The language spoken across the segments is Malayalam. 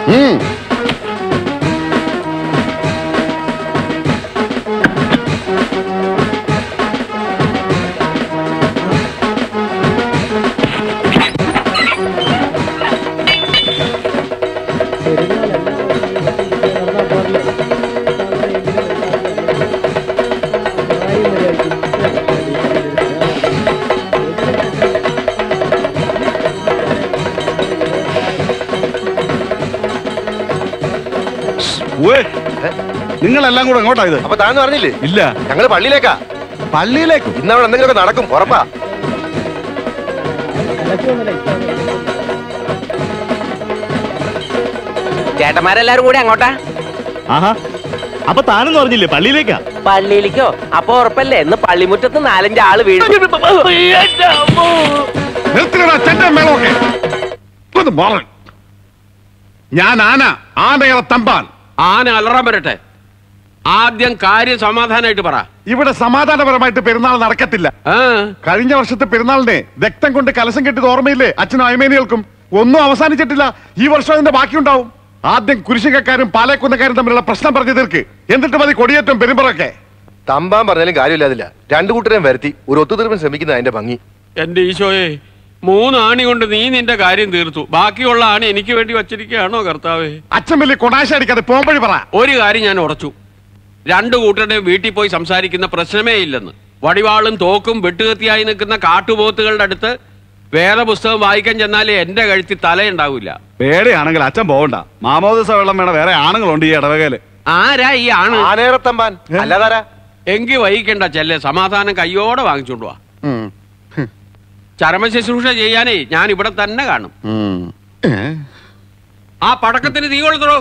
നിങ്ങളെല്ലാം കൂടെ എങ്ങോട്ടാ ഇത് അപ്പൊ താന്ന് പറഞ്ഞില്ലേ ഇല്ല ഞങ്ങള് പള്ളിയിലേക്കാ പള്ളിയിലേക്ക് ഇന്ന് അവിടെ എന്തെങ്കിലുമൊക്കെ നടക്കും ഉറപ്പാ ചേട്ടന്മാരെല്ലാരും കൂടി അങ്ങോട്ടാ ആഹാ അപ്പൊ താനെന്ന് പറഞ്ഞില്ലേ പള്ളിയിലേക്കാ പള്ളിയിലേക്കോ അപ്പൊ ഉറപ്പല്ലേ ഇന്ന് പള്ളിമുറ്റത്ത് നാലഞ്ച് ആള് വീഴും നിർത്തിയടാ ചെണ്ടൻ മേളമൊക്കെ ഒന്ന് മാറൻ ഞാൻ ആന ആനയുടെ തമ്പാൻ ആന അലറാൻ വരട്ടെ ആദ്യം കാര്യം സമാധാനമായിട്ട് പറ ഇവിടെ സമാധാനപരമായിട്ട് പെരുന്നാൾ നടക്കത്തില്ല ആ കഴിഞ്ഞ വർഷത്തെ പെരുന്നാളിനെ രക്തം കൊണ്ട് കലശം കെട്ടിയത് ഓർമ്മയില്ലേ അച്ഛനും അയമേനികൾക്കും ഒന്നും അവസാനിച്ചിട്ടില്ല ഈ വർഷം അതിന്റെ ബാക്കിയുണ്ടാവും ആദ്യം കുരിശുകക്കാരും പാലേക്കുന്നക്കാരും തമ്മിലുള്ള പ്രശ്നം പറഞ്ഞു തീർക്ക് എന്നിട്ട് മതി കൊടിയേറ്റം പെരുമ്പറൊക്കെ തമ്പാൻ പറഞ്ഞാലും കാര്യമില്ലാതില്ല രണ്ടു കൂട്ടരെയും വരുത്തി ഒരു ഒത്തുതീർപ്പിന് ശ്രമിക്കുന്ന അതിന്റെ ഭംഗി എന്റെ ഈശോയെ മൂന്ന് ആണി കൊണ്ട് നീ നിന്റെ കാര്യം തീർത്തു ബാക്കിയുള്ള ആണി എനിക്ക് വേണ്ടി വച്ചിരിക്കുകയാണോ കർത്താവേ അച്ഛൻ വലിയ കൊണാശ അടിക്കാതെ പോംവഴി പറ ഒരു കാര്യം ഞാൻ ഉറച്ചു രണ്ടു കൂട്ടരുടെയും വീട്ടിൽ പോയി സംസാരിക്കുന്ന പ്രശ്നമേ ഇല്ലെന്ന് വടിവാളും തോക്കും വെട്ടുകത്തിയായി നിൽക്കുന്ന കാട്ടുപോത്തുകളുടെ അടുത്ത് വേദപുസ്തകം വായിക്കാൻ ചെന്നാലേ എന്റെ കഴുത്തിൽ തലയുണ്ടാവില്ല പേടിയാണെങ്കിൽ അച്ഛൻ പോകണ്ട മാമോദിസ വെള്ളം വേണ വേറെ ആണുങ്ങളുണ്ട് ഈ ഇടവകയില് ആരാ ഈ ആണ് ആനേറെ തമ്പാൻ അല്ലാതാരാ എങ്കി വൈകിക്കണ്ട ചെല്ലെ സമാധാനം കയ്യോടെ വാങ്ങിച്ചോണ്ട് വാ ചരമ ശുശ്രൂഷ ചെയ്യാനേ ഞാൻ ഇവിടെ തന്നെ കാണും ആ പടക്കത്തിന് തീ കൊളുത്തോ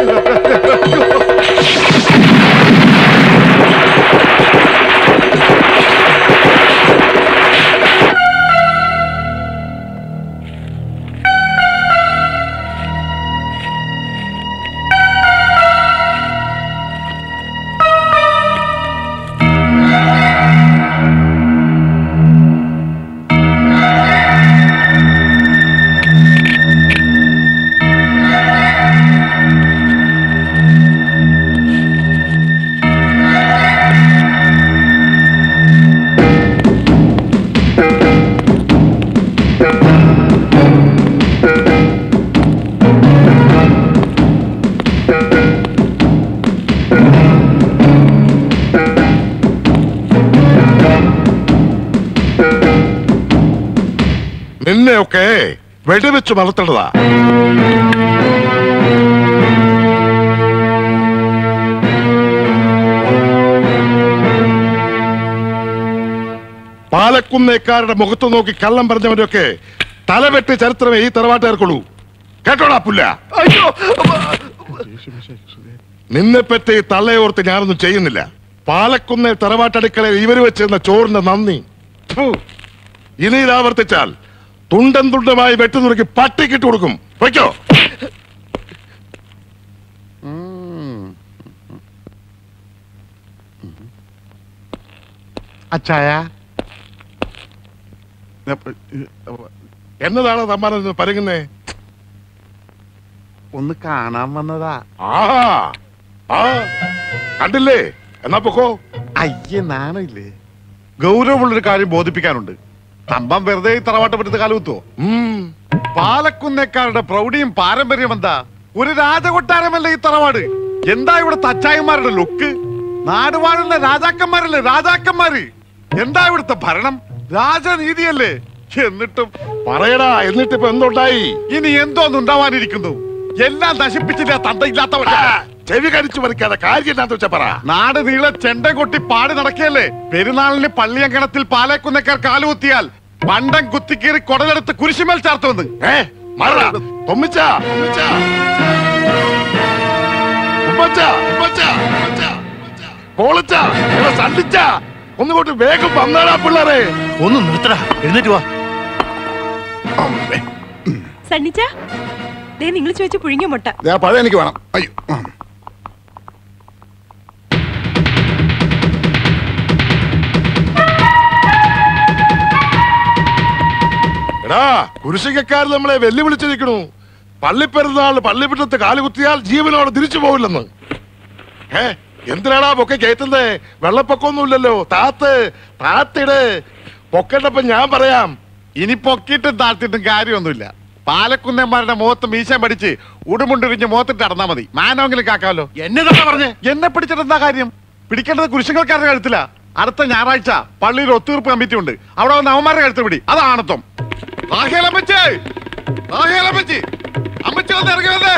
നിന്നെയൊക്കെ വെടിവെച്ച് മലർത്തേണ്ടതാ പാലക്കുന്നേക്കാരുടെ മുഖത്ത് നോക്കി കള്ളം പറഞ്ഞവരൊക്കെ തലവെട്ടി ചരിത്രമേ ഈ തറവാട്ടുകാർക്കുള്ളൂ കേട്ടോടാ പുല്ല നിന്നെപ്പറ്റി തള്ളയോർത്ത് ഞാനൊന്നും ചെയ്യുന്നില്ല പാലക്കുന്നേ തറവാട്ടടുക്കളയിൽ ഇവര് വെച്ചിരുന്ന ചോറിന്റെ നന്ദി ഫു. ഇനി ഇത് ആവർത്തിച്ചാൽ തുണ്ടൻ തുണ്ടമായി വെട്ടുനുറുക്കി പട്ടിക്കിട്ട് കൊടുക്കും വയ്ക്കോ അച്ചായ എന്നതാണ് തമ്മാനെന്ന് പരുങ്ങുന്നേ ഒന്ന് കാണാൻ വന്നതാ ആ ആ കണ്ടില്ലേ എന്നാ പൊക്കോ അയ്യേ നാണില്ലേ ഗൗരവമുള്ളൊരു കാര്യം ബോധിപ്പിക്കാനുണ്ട് തമ്പം വെറുതെ ഈ തറവാട്ടപ്പെടുത്ത കാലത്തുവോ ഉം. പാലക്കുന്നേക്കാരുടെ പ്രൗഢിയും പാരമ്പര്യം എന്താ ഒരു രാജകൊട്ടാരമല്ലേ ഈ തറവാട് എന്താ ഇവിടെ തച്ചായന്മാരുടെ ലുക്ക് നാടുവാഴുന്ന രാജാക്കന്മാരല്ലേ രാജാക്കന്മാര് എന്താ ഇവിടുത്തെ ഭരണം രാജനീതിയല്ലേ എന്നിട്ടും പറയടാ എന്നിട്ട് ഇപ്പൊ എന്തുണ്ടായി ഇനി എന്തോന്നുണ്ടാവാനിരിക്കുന്നു എല്ലാം നശിപ്പിച്ചില്ല തന്തയില്ലാത്തവൻ ചെവി കടിച്ചു പറിക്കാതെ കാര്യം എന്താന്ന് വെച്ചാ പറ നാട് നീളെ ചെണ്ടം കൊട്ടി പാടി നടക്കുകയല്ലേ പെരുന്നാളിന് പള്ളിയങ്കണത്തിൽ പാലേക്കുന്നക്കാർ കാലുകുത്തിയാൽ പണ്ടം കുത്തിക്കീറി കൊടലെടുത്ത് കുരിശുമേൽ ചാർത്തുവന്ന് ഏ മറ തൊമ്മിച്ച തൊമ്മിച്ച ഉമ്മച്ച, ഉമ്മച്ച, ഉമ്മച്ച, കോളിച്ച, ഇവിടെ സണ്ടിച്ച ഒന്നുകൊണ്ട് വേഗം വന്നാടാ പിള്ളേരെ ഒന്ന് നിർത്തടാ എഴുന്നേറ്റ് വാ സണ്ണിച്ച ദേ നിങ്ങൾ ചോദിച്ച പുഴുങ്ങിയ മുട്ട ഞാൻ പഴയ എനിക്ക് വേണം അയ്യോ എടാ കുരിശിക്കാർ നമ്മളെ വെല്ലുവിളിച്ചിരിക്കണു പള്ളിപ്പെരുന്നാൾ പള്ളിപ്പിറ്റത്ത് കാലുകുത്തിയാൽ ജീവനോടെ തിരിച്ചു പോവില്ലെന്ന് ഏ എന്തിനാടാ പൊക്കെ കയറ്റുന്നേ വെള്ളപ്പൊക്കമൊന്നുമില്ലല്ലോ താത്ത് താത്തിട് പൊക്കണ്ടപ്പം ഞാൻ പറയാം ഇനി പൊക്കിയിട്ടും താഴ്ത്തിയിട്ടും കാര്യമൊന്നുമില്ല പാലക്കുന്നന്മാരുടെ മുഖത്ത് മീശ പഠിച്ച് ഉടുമുണ്ടിരിഞ്ഞ് മുഖത്തിട്ട് നടന്നാ മതി മാനോങ്കിലും കാക്കാമല്ലോ എന്നതാ പറഞ്ഞേ എന്നെ പിടിച്ചിട്ട് എന്താ കാര്യം പിടിക്കേണ്ടത് കുരിശുങ്ങൾക്കാരുടെ കഴുത്തില്ല അടുത്ത ഞായറാഴ്ച പള്ളിയിൽ ഒത്തുതീർപ്പ് കമ്മിറ്റി ഉണ്ട് അവിടെ വന്ന് അവന്മാരുടെ കഴുത്ത് പിടി അതാണത്വം ആഹേലമ്മച്ചി ആഹേലമ്മച്ചി അമ്മച്ചി വന്ന് ഇറങ്ങി വന്നേ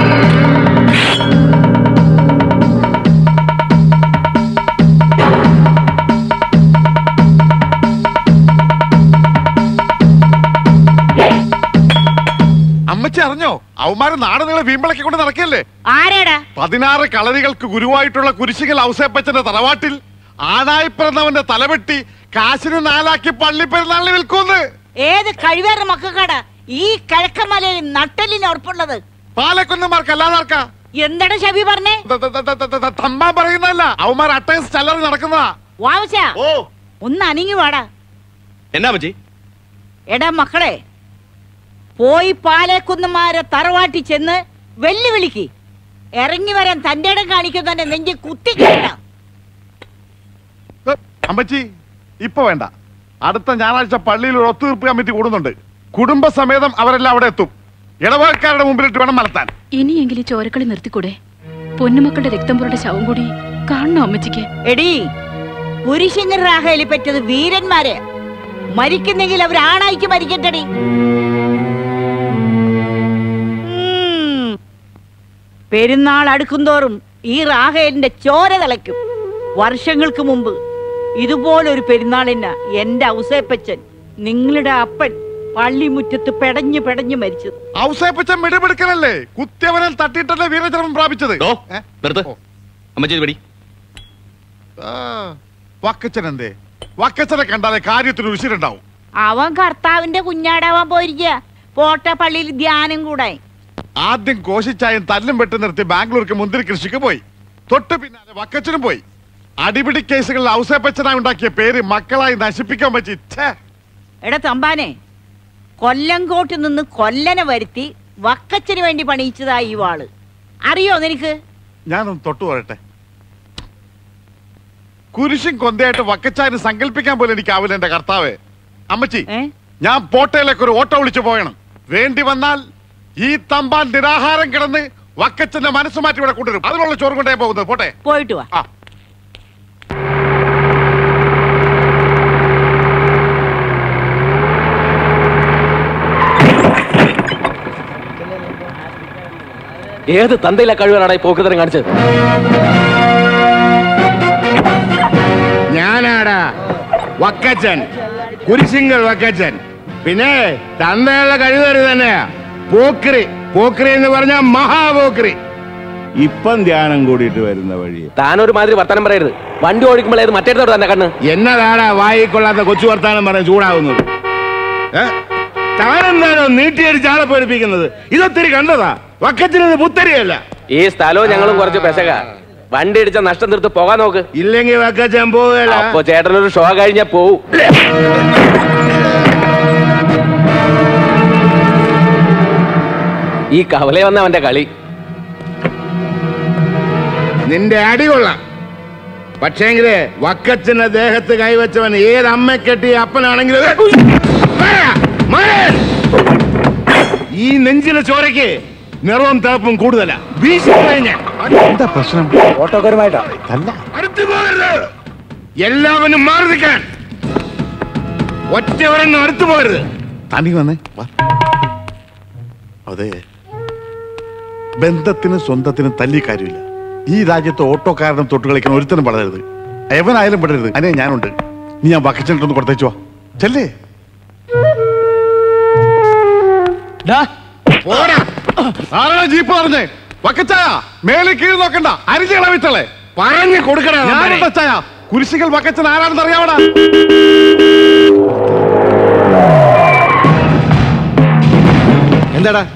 അമ്മച്ചി അറിഞ്ഞോ അവന്മാര് നാട് നീളെ വീമ്പിളക്കി കൊണ്ട് നടക്കല്ലേ ആരാടാ പതിനാറ് കളരികൾക്ക് ഗുരുവായിട്ടുള്ള കുരിശികൾ ഔസേപ്പച്ചന്റെ തറവാട്ടിൽ ആണായി പിറന്നവന്റെ തലവെട്ടി കാശിന് നാലാക്കി പള്ളി പെരുന്നാളിന് വിൽക്കൂന്ന് ഏത് കഴിവേറെ മക്കൾക്കാടാ ഈ കിഴക്കമലയിൽ നട്ടലിന് ഉറപ്പുള്ളത് പാലക്കുന്നമാർക്ക് അല്ലാതാർക്കാ എന്താണ് ഷബി പറഞ്ഞേ തമ്മാ പറയുന്നതല്ല അവന്മാർ അട്ടയൻസ് ചല്ലറി നടക്കുന്നതാ വാവച്ച ഓ ഒന്ന് അനങ്ങി വാടാ എന്നാ പറ്റി എടാ മക്കളെ പോയി പാലേക്കുന്നമാരെ തറവാട്ടി ചെന്ന് വെല്ലുവിളിക്ക് ഇറങ്ങി വരാൻ തന്റെ ഇടം കാണിക്കുന്നതിന്റെ നെഞ്ചി കുത്തിക്കണ്ട ഏ, അമ്മച്ചി ഇപ്പൊ വേണ്ട അടുത്ത ഞായറാഴ്ച പള്ളിയിൽ ഒരു ഒത്തുതീർപ്പ് കമ്മിറ്റി കൂടുന്നുണ്ട് കുടുംബസമേതം അവരെല്ലാം അവിടെ എത്തും ഇടവകക്കാരുടെ മുമ്പിലിട്ട് വേണം മലത്താൻ ഇനിയെങ്കിലും ഈ ചോരക്കളി നിർത്തിക്കൂടെ പൊന്നുമക്കളുടെ രക്തം പുരണ്ട ശവം കൂടി കാണണോ അമ്മച്ചിക്ക് എടി പുരുഷങ്ങർ രാഹയിൽ പറ്റത് വീരന്മാരെ മരിക്കുന്നെങ്കിൽ അവർ ആണായിക്ക് മരിക്കട്ടടി ഉം. പെരുന്നാൾ അടുക്കുന്തോറും ഈ റാഹേലിന്റെ ചോര തിളയ്ക്കും വർഷങ്ങൾക്ക് മുമ്പ് ഇതുപോലൊരു പെരുന്നാളിന് എന്റെ ഔസേപ്പച്ചൻ നിങ്ങളുടെ അപ്പൻ പള്ളിമുറ്റത്ത് പെടഞ്ഞു പെടഞ്ഞു മരിച്ചത് ഔസേപ്പച്ചൻ മിടുമിടുക്കനല്ലേ കുത്തിയവനിൽ തട്ടിയിട്ടല്ലേ വീരചരമം പ്രാപിച്ചത് ദോ, ഏ? നിർത്ത് ഓ. അമ്മച്ചി ഇത് പിടി ആ, വക്കച്ചൻ എന്തേ വക്കച്ചനെ കണ്ടാലേ കാര്യത്തിന് രുചിരുണ്ടാവും അവൻ കർത്താവിന്റെ കുഞ്ഞാടാവാൻ പോയിരിക്കുക പോട്ട പള്ളിയിൽ ധ്യാനം കൂടായി ആദ്യം കോശിച്ചായും തല്ലും വെട്ടി നിർത്തി ബാംഗ്ലൂർക്ക് മുന്തിരി കൃഷിക്ക് പോയി തൊട്ട് പിന്നാലെ വക്കച്ചനും പോയി അടിപിടി കേസുകളിൽ ഔസേപ്പച്ചനായി ഉണ്ടാക്കിയ പേര് മക്കളായി നശിപ്പിക്കാൻ പറ്റി ഛേ എടാ തമ്പാനെ കൊല്ലങ്കോട്ട് നിന്ന് കൊല്ലനെ വരുത്തി വക്കച്ചന് വേണ്ടി പണിയിച്ചതാ ഈ വാള് അറിയോ നിനക്ക് ഞാനൊന്ന് തൊട്ടു പറയട്ടെ കുരിശും കൊന്തയായിട്ട് വക്കച്ചായന് സങ്കല്പിക്കാൻ പോലും എനിക്കാവില്ല എന്റെ കർത്താവേ അമ്മച്ചി ഏ ഞാൻ പോട്ടയിലേക്ക് ഒരു ഓട്ടോ വിളിച്ചു പോയണം വേണ്ടി വന്നാൽ ഈ തമ്പാൻ നിരാഹാരം കിടന്ന് വക്കച്ചന്റെ മനസ്സ് മാറ്റി ഇവിടെ കൊണ്ടുവരും അതിനുള്ള ചോറ് കൊണ്ടേ പോകുന്നത് പോട്ടെ പോയിട്ട് വാ ആ ഏത് തന്തയിലെ കഴിവാണ് ഈ പോക്കുതരം കാണിച്ചത് ഞാനാടാ വക്കച്ചൻ കുരിശിങ്കൽ വക്കച്ചൻ പിന്നെ തന്തയുള്ള കഴിവേറി തന്നെയാ പോക്രി പോക്രി എന്ന് പറഞ്ഞ മഹാപോക്രി ഇപ്പം ധ്യാനം കൂടിയിട്ട് വരുന്ന വഴി താനൊരു മാതിരി വർത്തമാനം പറയരുത് വണ്ടി ഓടിക്കുമ്പോൾ ഏത് മറ്റേടത്തോട് തന്നെ കണ്ണ് എന്നതാടാ വായിക്കൊള്ളാത്ത കൊച്ചു വർത്താനം പറഞ്ഞ് ചൂടാവുന്നത് ഏ? താനെന്താണോ നീട്ടിയടിച്ച് ആളെ പേടിപ്പിക്കുന്നത് ഇതൊത്തിരി കണ്ടതാ വക്കച്ചിനത് പുത്തരിയല്ല ഈ സ്ഥലവും ഞങ്ങളും കുറച്ച് പെശക വണ്ടി ഇടിച്ച നഷ്ടം തീർത്ത് പോകാൻ നോക്ക് ഇല്ലെങ്കിൽ വക്കച്ചൻ പോവുകയല്ല അപ്പൊ ചേട്ടനൊരു ഷോ കഴിഞ്ഞാ പോവും ഈ കവലയെ വന്ന അവന്റെ കളി നിന്റെ അടി കൊള്ളാം പക്ഷേങ്കില് വക്കച്ചന്റെ ദേഹത്ത് കൈവച്ചവൻ ഏത് അമ്മ കെട്ടി അപ്പനാണെങ്കിലും മാറാ, മാറാൻ. ഈ നെഞ്ചിലെ ചോരയ്ക്ക് നിറവും തേപ്പും കൂടുതലാ വീശി കഴിഞ്ഞ എന്താ പ്രശ്നം അടുത്തു പോകരുത് എല്ലാവരും മാറി നിൽക്കാൻ ഒറ്റവരെണ്ണം അടുത്തു പോകരുത് താണ്ടി വന്നേ വാ. അതെ ബന്ധത്തിന് സ്വന്തത്തിന് തല്ലി കാര്യമില്ല ഈ രാജ്യത്ത് ഓട്ടോക്കാരനും തൊട്ട് കളിക്കാൻ ഒരുത്തനും വളരരുത് എവനായാലും വിടരുത് അതിനെ ഞാനുണ്ട് നീ ഞാൻ വക്കച്ചനിട്ടൊന്ന് കൊടുത്തേച്ചു വാ ചെല്ലേ പോടാ ആരാണ് ജീപ്പ് പറഞ്ഞേ വക്കച്ചായ മേലെ കീഴ് നോക്കണ്ട അരിഞ്ഞ കളവിട്ടളെ പറഞ്ഞു കൊടുക്കണ ഞാനുണ്ട് ചായ കുരിശികൾ വക്കച്ചൻ ആരാണെന്ന് അറിയാവടാ എന്താടാ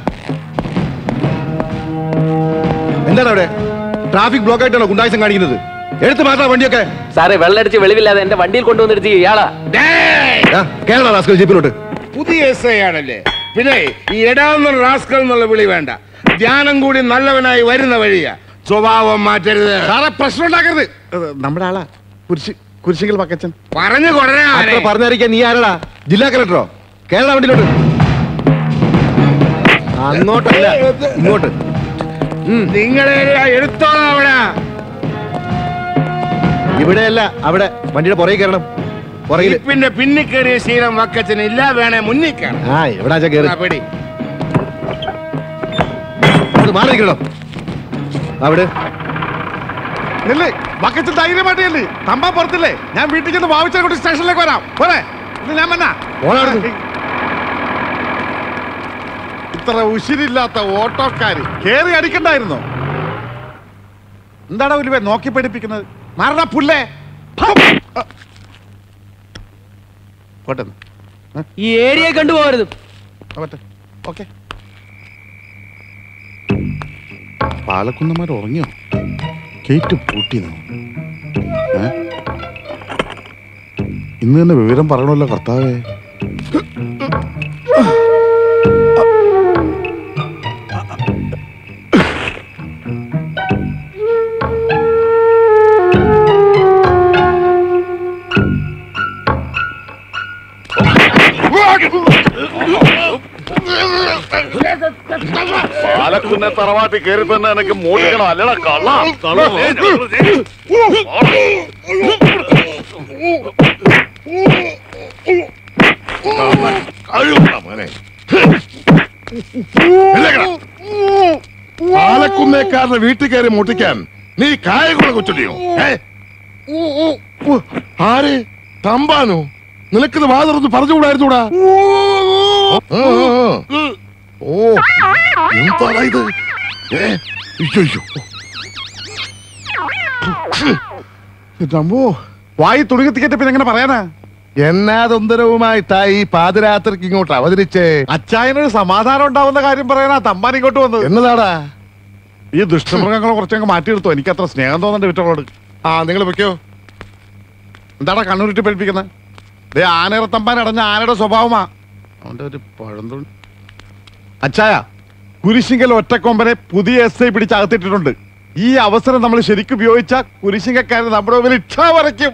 എന്താണ് അവിടെ ട്രാഫിക് ബ്ലോക്ക് ആയിട്ടാണോ ഗുണ്ടായിസം കാണിക്കുന്നത് എടുത്ത് മാറ്റാ വണ്ടിയൊക്കെ സാറേ വെള്ളടിച്ച് വെളിവില്ലാതെ എന്റെ വണ്ടിയിൽ കൊണ്ടുവന്നിരുത്തി ഇയാളാ ആ, കേരള റാസ്കൽ ജീപ്പിലോട്ട് പുതിയ എസ് ഐ ആണല്ലേ പിന്നെ ഈ എടാവുന്ന റാസ്കൽ എന്നുള്ള വിളി വേണ്ട ധ്യാനം കൂടി നല്ലവനായി വരുന്ന വഴിയാ സ്വഭാവം മാറ്റരുത് സാറേ പ്രശ്നം ഉണ്ടാക്കരുത് ഏ, നമ്മുടെ ആളാ കുരിശ് കുരിശിക്കൽ വക്കച്ചൻ പറഞ്ഞു കൊടരാ അത്ര പറഞ്ഞറിയിക്കാൻ നീ ആരടാ ജില്ലാ കളക്ടറോ കേരള വണ്ടിയിലോട്ട് അങ്ങോട്ടല്ല ഇങ്ങോട്ട് നിങ്ങളെ എടുത്തോളാം അവിടെ ഇവിടെയല്ല അവിടെ വണ്ടിയുടെ പുറകെ കയറണം പുറകില് പിന്നെ പിന്നിൽ കയറിയ ശീലം വക്കച്ചന് ഇല്ല വേണേ മുന്നിൽ കയറാം ആ എവിടാ കയറി ആ, പിടി അത് മാറി നിൽക്കണം അവിടെ ഇല്ലേ വക്കച്ചൻ ധൈര്യമായിട്ട് ചെല്ലേ തമ്പാ പുറത്തില്ലേ ഞാൻ വീട്ടിൽ ചെന്ന് വാവിച്ചാൽ കൊണ്ട് സ്റ്റേഷനിലേക്ക് വരാം പോരെ ഇത് ഞാൻ വന്നാ പോടാ അവിടുന്ന്. ഇത്ര ഉശിരില്ലാത്ത ഓട്ടോക്കാര് കേറി അടിക്കണ്ടായിരുന്നോ എന്താടാ ഉലുവേ നോക്കി പഠിപ്പിക്കുന്നത് മാറണ പുല്ലേ പോട്ടെ ഈ ഏരിയ കണ്ടുപോകരുത് പോട്ടെ ഓക്കെ പാലക്കുന്നമാർ ഉറങ്ങിയോ കേറ്റ് പൂട്ടിന്നോ ഏ? ഇന്ന് തന്നെ വിവരം പറയണമല്ലോ കർത്താവേ പാലക്കുന്ന തറവാട്ടി കയറി തന്നെ എനിക്ക് മൂടിക്കണം അല്ലടാ കള്ള പാലക്കുന്നേക്കാരന്റെ വീട്ടിൽ കയറി മുട്ടിക്കാൻ നീ കായകുള കൊച്ചുടിയോ ഏ? ഉ, ആര് തമ്പാനോ നിനക്കിത് വാതിറന്ന് പറഞ്ഞുകൂടായിരുന്നൂടാ ആ, ആ, ആ. ഓ എന്താടാ ഇത് ഏ അയ്യോ അമ്മോ വായി തുണി കത്തിക്കറ്റ പിന്നെ എങ്ങനെ പറയാനാ എന്നാതൊന്തരവുമായിട്ടാ ഈ പാതിരാത്രിക്ക് ഇങ്ങോട്ട് അവതരിച്ചേ അച്ചായനൊരു സമാധാനം ഉണ്ടാവുന്ന കാര്യം പറയാനാ തമ്പാൻ ഇങ്ങോട്ട് വന്നത് എന്നതാടാ ഈ ദുഷ്ടമൃഗങ്ങളെ കുറച്ചങ്ങ് മാറ്റിയെടുത്തു എനിക്ക് അത്ര സ്നേഹം തോന്നണ്ട വിറ്റകളോട് ആ നിങ്ങൾ വെക്കോ എന്താടാ കണ്ണൂരിട്ട് പഠിപ്പിക്കുന്നത് ദേ ആനയിറത്തമ്പാൻ അടഞ്ഞ ആനയുടെ സ്വഭാവമാ അവന്റെ ഒരു പഴന്തുണി അച്ചായ കുരിശിങ്കൽ ഒറ്റക്കൊമ്പനെ പുതിയ എസ് ഐ പിടിച്ച് അകത്തിട്ടിട്ടുണ്ട് ഈ അവസരം നമ്മൾ ശരിക്കും ഉപയോഗിച്ച കുരിശിങ്കക്കാരൻ നമ്മുടെ മുമ്പിൽ ഇക്ഷ വരയ്ക്കും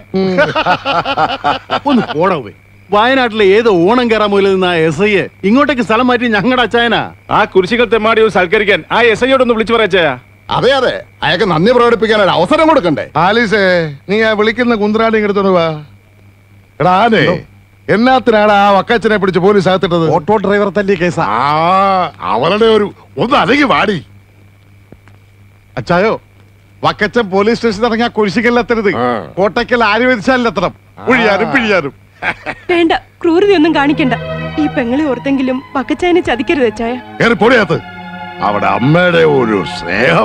ഒന്ന് പോടവേ വയനാട്ടിലെ ഏത് ഓണം കയറാൻ മുതൽ നിന്ന എസ് ഐ ഇങ്ങോട്ടേക്ക് സ്ഥലം മാറ്റി ഞങ്ങളുടെ അച്ചായനാ ആ കുരിശികൾ തെമ്മാടി സൽക്കരിക്കാൻ ആ എസ് ഐയോടൊന്ന് വിളിച്ചു പറയാ അതെ അതെ അയാൾക്ക് നന്ദി പ്രകടിപ്പിക്കാൻ ഒരു അവസരം കൊടുക്കണ്ടേ ആലീസേ നീ ആ വിളിക്കുന്ന കുന്ത്രാടി എടുത്തോണ്ട് വാ എടാ ആനേ എന്നാത്തിനാണ് ആ വക്കച്ചനെ പിടിച്ച് പോലീസ് അകത്തിട്ടത് ഓട്ടോ ഡ്രൈവർ തല്ലിയ കേസാ ആ അവരുടെ ഒരു ഒന്ന് അലകി വാടി അച്ചായോ വക്കച്ചൻ പോലീസ് സ്റ്റേഷനിൽ ഇറങ്ങിയ കുരിശിക്കലെത്തരുത് ആ. കോട്ടയ്ക്കൽ ആര് വിധിച്ചാലെത്തണം പിഴിയാനും പിഴിയാനും വേണ്ട ക്രൂരതയൊന്നും കാണിക്കണ്ട ഈ പെങ്ങളെ ഓർത്തെങ്കിലും പക്കച്ചായനെ ചതിക്കരുത് അച്ചായ കയറി പൊടിയകത്ത് അവിടെ അമ്മയുടെ ഒരു സ്നേഹം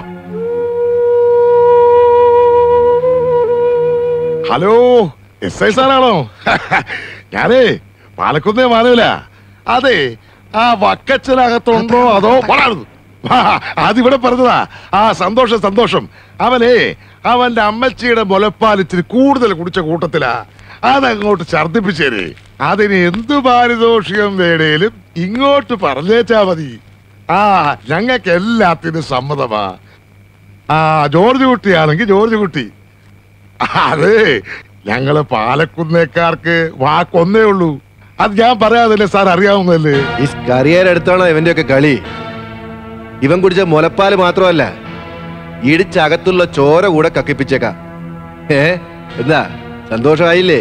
ഹലോ എസ് ഐ സാറാണോ ഞാനേ പാലക്കുന്നേ മാനൂല അതെ ആ വക്കച്ചനകത്തുണ്ടോ അതോ വളർന്നു അതിവിടെ പറഞ്ഞതാ ആ സന്തോഷം സന്തോഷം അവനെ അവന്റെ അമ്മച്ചിയുടെ മുലപ്പാൽ ഇച്ചിരി കൂടുതൽ കുടിച്ച കൂട്ടത്തിലാ അതങ്ങോട്ട് ഛർദിപ്പിച്ചേര് അതിന് എന്തു പാരിതോഷികം വേണേലും ഇങ്ങോട്ട് പറഞ്ഞേച്ചാ മതി ആ ഞങ്ങൾക്ക് എല്ലാത്തിനും സമ്മതമാ ആ ജോർജ് കുട്ടിയാണെങ്കിൽ ജോർജ് കുട്ടി അതെ ഞങ്ങള് പാലക്കുന്നേക്കാർക്ക് വാക്കൊന്നേ ഉള്ളൂ അത് ഞാൻ പറയാതല്ലേ സാർ അറിയാവുന്നല്ലേ ഈ കറിയാരെടുത്താണോ ഇവന്റെ ഒക്കെ കളി ഇവൻ കുടിച്ച മുലപ്പാല് മാത്രമല്ല ഇടിച്ചകത്തുള്ള ചോര കൂടെ കക്കിപ്പിച്ചേക്കാം ഏ എന്താ സന്തോഷമായില്ലേ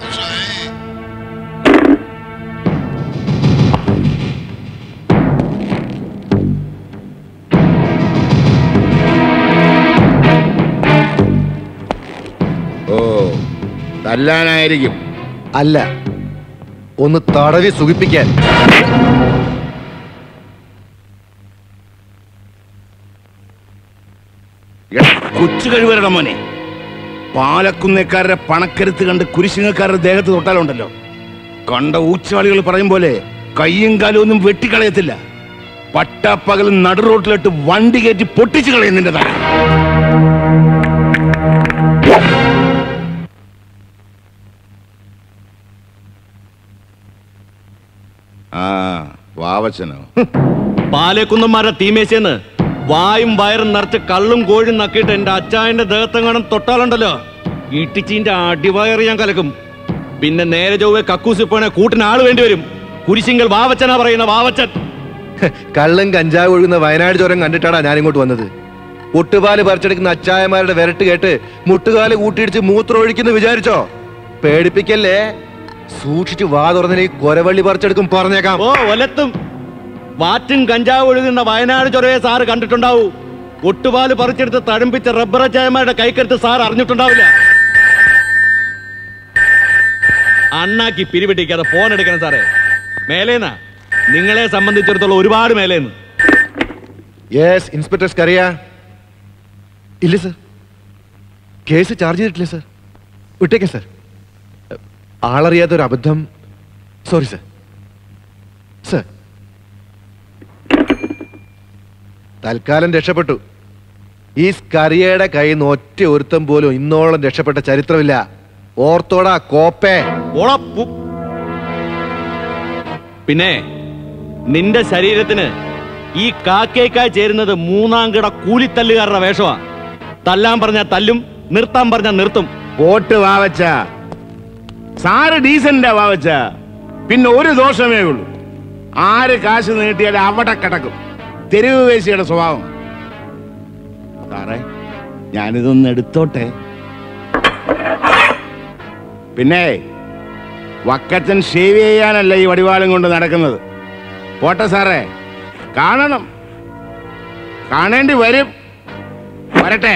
ഓ തല്ലാനായിരിക്കും അല്ല ഒന്ന് തടവി സുഖിപ്പിക്കാൻ കൊച്ചു കഴിവരുടെ മോനെ പാലക്കുന്നേക്കാരുടെ പണക്കരുത്ത് കണ്ട് കുരിശുങ്ങക്കാരുടെ ദേഹത്ത് തൊട്ടാലുണ്ടല്ലോ കണ്ട ഊച്ചാളികൾ പറയും പോലെ കയ്യും കാലും ഒന്നും വെട്ടിക്കളയത്തില്ല പട്ടാപ്പകൽ നടുറോട്ടിലിട്ട് വണ്ടി കയറ്റി പൊട്ടിച്ചു കളയും നിന്റെ തല ആ വാ വാവച്ചനോ പാലേക്കുന്നന്മാരെ തീമേശേന്ന് വായും വയറും നിറച്ച് കള്ളും കോഴും നക്കിയിട്ട് എന്റെ അച്ചായന്റെ ദേഹത്തെങ്ങാനും തൊട്ടാലുണ്ടല്ലോ ഇട്ടിച്ചിന്റെ അടിവയറ് ഞാൻ കലക്കും പിന്നെ നേരെ ചൊവ്വെ കക്കൂസി പോണ കൂട്ടിന് ആള് വേണ്ടി വരും കുരിശിങ്കൽ വാവച്ചനാ പറയുന്ന വാവച്ചൻ കള്ളും കഞ്ചാവ് ഒഴുകുന്ന വയനാട് ചുരം കണ്ടിട്ടാടാ ഞാൻ ഇങ്ങോട്ട് വന്നത് ഒട്ടുപാല് പറിച്ചെടുക്കുന്ന അച്ചായമാരുടെ വിരട്ട് കേട്ട് മുട്ടുകാല് കൂട്ടിയിടിച്ച് മൂത്രമൊഴിക്കുന്നു വിചാരിച്ചോ പേടിപ്പിക്കല്ലേ സൂക്ഷിച്ച് വാ തുറന്നിന് ഈ കൊരവള്ളി പറിച്ചെടുക്കും പറഞ്ഞേക്കാം ഓ ഒലത്തും വാറ്റും കഞ്ചാവ് ഒഴുകുന്ന വയനാട് ചൊരയെ സാറ് കണ്ടിട്ടുണ്ടാവൂ ഒട്ടുപാല് പറിച്ചെടുത്ത് തഴമ്പിച്ച റബ്ബർ ചായമാരുടെ കൈക്കരുത്ത് സാർ അറിഞ്ഞിട്ടുണ്ടാവില്ല അണ്ണാക്കി പിരിവെട്ടിക്കാതെ ഫോൺ എടുക്കണം സാറേ മേലേന്നാ നിങ്ങളെ സംബന്ധിച്ചിടത്തോളം ഒരുപാട് മേലേന്ന് യെസ് ഇൻസ്പെക്ടർ സ്കറിയ ഇല്ല സർ കേസ് ചാർജ് ചെയ്തിട്ടില്ല സർ വിട്ടേക്കാം സർ ആളറിയാത്ത ഒരു അബദ്ധം സോറി സർ സർ തൽക്കാലം രക്ഷപ്പെട്ടു ഈ സ്കറിയയുടെ കയ്യിൽ നിന്ന് ഒറ്റ ഒരുത്തം പോലും ഇന്നോളം രക്ഷപ്പെട്ട ചരിത്രമില്ല ഓർത്തോടാ കോപ്പേ ഓടാ പു- പിന്നെ നിന്റെ ശരീരത്തിന് ഈ കാക്കേക്കായി ചേരുന്നത് മൂന്നാം കിട കൂലിത്തല്ലുകാരുടെ വേഷമാ തല്ലാൻ പറഞ്ഞ തല്ലും നിർത്താൻ പറഞ്ഞ നിർത്തും പോട്ട് വാവച്ച സാറ് ഡീസന്റാ വാവച്ച പിന്നെ ഒരു ദോഷമേ ഉള്ളൂ ആര് കാശ് നീട്ടിയാൽ അവിടെ കിടക്കും തെരുവ് വേശിയുടെ സ്വഭാവം സാറേ ഞാനിതൊന്ന് എടുത്തോട്ടെ പിന്നെ വക്കച്ചൻ ഷേവ് ചെയ്യാനല്ല ഈ വടിവാളും കൊണ്ട് നടക്കുന്നത് പോട്ടെ സാറേ കാണണം കാണേണ്ടി വരും വരട്ടെ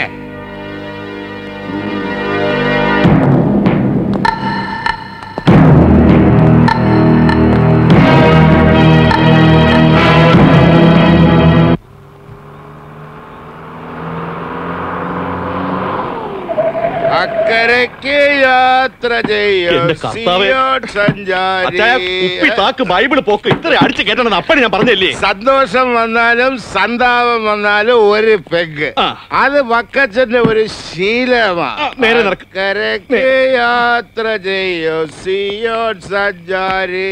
അക്കരയ്ക്ക് യാത്ര എന്റെ കർത്താവേ. അച്ചായ, കുപ്പി താക്ക് ബൈബിള് പോക്ക് ഇത്ര അടിച്ചു കേട്ടണെന്ന് അപ്പഴ് ഞാൻ പറഞ്ഞല്ലേ സന്തോഷം വന്നാലും സന്താപം വന്നാലും ഒരു പെഗ് അത് വക്കച്ചന്റെ ഒരു ശീലമാണ് നേരെ നടക്ക്. അക്കരയ്ക്ക് യാത്ര ചെയ്യോ സിയോൻ സഞ്ചാരി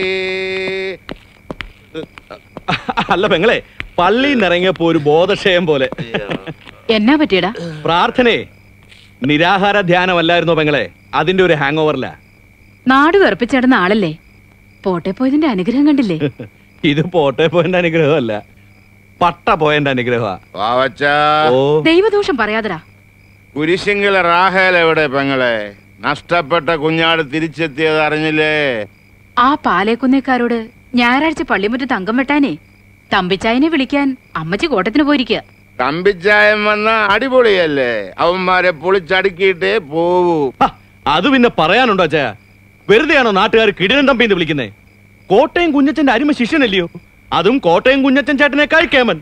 അല്ല പെങ്ങളെ പള്ളിയിൽ നിന്ന് ഇറങ്ങിയപ്പോ ഒരു ബോധക്ഷയം പോലെ എന്നാ പറ്റിയടാ പ്രാർത്ഥനയെ നിരാഹാര ധ്യാനമല്ലായിരുന്നോ പെങ്ങളെ അതിന്റെ ഒരു ഹാങ് ഓവറില നാട് വിറപ്പിച്ചിടുന്ന ആളല്ലേ പോട്ടെ പോയതിന്റെ അനുഗ്രഹം കണ്ടില്ലേ ഇത് പോട്ടെ പോയന്റെ അനുഗ്രഹമല്ല പട്ട പോയന്റെ അനുഗ്രഹമാ വാവച്ചാ ഓ ദൈവദോഷം പറയാതടാ കുരിശിങ്കല റാഹേൽ എവിടെ പെങ്ങളെ നഷ്ടപ്പെട്ട കുഞ്ഞാട് തിരിച്ചെത്തിയത് അറിഞ്ഞില്ലേ ആ പാലേക്കുന്നേക്കാരോട് ഞായറാഴ്ച പള്ളിമുറ്റത്ത് അംഗം വെട്ടാനേ തമ്പിച്ചായനെ വിളിക്കാൻ അമ്മച്ചി കോട്ടത്തിന് പോയിരിക്കുക തമ്പിച്ചായം വന്ന അടിപൊളിയല്ലേ അവന്മാരെ പൊളിച്ചടുക്കിയിട്ടേ പോവൂ അത് പിന്നെ പറയാനുണ്ടോ അച്ഛാ വെറുതെയാണോ നാട്ടുകാർ കിടിലൻ തമ്പിന്ന് വിളിക്കുന്നേ കോട്ടയം കുഞ്ഞച്ചന്റെ അരിമ ശിഷ്യനല്ലയോ അതും കോട്ടയം കുഞ്ഞച്ചൻ ചേട്ടനേക്കാൾ കേമൻ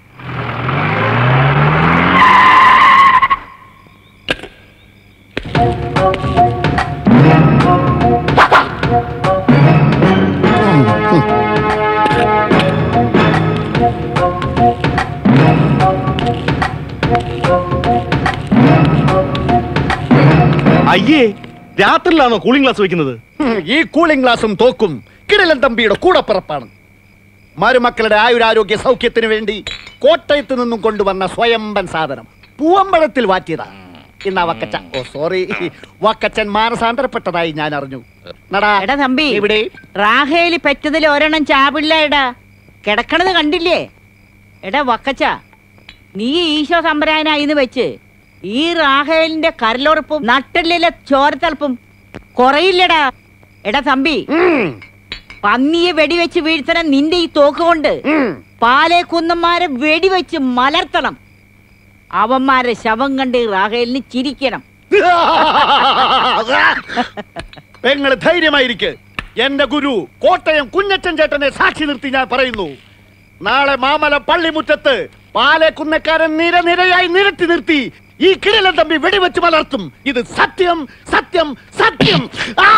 അയ്യേ രാത്രിയിലാണോ കൂളിംഗ് ഗ്ലാസ് വെക്കുന്നത് ഈ കൂളിംഗ് ഗ്ലാസും തോക്കും കിടലൻ തമ്പിയുടെ കൂടപ്പിറപ്പാണ് മരുമക്കളുടെ ആയുരാരോഗ്യ സൗഖ്യത്തിന് വേണ്ടി കോട്ടയത്ത് നിന്നും കൊണ്ടുവന്ന സ്വയംബൻ സാധനം പൂവമ്പഴത്തിൽ വാറ്റിയതാ ഇന്നാ വക്കച്ചൻ ഓ സോറി വക്കച്ചൻ മാനസാന്തരപ്പെട്ടതായി ഞാൻ അറിഞ്ഞു നടാ എടാ തമ്പി ഇവിടെ റാഹേലി പെറ്റതിൽ ഒരെണ്ണം ചാപിള്ള എടാ കിടക്കണത് കണ്ടില്ലേ എടാ വക്കച്ച നീ ഈശോ സംബരായനായിന്ന് വെച്ച് ഈ റാഹേലിന്റെ കരലുറപ്പും നട്ടല്ലിലെ ചോരത്തളപ്പും കുറയില്ലടാ എടാ തമ്പി പന്നിയെ വെടിവെച്ച് വീഴ്ത്തണം നിന്റെ ഈ തോക്ക് കൊണ്ട് പാലേ കുന്നന്മാരെ വെടിവെച്ച് മലർത്തണം അവന്മാരെ ശവം കണ്ട് റാഹേലിന് ചിരിക്കണം പെങ്ങള് ധൈര്യമായിരിക്കെ എന്റെ ഗുരു കോട്ടയം കുഞ്ഞച്ചൻ ചേട്ടനെ സാക്ഷി നിർത്തി ഞാൻ പറയുന്നു നാളെ മാമല പള്ളിമുറ്റത്ത് പാലക്കുന്നക്കാരൻ നിരനിരയായി നിരത്തി നിർത്തി ഈ കിടലൻ തമ്പി വെടിവെച്ച് മലർത്തും ഇത് സത്യം സത്യം സത്യം ആ!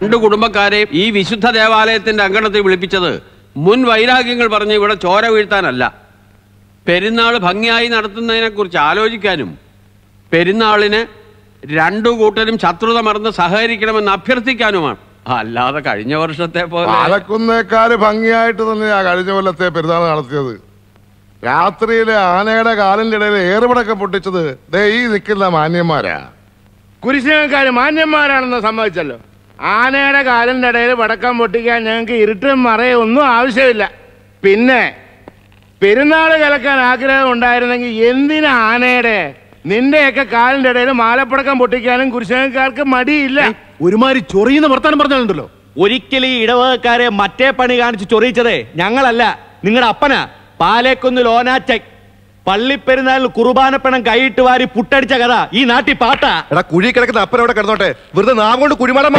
രണ്ടു കുടുംബക്കാരെ ഈ വിശുദ്ധ ദേവാലയത്തിന്റെ അങ്കണത്തിൽ വിളിപ്പിച്ചത് മുൻ വൈരാഗ്യങ്ങൾ പറഞ്ഞ് ഇവിടെ ചോര വീഴ്ത്താനല്ല പെരുന്നാൾ ഭംഗിയായി നടത്തുന്നതിനെ കുറിച്ച് ആലോചിക്കാനും പെരുന്നാളിന് രണ്ടു കൂട്ടരും ശത്രുത മറന്ന് സഹകരിക്കണമെന്ന് അഭ്യർത്ഥിക്കാനുമാണ് അല്ലാതെ കഴിഞ്ഞ വർഷത്തെ പോലെ പാലക്കുന്നേക്കാര് ഭംഗിയായിട്ട് തന്നെയാ കഴിഞ്ഞ കൊല്ലത്തെ പെരുന്നാൾ നടത്തിയത് രാത്രിയിലെ ആനയുടെ കാലിന്റെ ഇടയിൽ ഏറുപടക്കം പൊട്ടിച്ചത് ദേ ഈ നിൽക്കുന്ന മാന്യന്മാരാ കുരിശുകാര് മാന്യന്മാരാണെന്ന് സമ്മതിച്ചല്ലോ ആനയുടെ കാലിന്റെ ഇടയിൽ പടക്കം പൊട്ടിക്കാൻ ഞങ്ങൾക്ക് ഇരുട്ടും മറയും ഒന്നും ആവശ്യമില്ല പിന്നെ പെരുന്നാൾ കലക്കാൻ ആഗ്രഹം ഉണ്ടായിരുന്നെങ്കിൽ എന്തിനാ ആനയുടെ നിന്റെയൊക്കെ കാലിന്റെ ഇടയിൽ മാലപ്പടക്കം പൊട്ടിക്കാനും കുരിശുകാർക്ക് മടിയില്ല ഒരുമാതിരി ചൊറിയുന്ന വർത്താനം പറഞ്ഞാലുണ്ടല്ലോ ഒരിക്കലും ഈ ഇടവകക്കാരെ മറ്റേ പണി കാണിച്ച് ചൊറിയിച്ചതേ ഞങ്ങളല്ല നിങ്ങളുടെ അപ്പനാ പാലേക്കുന്ന് ലോനാച്ച പള്ളിപ്പെരുന്നാളിൽ കുർബാനപ്പണം കൈയിട്ട് വാരി പുട്ടടിച്ച കഥ ഈ നാട്ടിൽ പാട്ടാ എടാ കുഴി കിടക്കുന്ന അപ്പൻ അവിടെ കിടന്നോട്ടെ വെറുതെ നാം കൊണ്ട് കുഴിമടം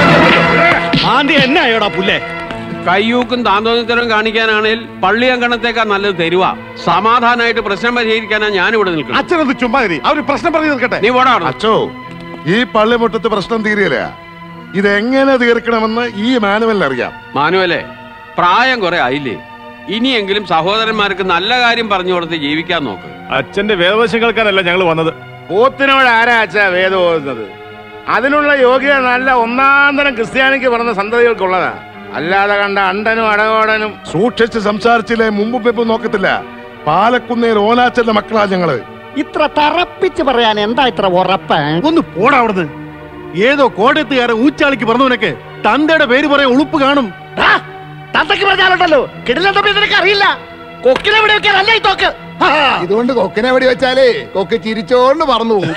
ആന്തി എന്നായോടാ പുല്ലേ കയ്യൂക്കും താന്തോന്നിത്തരം കാണിക്കാനാണെങ്കിൽ പള്ളി അങ്കണത്തേക്കാൾ നല്ലത് തരുക സമാധാനമായിട്ട് പ്രശ്നം പരിഹരിക്കാനാണ് ഞാനിവിടെ നിൽക്കുന്നത് അച്ഛനത് ചുമ്മാ ഇരി. അവര് പ്രശ്നം പറഞ്ഞു നിൽക്കട്ടെ നീ പോടാ അവിടുന്ന്. അച്ചോ ഈ പള്ളിമുറ്റത്ത് പ്രശ്നം തീരെയില്ല ഇതെങ്ങനെ തീർക്കണമെന്ന് ഈ മാനുവലിന് അറിയാം മാനുവലെ പ്രായം കുറെ ആയില്ലേ ഇനിയെങ്കിലും സഹോദരന്മാർക്ക് നല്ല കാര്യം പറഞ്ഞു കൊടുത്ത് ജീവിക്കാൻ നോക്ക് അച്ഛന്റെ വേദവശം കേൾക്കാനല്ല ഞങ്ങൾ വന്നത് പോത്തിനോട് ആരാ അച്ഛാ വേദം ഓതുന്നത് അതിനുള്ള യോഗ്യത നല്ല ഒന്നാം തരം ക്രിസ്ത്യാനിക്ക് പറഞ്ഞ സന്തതികൾക്കുള്ളതാ അല്ലാതെ കണ്ട അണ്ടനും അടകോടനും സൂക്ഷിച്ച് സംസാരിച്ചില്ലേ മുമ്പും വെപ്പും നോക്കത്തില്ല പാലക്കുന്നേൽ ഓനാച്ചന്റെ മക്കളാ ഞങ്ങള് ഇത്ര തറപ്പിച്ച് പറയാൻ എന്താ ഇത്ര ഉറപ്പ് ഒന്ന് പോടാ അവിടുന്ന് ഏതോ കോടയത്തുകാരൻ ഊച്ചാളിക്ക് പറഞ്ഞവനൊക്കെ തന്തയുടെ പേര് പറയാൻ ഉളുപ്പ് കാണും തന്തയ്ക്ക് പറഞ്ഞാലുണ്ടല്ലോ കിടിലം തമ്മിൽ നിനക്ക് അറിയില്ല കൊക്കിനെ ഇവിടെ വെക്കാനല്ല ഈ തോക്ക് ഇതുകൊണ്ട് കൊക്കിനെ വെടി വെച്ചാലേ കൊക്ക് ചിരിച്ചോണ്ട് പറന്നു പോകും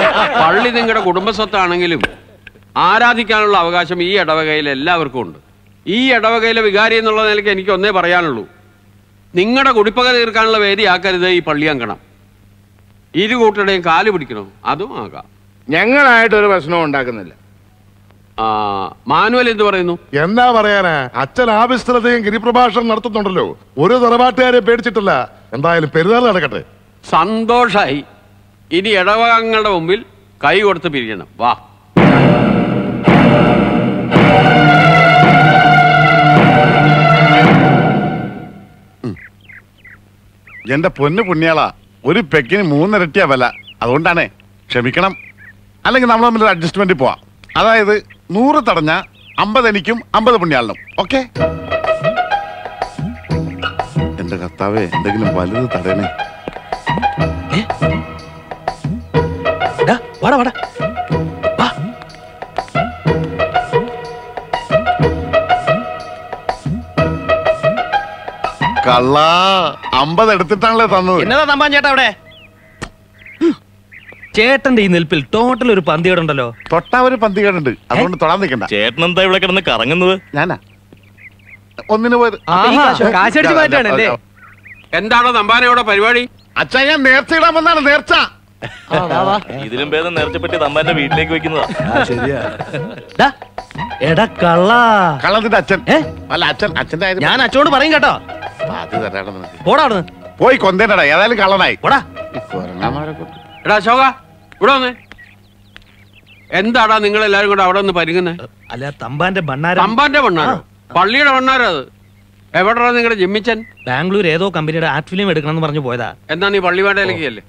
പള്ളി നിങ്ങളുടെ കുടുംബസ്വത്താണെങ്കിലും ആരാധിക്കാനുള്ള അവകാശം ഈ ഇടവകയിൽ എല്ലാവർക്കും ഉണ്ട് ഈ ഇടവകയിലെ വികാരി എന്നുള്ള നിലയ്ക്ക് എനിക്ക് ഒന്നേ പറയാനുള്ളൂ നിങ്ങളുടെ കുടിപ്പക തീർക്കാനുള്ള വേദിയാക്കരുത് ഈ പള്ളിയങ്കണം ഇരു കൂട്ടരുടെയും കാല് പിടിക്കണോ അതും ആകാം ഞങ്ങളായിട്ടൊരു പ്രശ്നവും ഉണ്ടാക്കുന്നില്ല ആ മാനുവൽ എന്ത് പറയുന്നു എന്താ പറയാനാ അച്ഛൻ ആവിസ്തൃതയും ഗിരിപ്രഭാഷണം നടത്തുന്നുണ്ടല്ലോ ഒരു തറവാട്ടുകാരെ പേടിച്ചിട്ടില്ല എന്തായാലും പെരുന്നാൾ നടക്കട്ടെ സന്തോഷായി ഇനി ഇടവകങ്ങളുടെ മുമ്പിൽ കൈ കൊടുത്ത് പിരിയണം വാ എന്റെ പൊന്ന് പുണ്യാളാ ഒരു പെക്കിന് മൂന്നിരട്ടിയാ വില അതുകൊണ്ടാണേ ക്ഷമിക്കണം അല്ലെങ്കിൽ നമ്മൾ തമ്മിൽ അഡ്ജസ്റ്റ്മെന്റ് പോവാം അതായത് നൂറ് തടഞ്ഞ അമ്പത് എനിക്കും അമ്പത് പുണ്യാളിനും ഓക്കെ എന്റെ കർത്താവേ എന്തെങ്കിലും വലുത് തടയണേ വാടാ വാടാ കള്ള അമ്പത് എടുത്തിട്ടാണല്ലേ തന്നത് എന്നതാ തമ്പാൻ ചേട്ടാ അവിടെ ചേട്ടന്റെ ഈ നിൽപ്പിൽ ടോട്ടൽ ഒരു പന്തികേടുണ്ടല്ലോ തൊട്ടാ ഒരു പന്തികേടുണ്ട് അതുകൊണ്ട് തൊടാൻ നിൽക്കണ്ട ചേട്ടൻ എന്താ ഇവിടെ കിടന്ന് കറങ്ങുന്നത് ഞാനാ ഒന്നിന് പോയത് ആഹാ, കാശടിച്ച് മാറ്റാണല്ലേ? എന്താണോ തമ്പാനയുടെ പരിപാടി അച്ഛാ ഞാൻ നേർച്ച ഇടാൻ വന്നാണ് നേർച്ച ഇതിലും ഭേദം നേർച്ചപ്പെട്ടി തമ്പാന്റെ വീട്ടിലേക്ക് വെക്കുന്നതാ ദാ, എടാ കള്ളാ കള്ളത്തിന്റെ അച്ഛൻ അല്ല അച്ഛൻ അച്ഛന്റെ ആയത് ഞാൻ അച്ഛനോട് പറയും കേട്ടോ അത് തരാടാ നിനക്ക്. പോടാ അവിടുന്ന് പോയി കൊന്തേണ്ടടാ ഏതായാലും കള്ളനായി പോടാ എടാ അശോക ഇവിടെ വന്നേ എന്താടാ നിങ്ങൾ എല്ലാരും കൂടെ അവിടെ ഒന്ന് പരിങ്ങുന്നേ അല്ല തമ്പാന്റെ ഭണ്ണാരം തമ്പാന്റെ മണ്ണാരോ പള്ളിയുടെ മണ്ണാരോ അത് എവിടെടാ നിങ്ങളുടെ ജിമ്മിച്ചൻ ബാംഗ്ലൂർ ഏതോ കമ്പനിയുടെ ആർട്ട് ഫിലിം എടുക്കണമെന്ന് പറഞ്ഞു പോയതാ എന്നാ നീ പള്ളിവാടയിലേക്ക് അല്ലേ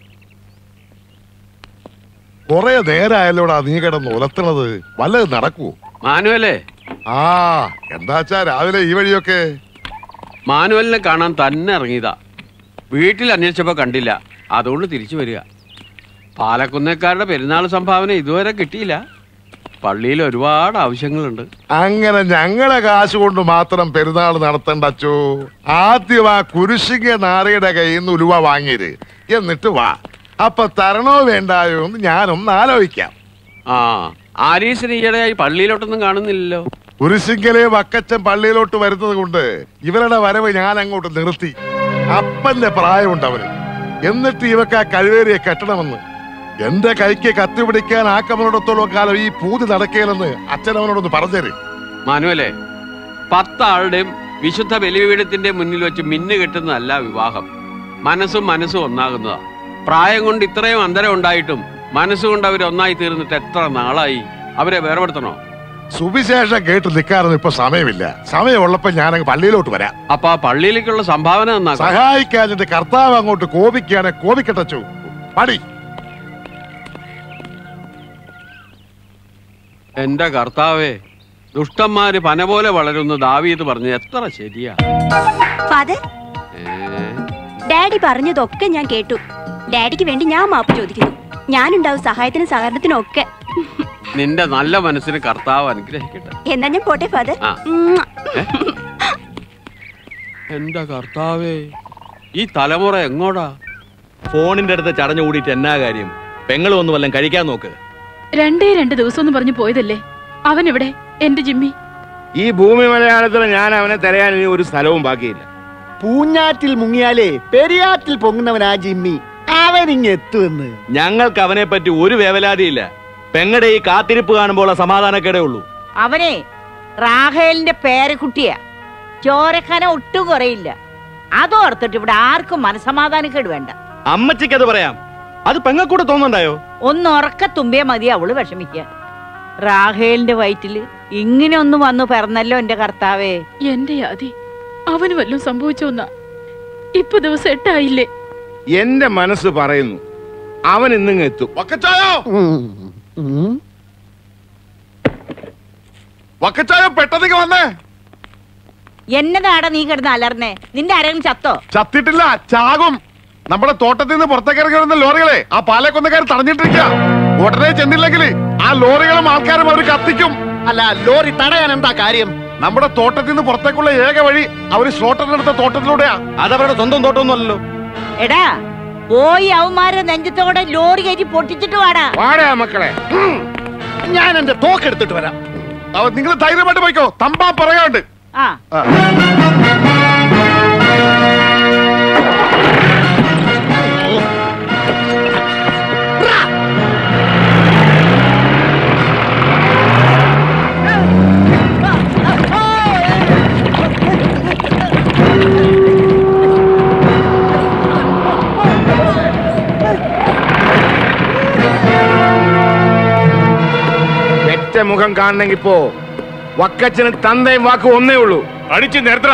കൊറേ നേരമായല്ലോടാ നീ കിടന്ന് ഉലത്തണത് വല്ലത് നടക്കൂ മാനുവലേ ആ എന്താച്ചാ രാവിലെ ഈ വഴിയൊക്കെ മാനുവലിനെ കാണാൻ തന്നെ ഇറങ്ങിയതാ വീട്ടിൽ അന്വേഷിച്ചപ്പോ കണ്ടില്ല അതുകൊണ്ട് തിരിച്ചു വരിക പാലക്കുന്നേക്കാരുടെ പെരുന്നാൾ സംഭാവന ഇതുവരെ കിട്ടിയില്ല പള്ളിയിൽ ഒരുപാട് ആവശ്യങ്ങളുണ്ട് അങ്ങനെ ഞങ്ങളെ കാശ് കൊണ്ട് മാത്രം പെരുന്നാൾ നടത്തണ്ട അച്ചോ ആദ്യം ആ കുരിശിക നാരയുടെ കയ്യിൽ നിന്ന് ഉലുവ വാങ്ങിയത് എന്നിട്ട് വാ അപ്പൊ തരണോ വേണ്ടായോ എന്ന് ഞാനൊന്ന് ആലോചിക്കാം ആ ആരീസിന് ഈയിടെയായി പള്ളിയിലോട്ടൊന്നും കാണുന്നില്ലല്ലോ കുരിശിങ്കലെ വക്കച്ചൻ പള്ളിയിലോട്ട് വരുന്നത് കൊണ്ട് ഇവരുടെ വരവ് ഞാൻ അങ്ങോട്ട് നിർത്തി അപ്പന്റെ പ്രായമുണ്ട് അവന് എന്നിട്ട് ഇവക്ക് ആ കഴിവേറിയെ കെട്ടണമെന്ന് എന്റെ കൈക്ക് കത്തി പിടിക്കാൻ ആക്കമനോടത്തോളം കാലം ഈ പൂതി നടക്കേലെന്ന് അച്ഛനവനോടൊന്ന് പറഞ്ഞേര് മാനുവലെ പത്താളുടെയും വിശുദ്ധ ബലിപീഠത്തിന്റെ മുന്നിൽ വെച്ച് മിന്നു കെട്ടുന്നതല്ല വിവാഹം മനസ്സും മനസ്സും ഒന്നാകുന്നതാ പ്രായം കൊണ്ട് ഇത്രയും അന്തരം ഉണ്ടായിട്ടും മനസ്സുകൊണ്ട് അവർ ഒന്നായി തീർന്നിട്ട് എത്ര നാളായി അവരെ വേർപെടുത്തണോ സുവിശേഷം കേട്ട് നിൽക്കാറൊന്നും ഇപ്പൊ സമയമില്ല സമയമുള്ളപ്പോ ഞാനങ്ങ് പള്ളിയിലോട്ട് വരാം അപ്പൊ ആ പള്ളിയിലേക്കുള്ള സംഭാവന നന്നാക്കാം സഹായിക്കാൻ എന്റെ കർത്താവ് അങ്ങോട്ട് കോപിക്കുകയാണെ കോപിക്കട്ടച്ചു പടി എന്റെ കർത്താവേ ദുഷ്ടന്മാര് പന പോലെ വളരുന്ന ദാവീത് പറഞ്ഞു എത്ര ശരിയാ ഫാദർ ഡാഡി പറഞ്ഞതൊക്കെ ഞാൻ കേട്ടു ഡാഡിക്ക് വേണ്ടി ഞാൻ മാപ്പ് ചോദിക്കുന്നു ഞാനുണ്ടാവും സഹായത്തിനും സഹകരണത്തിനും ഒക്കെ നിന്റെ നല്ല മനസ്സിന് കർത്താവ് അനുഗ്രഹിക്കട്ടെ എന്നാ ഞാൻ പോട്ടെ ഫാദർ ആ. ഉം. എന്റെ കർത്താവേ ഈ തലമുറ എങ്ങോടാ ഫോണിന്റെ അടുത്ത് ചടഞ്ഞു കൂടിയിട്ട് എന്നാ കാര്യം പെങ്ങൾ ഒന്ന് വല്ലതും കഴിക്കാൻ നോക്ക് രണ്ടേ രണ്ട് ദിവസം എന്ന് പറഞ്ഞു പോയതല്ലേ അവൻ എവിടെ എന്റെ ജിമ്മി ഈ ഭൂമി മലയാളത്തിൽ ഞാൻ അവനെ തിരയാൻ ഇനി ഒരു സ്ഥലവും ബാക്കിയില്ല പൂഞ്ഞാറ്റിൽ മുങ്ങിയാലേ പെരിയാറ്റിൽ പൊങ്ങുന്നവനാ ജിമ്മി അവനിങ് എത്തുമെന്ന് ഞങ്ങൾക്ക് അവനെ പറ്റി ഒരു വേവലാതിയില്ല പെങ്ങടെ ഈ കാത്തിരിപ്പ് കാണുമ്പോൾ സമാധാനക്കേടേ ഉള്ളൂ അവനെ റാഹേലിന്റെ പേരക്കുട്ടിയാ ചോരക്കന ഒട്ടും കുറയില്ല അതോർത്തിട്ട് ഇവിടെ ആർക്കും മനസമാധാനക്കേട് വേണ്ട അമ്മച്ചിക്ക് അത് പറയാം അത് പെങ്ങക്കൂടെ തോന്നുന്നുണ്ടായോ ഒന്ന് ഉറക്ക തുമ്പിയ മതി അവള് വിഷമിക്കാൻ റാഹേലിന്റെ വയറ്റില് ഇങ്ങനെ ഒന്ന് വന്നു പിറന്നല്ലോ എന്റെ കർത്താവേ എന്റെ ആദി അവന് വല്ലതും സംഭവിച്ചോന്നാ ഇപ്പൊ ദിവസം എട്ടായില്ലേ എന്റെ മനസ്സ് പറയുന്നു അവൻ ഇന്നിങ് എത്തും വക്കച്ചായോ വക്കച്ചായോ പെട്ടെന്ന് വന്നേ എന്നതാടാ നീ കിടന്ന് അലർന്നേ നിന്റെ ആരെങ്കിലും ചത്തോ ചത്തിട്ടില്ല ചാകും നമ്മുടെ തോട്ടത്തിൽ നിന്ന് പുറത്തേക്ക് ഇറങ്ങി വരുന്ന ലോറികളെ ആ പാലക്കൊന്നക്കാർ തടഞ്ഞിട്ടിരിക്കുക ഉടനെ ചെന്നില്ലെങ്കിൽ ആ ലോറികളും ആൾക്കാരും അവർ കത്തിക്കും അല്ല ലോറി തടയാൻ എന്താ കാര്യം നമ്മുടെ തോട്ടത്തിൽ നിന്ന് പുറത്തേക്കുള്ള ഏക വഴി അവര് സ്ലോട്ടറിനെടുത്ത തോട്ടത്തിലൂടെയാ അതവരുടെ സ്വന്തം തോട്ടമൊന്നുമല്ലല്ലോ എടാ പോയി അവന്മാരെ നെഞ്ചത്തോടെ ലോറി കയറ്റി പൊട്ടിച്ചിട്ട് വാടാ വാടാ മക്കളെ ഞാൻ എന്റെ തോക്കെടുത്തിട്ട് വരാം നിങ്ങൾ ധൈര്യമായിട്ട് പോയിക്കോ തമ്പാ പറയാണ്ട് ആ പെറ്റ മുഖം കാണണമെങ്കിൽ ഇപ്പോ വക്കച്ചന് തന്തയും വാക്കും ഒന്നേ ഉള്ളൂ അടിച്ചു നിർത്തറ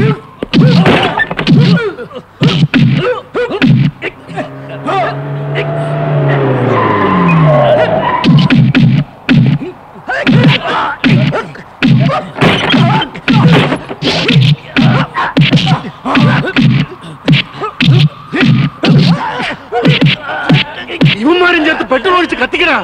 ഇവന്മാരും ചേർത്ത് പെട്രോൾ ഒഴിച്ച് കത്തിക്കടാ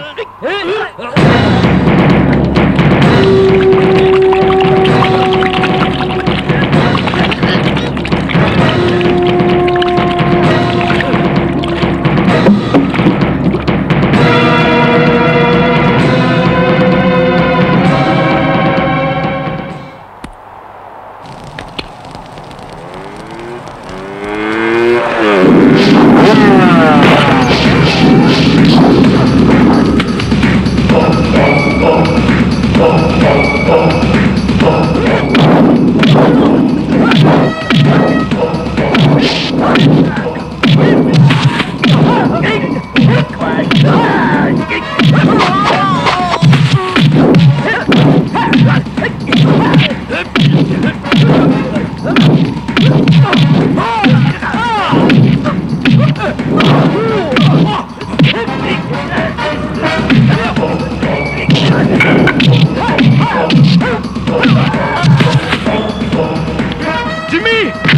ജിമ്മി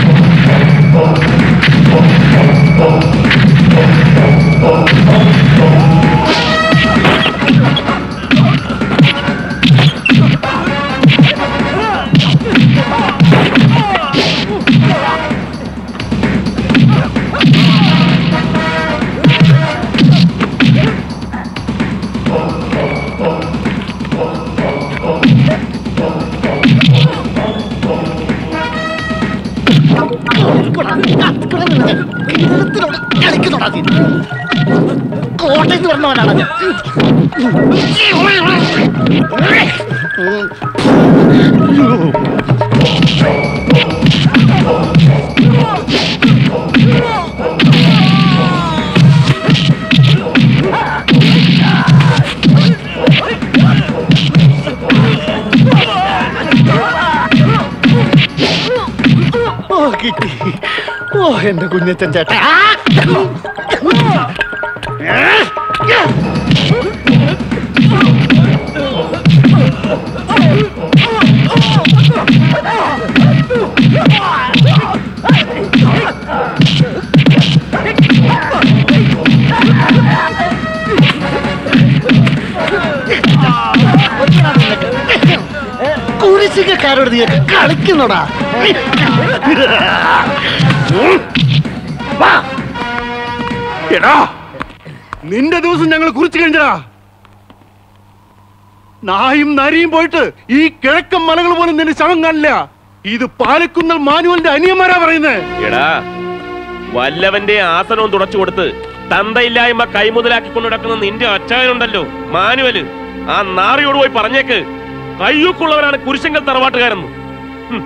കോട്ടയത്ത് വന്നവനാണ് ഞാൻ. ആ ഓ എന്റെ കുഞ്ഞച്ചൻ ചേട്ടാ കുരിശിക്കാരോട് നീ കളിക്കുന്നോടാ എടാ നിന്റെ ദിവസം ഞങ്ങൾ കുറിച്ചു കഴിഞ്ഞടാ നായും നരിയും പോയിട്ട് ഈ കിഴക്കൻ മലകൾ പോലും നിന്റെ ശവം കാണില്ല ഇത് പാലക്കുന്നൽ മാനുവലിന്റെ അനിയന്മാരാ പറയുന്നത് എടാ വല്ലവന്റെ ആസനവും തുടച്ചു കൊടുത്ത് തന്തയില്ലായ്മ കൈമുതലാക്കിക്കൊണ്ട് നടക്കുന്ന നിന്റെ അച്ചായനുണ്ടല്ലോ മാനുവല് ആ നാറിയോട് പോയി പറഞ്ഞേക്ക് കയ്യൂക്കുള്ളവരാണ് കുരിശങ്കൽ തറവാട്ടുകാരെന്ന് ഹും.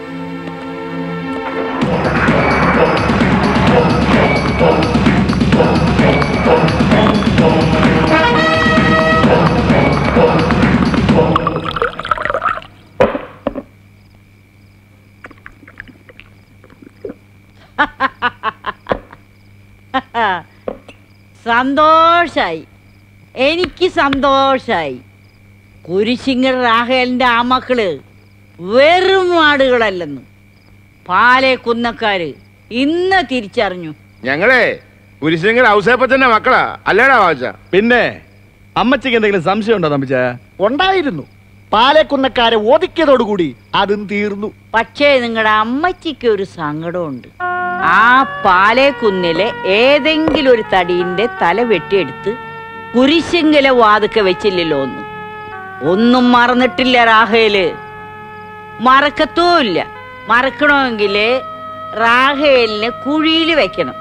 സന്തോഷായി എനിക്ക് സന്തോഷായി കുരിശിങ്ങർ രാഹേലിന്റെ ആ മക്കള് വെറും ആടുകളല്ലെന്ന് പാലേ കുന്നക്കാര് ഇന്ന് തിരിച്ചറിഞ്ഞു ഞങ്ങളെ കുരിശിങ്കർ ഔസേപ്പച്ചന്റെ മക്കളാ അല്ലേടാ വാച്ച പിന്നെ അമ്മച്ചിക്ക് എന്തെങ്കിലും സംശയം ഉണ്ടോ തമ്പിച്ച ഉണ്ടായിരുന്നു പാലക്കുന്നക്കാരെ ഒതുക്കിയതോടുകൂടി അതും തീർന്നു പക്ഷേ നിങ്ങളുടെ അമ്മച്ചിക്ക് ഒരു സങ്കടമുണ്ട് ആ പാലേക്കുന്നിലെ ഏതെങ്കിലും ഒരു തടീന്റെ തല വെട്ടിയെടുത്ത് കുരിശെങ്കില വാതുക്ക വെച്ചില്ലല്ലോ ഒന്ന് ഒന്നും മറന്നിട്ടില്ല റാഹേല് മറക്കത്തുമില്ല മറക്കണമെങ്കില് റാഹേലിനെ കുഴിയിൽ വെക്കണം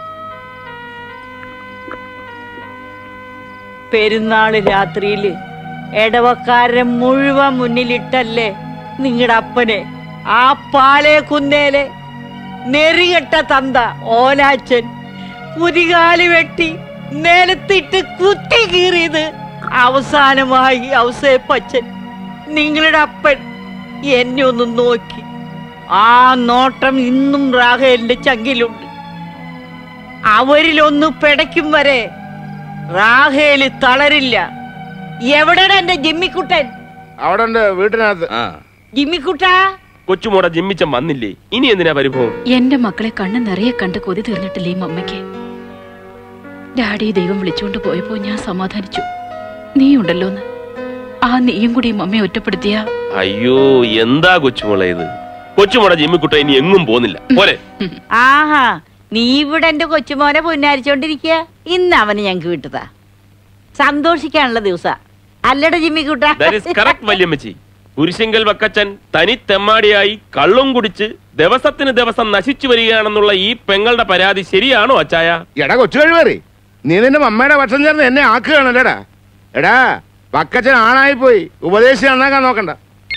പെരുന്നാള് രാത്രിയില് എടവക്കാരനെ മുഴുവൻ മുന്നിലിട്ടല്ലേ നിങ്ങളുടെ അപ്പനെ ആ പാലേ കുന്നേലെ നെറികെട്ട തന്ത ഓനാച്ചൻ കുതികാല് വെട്ടി നിലത്തിട്ട് കുത്തി കീറിയത് അവസാനമായി ഔസേപ്പച്ചൻ നിങ്ങളുടെ അപ്പൻ എന്നെ ഒന്ന് നോക്കി ആ നോട്ടം ഇന്നും റാഹേലിന്റെ ചങ്കിലുണ്ട് അവരിലൊന്ന് പിടയ്ക്കും വരെ റാഹേല് തളരില്ല എവിടെയാണ് എന്റെ ജിമ്മിക്കുട്ടൻ അവിടെ ഉണ്ട് വീട്ടിനകത്ത് ജിമ്മിക്കുട്ടാ കൊച്ചുമോടെ ജിമ്മിച്ചൻ വന്നില്ലേ ഇനി എന്തിനാ പരിഭവം എന്റെ മക്കളെ കണ്ണ് നിറയെ കണ്ട് കൊതി തീർന്നിട്ടില്ലേ ഈ മമ്മയ്ക്ക് ഡാഡി ദൈവം വിളിച്ചുകൊണ്ട് പോയപ്പോ ഞാൻ സമാധാനിച്ചു നീ ഉണ്ടല്ലോന്ന് ആ നീയും കൂടി ഈ മമ്മയെ ഒറ്റപ്പെടുത്തിയ അയ്യോ എന്താ കൊച്ചുമോളെ ഇത് കൊച്ചുമോടെ ജിമ്മിക്കുട്ട ഇനി എങ്ങും പോകുന്നില്ല പോലെ ആഹാ നീ ഇവിടെ എന്റെ കൊച്ചുമോനെ പൊന്നാരിച്ചോണ്ടിരിക്കുക ഇന്ന് അവന് ഞങ്ങക്ക് വിട്ടതാ സന്തോഷിക്കാനുള്ള ദിവസ അല്ലട ജിമ്മിക്കുട്ട കറക്റ്റ് വല്യമ്മച്ചി കുരിശെങ്കൽ വക്കച്ചൻ തനി തെമ്മാടിയായി കള്ളും കുടിച്ച് ദിവസത്തിന് ദിവസം നശിച്ചു വരികയാണെന്നുള്ള ഈ പെങ്ങളുടെ പരാതി ശരിയാണോ അച്ചായ എടാ കൊച്ചു കഴിവേറി നീ നിന്റെ മമ്മയുടെ പക്ഷം ചേർന്ന് എന്നെ ആക്കുകയാണല്ലേടാ എടാ വക്കച്ചൻ ആണായി പോയി ഉപദേശി നന്നാക്കാൻ നോക്കണ്ട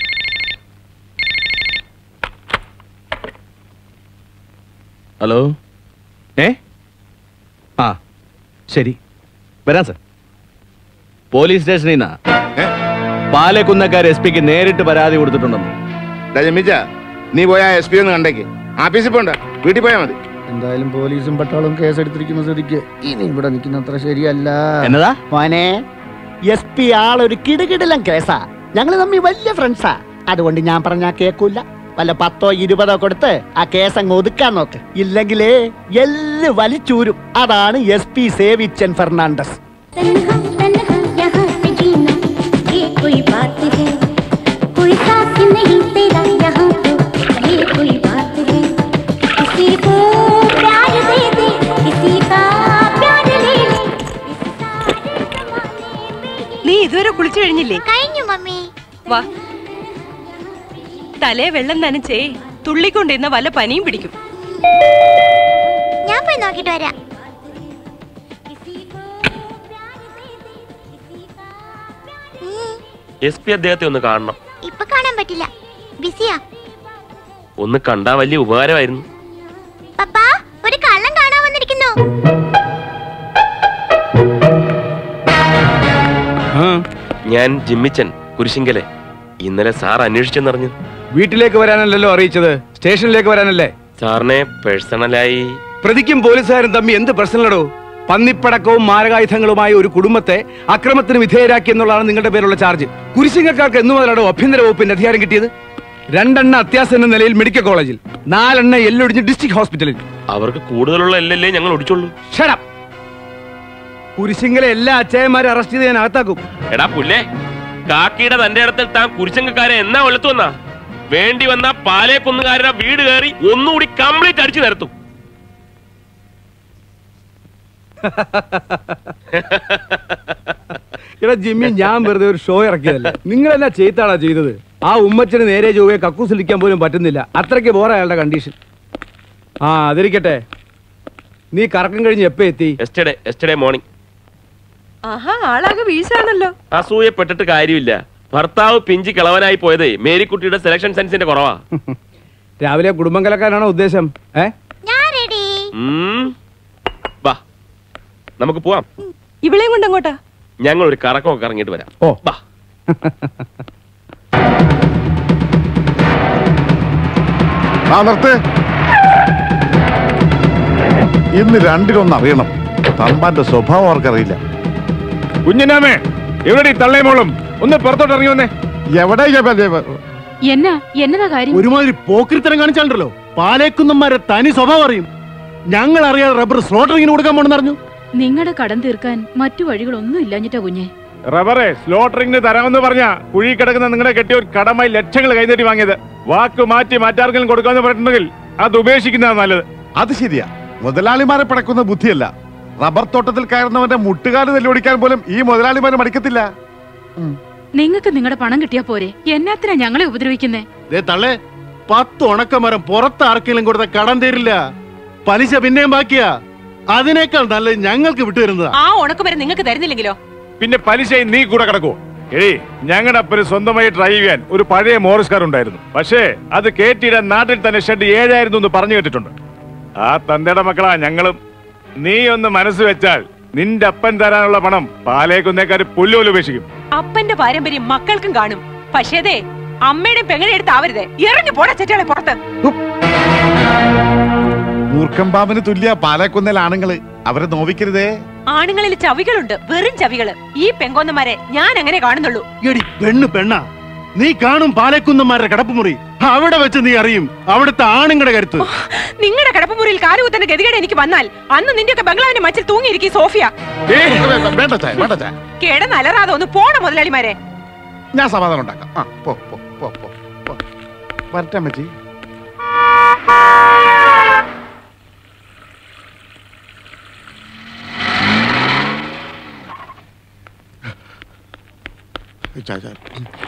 ഹലോ ഏ ആ ശരി വരാം സർ പോലീസ് സ്റ്റേഷനിൽ നിന്നാ പാലക്കുന്നക്കാർ എസ് പിക്ക് നേരിട്ട് പരാതി കൊടുത്തിട്ടുണ്ടെന്ന് രജമിച്ച നീ പോയാ എസ് പി ഒന്ന് കണ്ടേക്ക് ആഫീസിൽ പോണ്ട വീട്ടിൽ പോയാ മതി എന്തായാലും പോലീസും പട്ടാളും കേസെടുത്തിരിക്കുന്ന സ്ഥിതിക്ക് ഇനി ഇവിടെ നിൽക്കുന്ന അത്ര ശരിയല്ല എന്നതാ മോനെ എസ് പി ആളൊരു കിടുകിടിലം കേസാ ഞങ്ങൾ തമ്മിൽ വലിയ ഫ്രണ്ട്സാ അതുകൊണ്ട് ഞാൻ പറഞ്ഞാ കേക്കൂല വല്ല പത്തോ ഇരുപതോ കൊടുത്ത് ആ കേസ് അങ്ങ് ഒതുക്കാൻ നോക്ക് ഇല്ലെങ്കിലേ എല്ല് വലിച്ചൂരും അതാണ് എസ് പി സേവിച്ചൻ ഫെർണാണ്ടസ് यहाँ से जीना ये कोई बात है कोई साथ नहीं तेरा यहाँ तो ये कोई बात है किसी को प्यार दे दे किसी का प्यार ले ले നീ ഇതുവരെ കുളിച്ചു കഴിഞ്ഞില്ലേ കഴിഞ്ഞു മമ്മി വാ തലേ വെള്ളം നനച്ചേ തുള്ളിക്കൊണ്ടിരുന്ന വല്ല പനിയും പിടിക്കും ഞാൻ പോയി നോക്കിട്ട് വരാം എസ് പി അദ്ദേഹത്തെ ഒന്ന് കാണണം ഇപ്പൊ കാണാൻ പറ്റില്ല ബിസിയാ ഒന്ന് കണ്ടാ വലിയ ഉപകാരമായിരുന്നു പപ്പാ ഒരു കള്ളം കാണാൻ വന്നിരിക്കുന്നു ഞാൻ ജിമ്മിച്ചൻ കുരിശിങ്കലെ ഇന്നലെ സാർ അന്വേഷിച്ചെന്നറിഞ്ഞു വീട്ടിലേക്ക് വരാനല്ലല്ലോ അറിയിച്ചത് സ്റ്റേഷനിലേക്ക് വരാനല്ലേ സാറിനെ പേഴ്സണലായി പ്രതിക്കും പോലീസുകാരും തമ്മിൽ എന്ത് പ്രശ്നങ്ങളടോ പന്നിപ്പടക്കവും മാരകായുധങ്ങളുമായ ഒരു കുടുംബത്തെ അക്രമത്തിന് വിധേയരാക്കി എന്നുള്ളതാണ് നിങ്ങളുടെ പേരുള്ള ചാർജ് കുരിശിങ്ങക്കാർക്ക് എന്നു മുതലാണോ ആഭ്യന്തര വകുപ്പിന്റെ അധികാരം കിട്ടിയത് രണ്ടെണ്ണ അത്യാസന്ന നിലയിൽ മെഡിക്കൽ കോളേജിൽ നാലെണ്ണ എല്ലൊടിഞ്ഞ് ഡിസ്ട്രിക്ട് ഹോസ്പിറ്റലിൽ അവർക്ക് കൂടുതലുള്ള എല്ലല്ലേ ഞങ്ങൾ ഒടിച്ചുള്ളൂ ഷടം കുരിശിങ്ങലെ എല്ലാ അച്ചായന്മാരെ അറസ്റ്റ് ചെയ്ത് ഞാൻ അകത്താക്കും എടാ പുല്ലേ കാക്കിയുടെ തന്റെ ഇടത്തിൽ താൻ കുരിശങ്കക്കാരെ എന്നാ ഒലത്തു വന്നാ വേണ്ടി വന്ന പാലേക്കുന്നുകാരുടെ വീട് കയറി ഒന്നുകൂടി കംപ്ലീറ്റ് അടിച്ചു നിരത്തും എടാ ജിമ്മി ഞാൻ വെറുതെ ഒരു ഷോ ഇറക്കിയതല്ലേ നിങ്ങളെന്നാ ചെയ്ത്താണാ ചെയ്തത് ആ ഉമ്മച്ചന് നേരെ ചൊവ്വയെ കക്കൂസിലിക്കാൻ പോലും പറ്റുന്നില്ല അത്രയ്ക്ക് ബോറ അയാളുടെ കണ്ടീഷൻ ആ അതിരിക്കട്ടെ നീ കറക്കം കഴിഞ്ഞ് എപ്പോ എത്തി എസ്റ്റർഡേ എസ്റ്റർഡേ മോർണിംഗ് ആഹാ ആളാകെ വീശാണല്ലോ അസൂയപ്പെട്ടിട്ട് കാര്യമില്ല ഭർത്താവ് പിഞ്ചി കിളവനായി പോയതേ മേരിക്കുട്ടിയുടെ സെലക്ഷൻ സെൻസിന്റെ കുറവാ രാവിലെ കുടുംബം കലക്കാനാണോ ഉദ്ദേശം ഏ ഉം. വാ നമുക്ക് പോവാം ഇവിളെയും കൊണ്ട് അങ്ങോട്ടാ ഞങ്ങൾ ഒരു കറക്കമൊക്കെ ഇറങ്ങിയിട്ട് വരാം ഓ വാ ആ നിർത്ത് ഇന്ന് രണ്ടിലൊന്ന് അറിയണം തമ്പാന്റെ സ്വഭാവം അവർക്കറിയില്ല കുഞ്ഞിനാമേ എവിടെ തള്ളേമോളും ഒന്ന് പുറത്തോട്ട് ഇറങ്ങി വന്നേ എവിടെ എന്നാ എന്നതാ കാര്യം ഒരുമാതിരി പോക്കിരിത്തരം കാണിച്ചാണ്ടല്ലോ പാലേക്കുന്നന്മാരെ തനി സ്വഭാവം അറിയും ഞങ്ങൾ അറിയാതെ റബ്ബർ സ്ലോട്ടറിങ്ങിന് കൊടുക്കാൻ പോണെന്ന് അറിഞ്ഞു നിങ്ങളുടെ കടം തീർക്കാൻ മറ്റു വഴികളൊന്നും ഇല്ലാഞ്ഞിട്ടാ കുഞ്ഞെ റബ്ബറെ സ്ലോട്ടറിംഗിന് തരാമെന്ന് പറഞ്ഞ കുഴി കിടക്കുന്ന നിങ്ങളുടെ കെട്ടിയ ഒരു കടമായി ലക്ഷങ്ങൾ കൈനീട്ടി വാങ്ങിയത് വാക്ക് മാറ്റി മറ്റാർക്കെങ്കിലും കൊടുക്കാമെന്ന് പറഞ്ഞിട്ടുണ്ടെങ്കിൽ അത് ഉപേക്ഷിക്കുന്നതാണ് നല്ലത് അത് ശരിയാ മുതലാളിമാരെ പിടക്കുന്ന ബുദ്ധിയല്ല റബ്ബർ തോട്ടത്തിൽ കയറുന്നവന്റെ മുട്ടുകാല് നെല്ലൊടിക്കാൻ പോലും ഈ മുതലാളിമാരെ മടിക്കത്തില്ല നിങ്ങൾക്ക് നിങ്ങളുടെ പണം കിട്ടിയാ പോരെ എന്നാത്തിനാ ഞങ്ങളെ ഉപദ്രവിക്കുന്നേ ദേ തള്ളേ പത്ത് ഉണക്കമരം പുറത്ത് ആർക്കെങ്കിലും കൊടുത്ത കടം തരില്ല പലിശ പിന്നെയും ബാക്കിയാ അതിനേക്കാൾ നല്ലത് ഞങ്ങൾക്ക് വിട്ടുതരുന്നതാ ആ ഉണക്കുമരെ നിങ്ങൾക്ക് തരുന്നില്ലെങ്കിലോ പിന്നെ പലിശ നീ കൂടെ കിടക്കുവോ ഏയ് ഞങ്ങളുടെ അപ്പന് സ്വന്തമായി ഡ്രൈവ് ചെയ്യാൻ ഒരു പഴയ മോറിസ് കാർ ഉണ്ടായിരുന്നു പക്ഷേ അത് കേറ്റിയിടാൻ നാട്ടിൽ തന്നെ ഷെഡ് ഏഴായിരുന്നു എന്ന് പറഞ്ഞു കേട്ടിട്ടുണ്ട് ആ തന്തയുടെ മക്കളാ ഞങ്ങളും നീ ഒന്ന് മനസ്സ് വെച്ചാൽ നിന്റെ അപ്പൻ തരാനുള്ള പണം പാലേക്കുന്നേക്കാർ പുല്ലുപോലെ ഉപേക്ഷിക്കും അപ്പന്റെ പാരമ്പര്യം മക്കൾക്കും കാണും പക്ഷേ അതെ അമ്മയുടെയും പെങ്ങളുടെ അടുത്ത് ആവരുത് ഇറങ്ങി പോടാ ചെറ്റാളെ പുറത്ത് മൂർഖം പാമ്പിന് തുല്യ പാലക്കുന്നൽ ആണുങ്ങള് അവരെ നോവിക്കരുതേ ആണുങ്ങളിൽ ചവികളുണ്ട് വെറും ചവികള് ഈ പെങ്കോന്നമാരെ ഞാൻ അങ്ങനെ കാണുന്നുള്ളൂ എടി പെണ്ണ് പെണ്ണാ നീ കാണും പാലേക്കുന്നന്മാരുടെ കിടപ്പുമുറി അവിടെ വെച്ച് നീ അറിയും അവിടുത്തെ ആണുങ്ങളുടെ കരുത്ത് നിങ്ങളുടെ കിടപ്പുമുറിയിൽ കാലുകുത്തന്റെ ഗതികേട് എനിക്ക് വന്നാൽ അന്ന് നിന്റെയൊക്കെ ബംഗ്ലാവിന്റെ മച്ചിൽ തൂങ്ങിയിരിക്കും സോഫിയ വേണ്ട ചായ വേണ്ട ചായ കിടന്ന് അലറാതെ ഒന്ന് പോണ മുതലാളിമാരെ ഞാൻ സമാധാനം ഉണ്ടാക്കാം ആ പോ പോ പോ പോ പോ. വരട്ടെ അമ്മച്ചി ചായ ചായ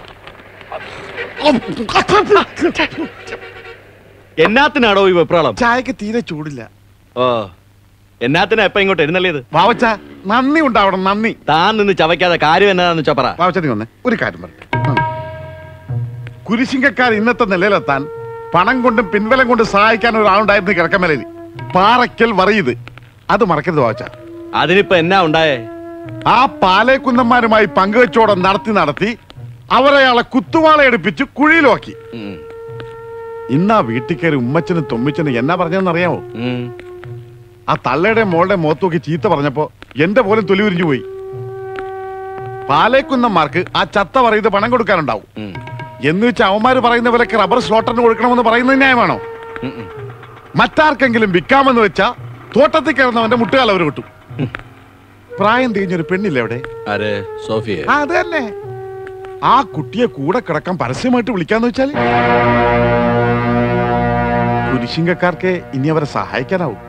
എന്നാത്തിനാടോ ഈ വെപ്രാളം ചായക്ക് തീരെ ചൂടില്ല ഓ എന്നാത്തിനാ എപ്പ ഇങ്ങോട്ട് എഴുന്നള്ളിയത് വാവച്ച നന്ദി ഉണ്ടാവണം നന്ദി താൻ നിന്ന് ചവയ്ക്കാതെ കാര്യം എന്നാന്ന് ചൊപ്പറ വാവച്ച നീ വന്നേ ഒരു കാര്യം പറയട്ടെ ആ. കുരിശിങ്കക്കാർ ഇന്നത്തെ നിലയിലെത്താൻ പണം കൊണ്ടും പിൻബലം കൊണ്ടും സഹായിക്കാൻ ഒരാളുണ്ടായിരുന്നു കിഴക്കമലയിൽ പാറയ്ക്കൽ വറിയത് അത് മറക്കരുത് വാവച്ച അതിനിപ്പോ എന്നാ ഉണ്ടായേ ആ പാലേക്കുന്നന്മാരുമായി പങ്കുവെച്ചോടം നടത്തി നടത്തി അവരയാളെ കുത്തുവാളയെടുപ്പിച്ച് കുഴിയിലാക്കി ഇന്നാ വീട്ടിൽ കയറി ഉമ്മച്ചനും തൊമ്മിച്ചനും എന്നാ പറഞ്ഞതെന്ന് അറിയാമോ ആ തള്ളയുടെ മോളുടെ മുഖത്ത് നോക്കി ചീത്ത പറഞ്ഞപ്പോ എന്റെ പോലും തൊലി ഉരിഞ്ഞു പോയി പാലേക്കുന്നന്മാർക്ക് ആ ചത്ത പറയുന്നത് പണം കൊടുക്കാനുണ്ടാവും എന്ന് വെച്ച് അവന്മാര് പറയുന്ന പോലെയൊക്കെ റബ്ബർ സ്ലോട്ടറിന് കൊടുക്കണമെന്ന് പറയുന്നത് ന്യായമാണോ മറ്റാർക്കെങ്കിലും വിൽക്കാമെന്ന് വെച്ചാ തോട്ടത്തിൽ കിടന്നവന്റെ മുട്ടുകാൽ അവർ കിട്ടും പ്രായം തിരിഞ്ഞൊരു പെണ്ണില്ലേ അവിടെ ആര് സോഫിയ ആ, അത് തന്നെ ആ കുട്ടിയെ കൂടെ കിടക്കാൻ പരസ്യമായിട്ട് വിളിക്കാന്ന് വെച്ചാല് കുരിശിങ്കക്കാർക്ക് ഇനി അവരെ സഹായിക്കാനാവും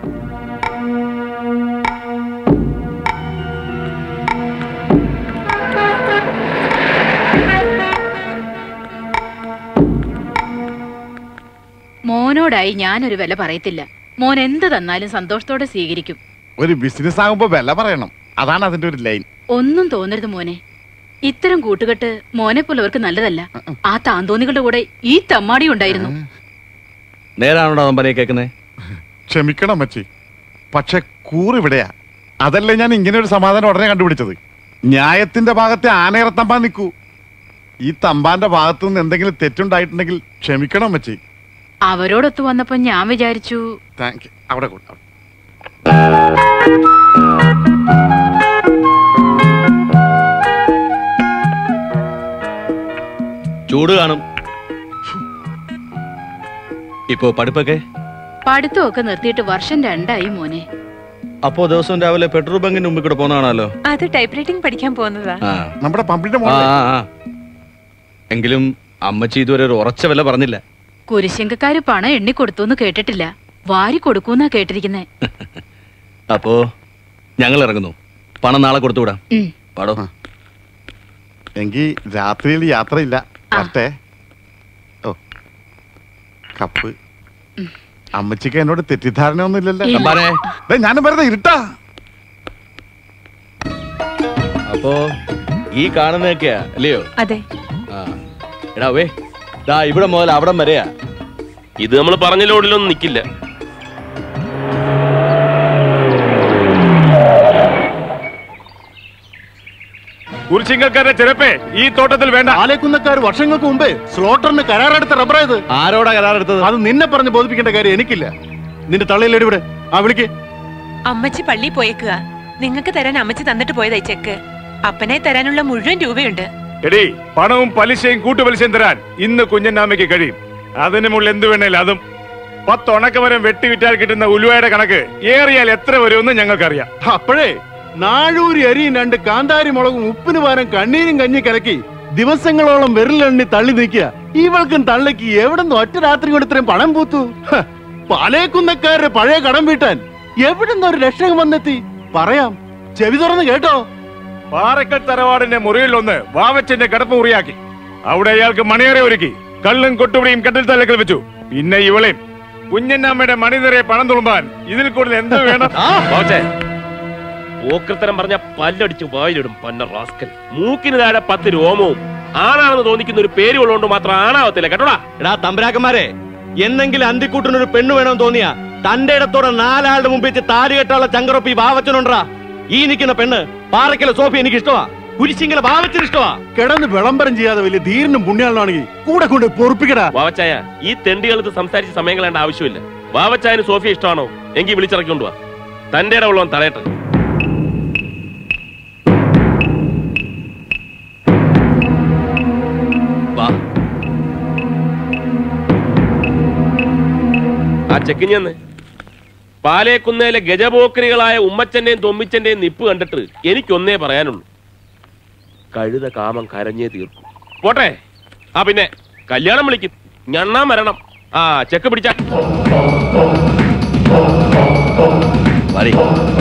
മോനോടായി ഞാനൊരു വില പറയത്തില്ല മോൻ എന്ത് തന്നാലും സന്തോഷത്തോടെ സ്വീകരിക്കും ഒരു ബിസിനസ് ആകുമ്പോ വില പറയണം അതാണ് അതിന്റെ ഒരു ലൈൻ ഒന്നും തോന്നരുത് മോനെ ഇത്തരം കൂട്ടുകെട്ട് മോനെ പോലവർക്ക് നല്ലതല്ല ആ താന്തോന്നികളുടെ കൂടെ ഈ തമ്മാടി ഉണ്ടായിരുന്നു നേരാണോടാ നമ്പനെ കേൾക്കുന്നേ ക്ഷമിക്കണം മച്ചി പക്ഷെ കൂറിവിടെയാ അതല്ലേ ഞാൻ ഇങ്ങനെ ഒരു സമാധാനം ഉടനെ കണ്ടുപിടിച്ചത് ന്യായത്തിന്റെ ഭാഗത്തെ ആനയിറത്തമ്പാൻ നിൽക്കൂ ഈ തമ്പാന്റെ ഭാഗത്തു നിന്ന് എന്തെങ്കിലും തെറ്റുണ്ടായിട്ടുണ്ടെങ്കിൽ ക്ഷമിക്കണം മച്ചി അവരോടൊത്തു വന്നപ്പോ ഞാൻ വിചാരിച്ചു താങ്ക് യു അവിടെ കൊടു ചൂട് കാണും ഇപ്പോ പഠിപ്പൊക്കെ പഠിത്തമൊക്കെ നിർത്തിയിട്ട് വർഷം രണ്ടായി മോനെ അപ്പോ ദിവസം രാവിലെ പെട്രോൾ ബങ്കിന്റെ മുമ്പിൽ കൂടെ പോകുന്നതാണല്ലോ അത് ടൈപ്പ് റൈറ്റിംഗ് പഠിക്കാൻ പോകുന്നതാ ആ നമ്മുടെ പമ്പിന്റെ ആ, ആ, ആ. എങ്കിലും അമ്മച്ചി ഇതുവരെ ഒരു ഉറച്ച വില പറഞ്ഞില്ല കുരിശങ്കക്കാര് പണം എണ്ണി കൊടുത്തു എന്ന് കേട്ടിട്ടില്ല വാരി കൊടുക്കൂന്നാ കേട്ടിരിക്കുന്നേ അപ്പോ ഞങ്ങൾ ഇറങ്ങുന്നു പണം നാളെ കൊടുത്തുവിടാം ഉം. പാടോ എങ്കിൽ രാത്രിയിൽ യാത്രയില്ല വരട്ടെ ഓ കപ്പ് അമ്മച്ചിക്ക് എന്നോട് തെറ്റിദ്ധാരണ ഒന്നും ഇല്ലല്ലോ ഇല്ല. അമ്പാനെ. ദേ, ഞാനും വെറുതെ ഇരുട്ടാ അപ്പോ ഈ കാണുന്നതൊക്കെയാ അല്ലയോ അതെ ആ എടാ വേ ദാ ഇവിടെ മുതൽ അവിടം വരെയാ ഇത് നമ്മൾ പറഞ്ഞ ലോഡിലൊന്നും നിക്കില്ല കുരിശിങ്കക്കാരുടെ ചെറുപ്പേ ഈ തോട്ടത്തിൽ വേണ്ട ആലേക്കുന്നക്കാർ വർഷങ്ങൾക്ക് മുമ്പേ സ്ലോട്ടറിന് കരാറെടുത്ത റബ്ബറായത് ആരോടാ കരാറെടുത്തത് അത് നിന്നെ പറഞ്ഞ് ബോധിപ്പിക്കേണ്ട കാര്യം എനിക്കില്ല നിന്റെ തള്ളയിലേടി ഇവിടെ ആ വിളിക്ക് അമ്മച്ചി പള്ളി പോയേക്കുക നിങ്ങൾക്ക് തരാൻ അമ്മച്ചി തന്നിട്ട് പോയതായി ചെക്ക് അപ്പനെ തരാനുള്ള മുഴുവൻ രൂപയുണ്ട് എടീ പണവും പലിശയും കൂട്ടുപലിശയും തരാൻ ഇന്ന് കുഞ്ഞന്നാമയ്ക്ക് കഴിയും അതിന് മുകളിൽ എന്ത് വേണേലും അതും പത്ത് ഉണക്കമരം വെട്ടി വിറ്റാൽ കിട്ടുന്ന ഉലുവയുടെ കണക്ക് ഏറിയാൽ എത്ര വരുമെന്ന് ഞങ്ങൾക്കറിയാം അപ്പോഴേ നാഴൂരി അരിയും രണ്ട് കാന്താരി മുളകും ഉപ്പിന് പകരം കണ്ണീരും കഞ്ഞി കലക്കി ദിവസങ്ങളോളം വിരലെണ്ണി തള്ളി നീക്കുക ഇവൾക്കും തള്ളിക്ക് എവിടുന്ന് ഒറ്റ രാത്രി കൊണ്ട് ഇത്രയും പണം പൂത്തു ഹ, പാലേക്കുന്നക്കാരുടെ പഴയ കടം വീട്ടാൻ എവിടുന്ന് ഒരു ലക്ഷം വന്നെത്തി പറയാം ചെവി തുറന്ന് കേട്ടോ പാറക്കൽ തറവാടിന്റെ മുറിയിലൊന്ന് വാവച്ചന്റെ കിടപ്പ് മുറിയാക്കി അവിടെ അയാൾക്ക് മണിയേറെ ഒരുക്കി കള്ളും കൊട്ടുപിടിയും കട്ടിൽ തലക്കൽ വെച്ചു പിന്നെ ഇവളെയും കുഞ്ഞന്നാമ്മയുടെ മണി നിറയെ പണം തുളുമ്പാൻ ഇതിൽ കൂടുതൽ എന്ത് വേണം ബാബച്ചേ, പോക്കൃത്തരം പറഞ്ഞ പല്ലടിച്ച് വായിലിടും പന്ന റാസ്കൽ മൂക്കിന് താഴെ പത്ത് രോമവും ആണാണെന്ന് തോന്നിക്കുന്ന ഒരു പേര് ഉള്ളതുകൊണ്ട് മാത്രം ആണാവത്തില്ല കേട്ടോടാ എടാ തമ്പരാക്കന്മാരെ എന്നെങ്കിലും അന്തിക്കൂട്ടിന് ഒരു പെണ്ണ് വേണമെന്ന് തോന്നിയാ തന്റെ ഇടത്തോടെ നാലാളുടെ മുമ്പിൽ വെച്ച് താടി കെട്ടാനുള്ള ചങ്കറൊപ്പി ബാവച്ചനുണ്ടാ ഈ നിൽക്കുന്ന പെണ്ണ് പാറക്കല സോഫി എനിക്ക് ഇഷ്ടമാ കുരിശിങ്കല ബാവച്ചന് ഇഷ്ടമാ കിടന്ന് വിളംബരം ചെയ്യാതെ വലിയ ധീരനും പുണ്യാളനാണെങ്കിൽ കൂടെ കൊണ്ട് പൊറുപ്പിക്കടാ വാവച്ചായ ഈ തെണ്ടികളത്ത് സംസാരിച്ച് സമയം കളയേണ്ട ആവശ്യമില്ല വാവച്ചായന് സോഫിയ ഇഷ്ടമാണോ എങ്കിൽ വിളിച്ചിറക്കിക്കൊണ്ട് വാ തന്റെ ഇടമുള്ളവൻ തടയട്ടെ വാ ആ ചെക്കിഞ്ഞ് തന്നെ പാലേക്കുന്നേലെ ഗജപോക്രികളായ ഉമ്മച്ചന്റെയും തൊമ്മിച്ചന്റെയും നിപ്പ് കണ്ടിട്ട് എനിക്കൊന്നേ പറയാനുള്ളൂ കഴുത കാമം കരഞ്ഞേ തീർക്കും പോട്ടെ ആ പിന്നെ കല്യാണം വിളിക്കും ഞണ്ണാൻ വരണം ആ ചെക്ക് പിടിച്ച വരി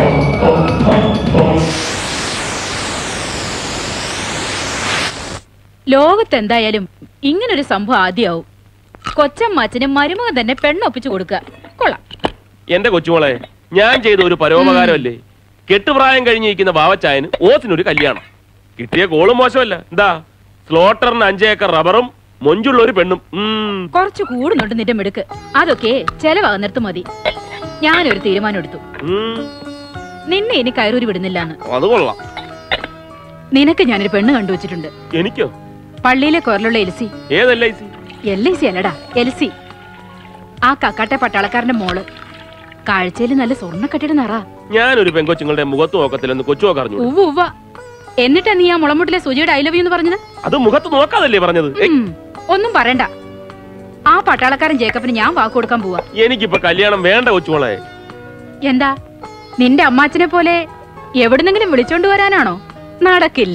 ലോകത്ത് എന്തായാലും ഇങ്ങനൊരു സംഭവം ആദ്യമാവും കൊച്ചമ്മാച്ചന് മരുമകൻ തന്നെ പെണ്ണൊപ്പിച്ചു കൊടുക്കുക കൊള്ളാം എന്റെ കൊച്ചുമോളെ ഞാൻ ചെയ്ത ഒരു പരോപകാരമല്ലേ കെട്ടുപ്രായം കഴിഞ്ഞിരിക്കുന്ന ബാവച്ചായന് ഓസിനൊരു കല്യാണം കിട്ടിയ കോളും മോശമല്ല എന്താ സ്ലോട്ടറിന് അഞ്ചേക്കർ റബ്ബറും മൊഞ്ചുള്ള ഒരു പെണ്ണും ഉം. കുറച്ച് കൂടുന്നുണ്ട് നിന്റെ മിടുക്ക് അതൊക്കെ ചെലവാകുന്നിടത്ത് മതി ഞാനൊരു തീരുമാനം എടുത്തു ഉം. നിന്നെ ഇനി കയറൂരി വിടുന്നില്ലാന്ന് അത് കൊള്ളാം നിനക്ക് ഞാനൊരു പെണ്ണ് കണ്ടുവച്ചിട്ടുണ്ട് എനിക്കോ പള്ളിയിലെ കൊരലുള്ള എൽസി ഏതല്ല ഐസി എൽ ഐ സി അല്ലടാ എൽസി ആ കക്കാട്ടെ പട്ടാളക്കാരന്റെ മോള് കാഴ്ചയിൽ നല്ല സ്വർണ്ണക്കട്ടിയുടെ നിറ ഞാനൊരു പെങ്കൊച്ചുങ്ങളുടെ മുഖത്ത് നോക്കത്തില്ലെന്ന് കൊച്ചു നോക്കറിഞ്ഞു ഉവ്വ് ഉവ്വ എന്നിട്ടാ നീ ആ മുളമുട്ടിലെ സുജിയുടെ ഐ ലവ് യു എന്ന് പറഞ്ഞത് അത് മുഖത്ത് നോക്കാതല്ലേ പറഞ്ഞത് ഏയ്, ഉം, ഒന്നും പറയണ്ട ആ പട്ടാളക്കാരൻ ജേക്കബിന് ഞാൻ വാക്ക് കൊടുക്കാൻ പോവാ എനിക്കിപ്പോ കല്യാണം വേണ്ട കൊച്ചുമോളെ എന്താ നിന്റെ അമ്മാച്ചനെ പോലെ എവിടുന്നെങ്കിലും വിളിച്ചോണ്ട് വരാനാണോ നടക്കില്ല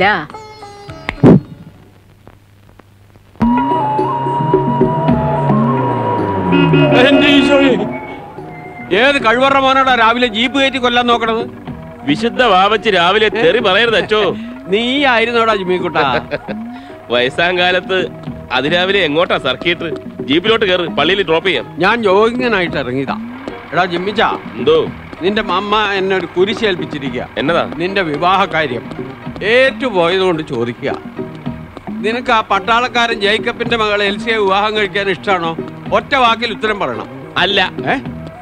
എന്റെ ഈശോയെ ഏത് കഴിവറ മോനാടാ രാവിലെ ജീപ്പ് കയറ്റി കൊല്ലാൻ നോക്കണത് വിശുദ്ധ വാവച്ച് രാവിലെ തെറി പറയരുത് അച്ചോ നീ ആയിരുന്നോടാ ജിമ്മിക്കുട്ട വയസ്സാം കാലത്ത് അതിരാവിലെ എങ്ങോട്ടാ സർക്കിട്ട് ജീപ്പിലോട്ട് കയറ് പള്ളിയിൽ ഡ്രോപ്പ് ചെയ്യാം ഞാൻ ജോഗിങ്ങനായിട്ട് ഇറങ്ങിയതാ എടാ ജിമ്മിച്ച എന്തോ നിന്റെ മമ്മ എന്നെ ഒരു കുരിശ് ഏൽപ്പിച്ചിരിക്കുക എന്നതാ നിന്റെ വിവാഹ കാര്യം ഏറ്റുപോയതുകൊണ്ട് ചോദിക്കുക നിനക്ക് ആ പട്ടാളക്കാരൻ ജേക്കബിന്റെ മകൾ എൽസിയെ വിവാഹം കഴിക്കാൻ ഇഷ്ടമാണോ ഒറ്റ വാക്കിൽ ഉത്തരം പറയണം അല്ല ഏ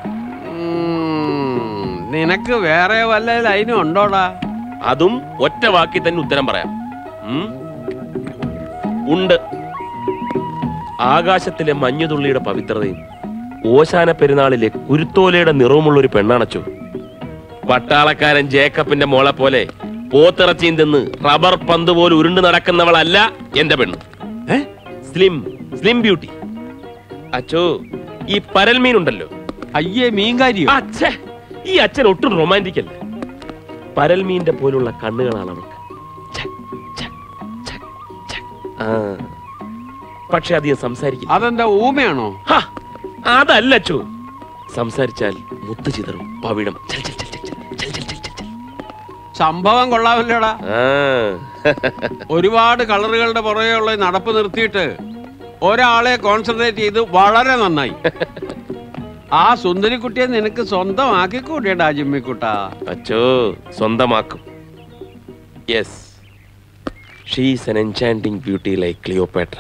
ഉം, നിനക്ക് വേറെ വല്ല ലൈനും ഉണ്ടോടാ അതും ഒറ്റ വാക്കി തന്നെ ഉത്തരം പറയാം ഉം? ഉണ്ട് ആകാശത്തിലെ മഞ്ഞുതുള്ളിയുടെ പവിത്രതയും ഓശാന പെരുന്നാളിലെ കുരുത്തോലയുടെ നിറവുമുള്ള ഒരു പെണ്ണാണച്ചോ പട്ടാളക്കാരൻ ജേക്കബിന്റെ മോളെ പോലെ പോത്തിറച്ചിയും തിന്ന് റബ്ബർ പന്ത് പോലെ ഉരുണ്ട് നടക്കുന്നവളല്ല എന്റെ പെണ്ണ് സ്ലിം സ്ലിം ബ്യൂട്ടി അച്ചോ ഈ പരൽമീൻ ഉണ്ടല്ലോ അയ്യേ മീൻകാരിയോ അച്ഛേ ഈ അച്ഛൻ ഒട്ടും റൊമാൻറ്റിക് അല്ല പരൽമീന്റെ പോലുള്ള കണ്ണുകളാണ് അവൾക്ക് ഛെ, ഛെ, ഛെ, ഛെ. ആ. പക്ഷെ അധികം സംസാരിക്കില്ല അതെന്താ ഊമയാണോ ഹ, അതല്ല അച്ചോ സംസാരിച്ചാൽ മുത്തു ചിതറും പവിഴം ചൽ, ചൽ, ചൽ, ചൽ, ചൽ, ചൽ, ചൽ, ചൽ, ചൽ, ചൽ. സംഭവം കൊള്ളാമല്ലോടാ ആ. ഒരുപാട് കളറുകളുടെ പുറകെയുള്ള ഈ നടപ്പ് നിർത്തിയിട്ട് ഒരാളെ കോൺസെൻട്രേറ്റ് ചെയ്ത് വളരെ നന്നായി ആ സുന്ദരിക്കുട്ടിയെ നിനക്ക് സ്വന്തമാക്കി കൂടിയടാ ജിമ്മിക്കുട്ട അച്ചോ സ്വന്തമാക്കും യെസ് ഷീസ് എൻ എൻചാൻഡിങ് ബ്യൂട്ടി ലൈക്ക് ക്ലിയോപേട്ര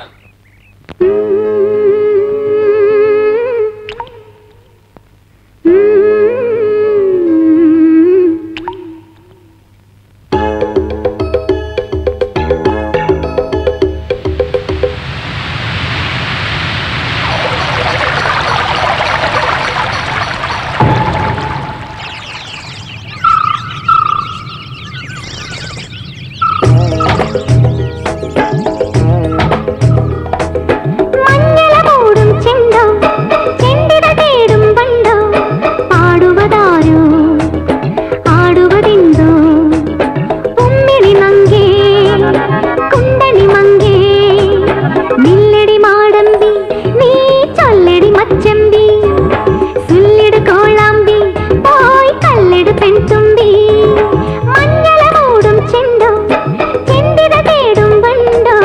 മഞ്ഞളമൂടും ചെണ്ടോ ചെണ്ടിട തേടും പണ്ടോ പാടുവതാരോ ആടുവതെന്തോ ഉമ്മിണി മങ്കേ കുണ്ടണി മങ്കേ നില്ലടി മാടമ്പി നീ ചൊല്ലടി മച്ചമ്പി സുല്ലിട് കോളാമ്പി പോയി കല്ലിട് പെൺതുമ്പി മഞ്ഞളമൂടും ചെണ്ടോ ചെണ്ടിട തേടും പണ്ടോ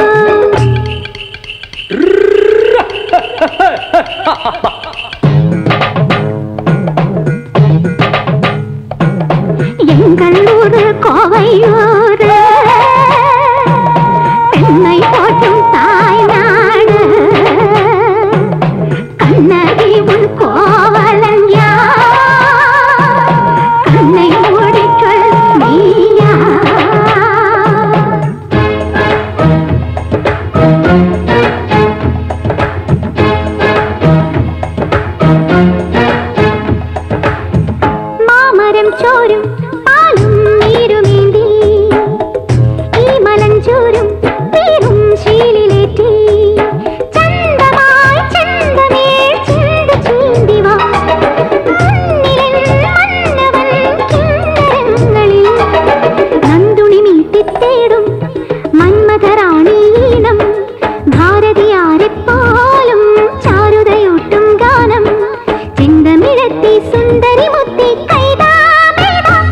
எங்கள் ஊரு கோவையூரு பெண்ணை போற்றும் தாய் நாடு கண்ணகி உன் கோவலன் கண்ணை மூடிக்கொள் நீயா മാമരം ചോരും പാലും നീരുമേന്തി ഈ മലഞ്ചോരും തീരും ശീലിലേറ്റി ചന്തമായി ചന്തമേൽ ചിന്ത ചീന്തി വാ മുന്നിലെൻ മന്നവൻ കിങ്കരങ്ങളിൽ നന്ദുണി മീട്ടിത്തേടും മന്മഥറാണീനം ഭാരതിയാരെപ്പോലും ചാരുതയൂട്ടും ഗാനം ചെന്തമിഴത്തി സുന്ദരി മുത്തി കൈതാമേതാ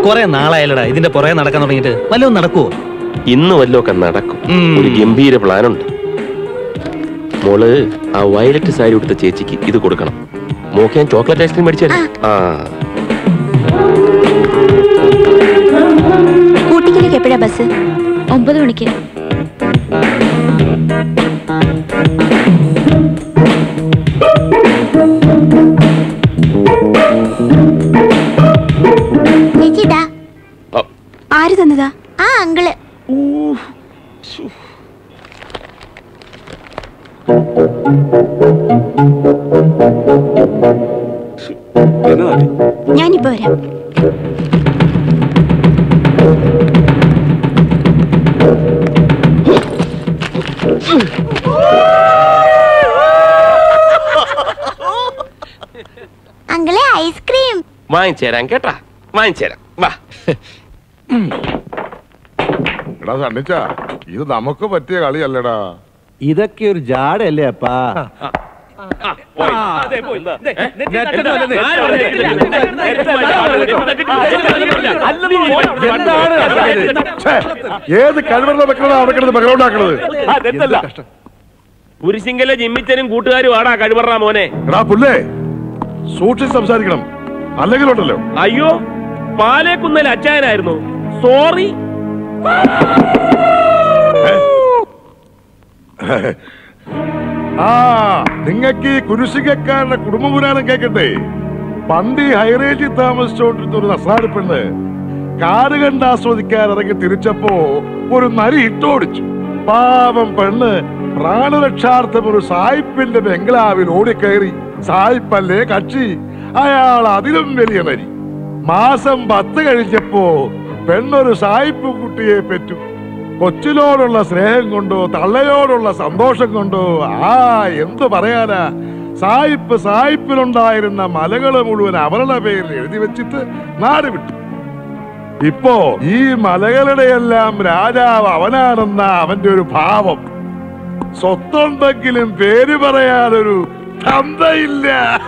കുറെ നാളായാലടാ ഇതിന്റെ പുറകെ നടക്കാൻ തുടങ്ങിയിട്ട് വല്ലതും നടക്കുവോ ഇന്ന് വല്ലതൊക്കെ നടക്കും ഒരു ഗംഭീര പ്ലാനുണ്ട് മോള് ആ വയലറ്റ് സാരി കൊടുത്ത ചേച്ചിക്ക് ഇത് കൊടുക്കണം മോക്ക് ഞാൻ ചോക്ലേറ്റ് ഐസ്ക്രീം മേടിച്ചു ആ കൂട്ടിക്കലേക്ക് എപ്പോഴാ ബസ് ഒമ്പത് മണിക്ക് ചേച്ചിതാ ആര് തന്നതാ ആ അങ്കിള് ഞാനിപ്പോ വരാം അങ്കിളെ ഐസ്ക്രീം വാങ്ങിച്ചേരാം കേട്ടാ വാങ്ങിച്ചേരാം വാ എടാ സണ്ണിച്ച ഇത് നമുക്ക് പറ്റിയ കളിയല്ലടാ ഇതൊക്കെ ഒരു ജാടല്ലേ അപ്പാ ഛേ, ഏത് കഴിവുള്ള വെക്കണതാ അവിടെ കിടന്ന് ബഹളം ഉണ്ടാക്കണത് അതെന്തല്ല കുരിശിങ്കലെ ജിമ്മിച്ചനും കൂട്ടുകാരും ആടാ കഴിവറാ മോനെ എടാ പുല്ലേ സൂക്ഷിച്ച് സംസാരിക്കണം അല്ലെങ്കിൽ ഉണ്ടല്ലോ അയ്യോ പാലേക്കുന്നൽ അച്ചായനായിരുന്നു സോറി ആ നിങ്ങക്ക് ഈ കുരിശികക്കാരുടെ കുടുംബപുരാണം കേക്കട്ടെ പണ്ട് ഈ ഹൈറേജിൽ താമസിച്ചോണ്ടിരുന്ന ഒരു നസാരി പെണ്ണ് കാറ് കണ്ട് ആസ്വദിക്കാൻ ഇറങ്ങി തിരിച്ചപ്പോ ഒരു നരി ഇട്ടോടിച്ചു പാവം പെണ്ണ് പ്രാണരക്ഷാർത്ഥം ഒരു സായിപ്പിന്റെ ബംഗ്ലാവിൽ ഓടിക്കയറി സായിപ്പല്ലേ കക്ഷി അയാൾ അതിലും വലിയ നരി മാസം പത്ത് കഴിഞ്ഞപ്പോ പെണ്ണൊരു സായിപ്പ് കുട്ടിയെ പെറ്റു കൊച്ചിനോടുള്ള സ്നേഹം കൊണ്ടോ തള്ളയോടുള്ള സന്തോഷം കൊണ്ടോ ആ എന്തു പറയാനാ സായിപ്പ് സായിപ്പിലുണ്ടായിരുന്ന മലകള് മുഴുവൻ അവരുടെ പേരിൽ എഴുതി വെച്ചിട്ട് നാട് വിട്ടു ഇപ്പോ ഈ മലകളുടെ എല്ലാം രാജാവ് അവനാണെന്ന അവന്റെ ഒരു ഭാവം സ്വത്തുണ്ടെങ്കിലും പേര് പറയാനൊരു തന്തയില്ല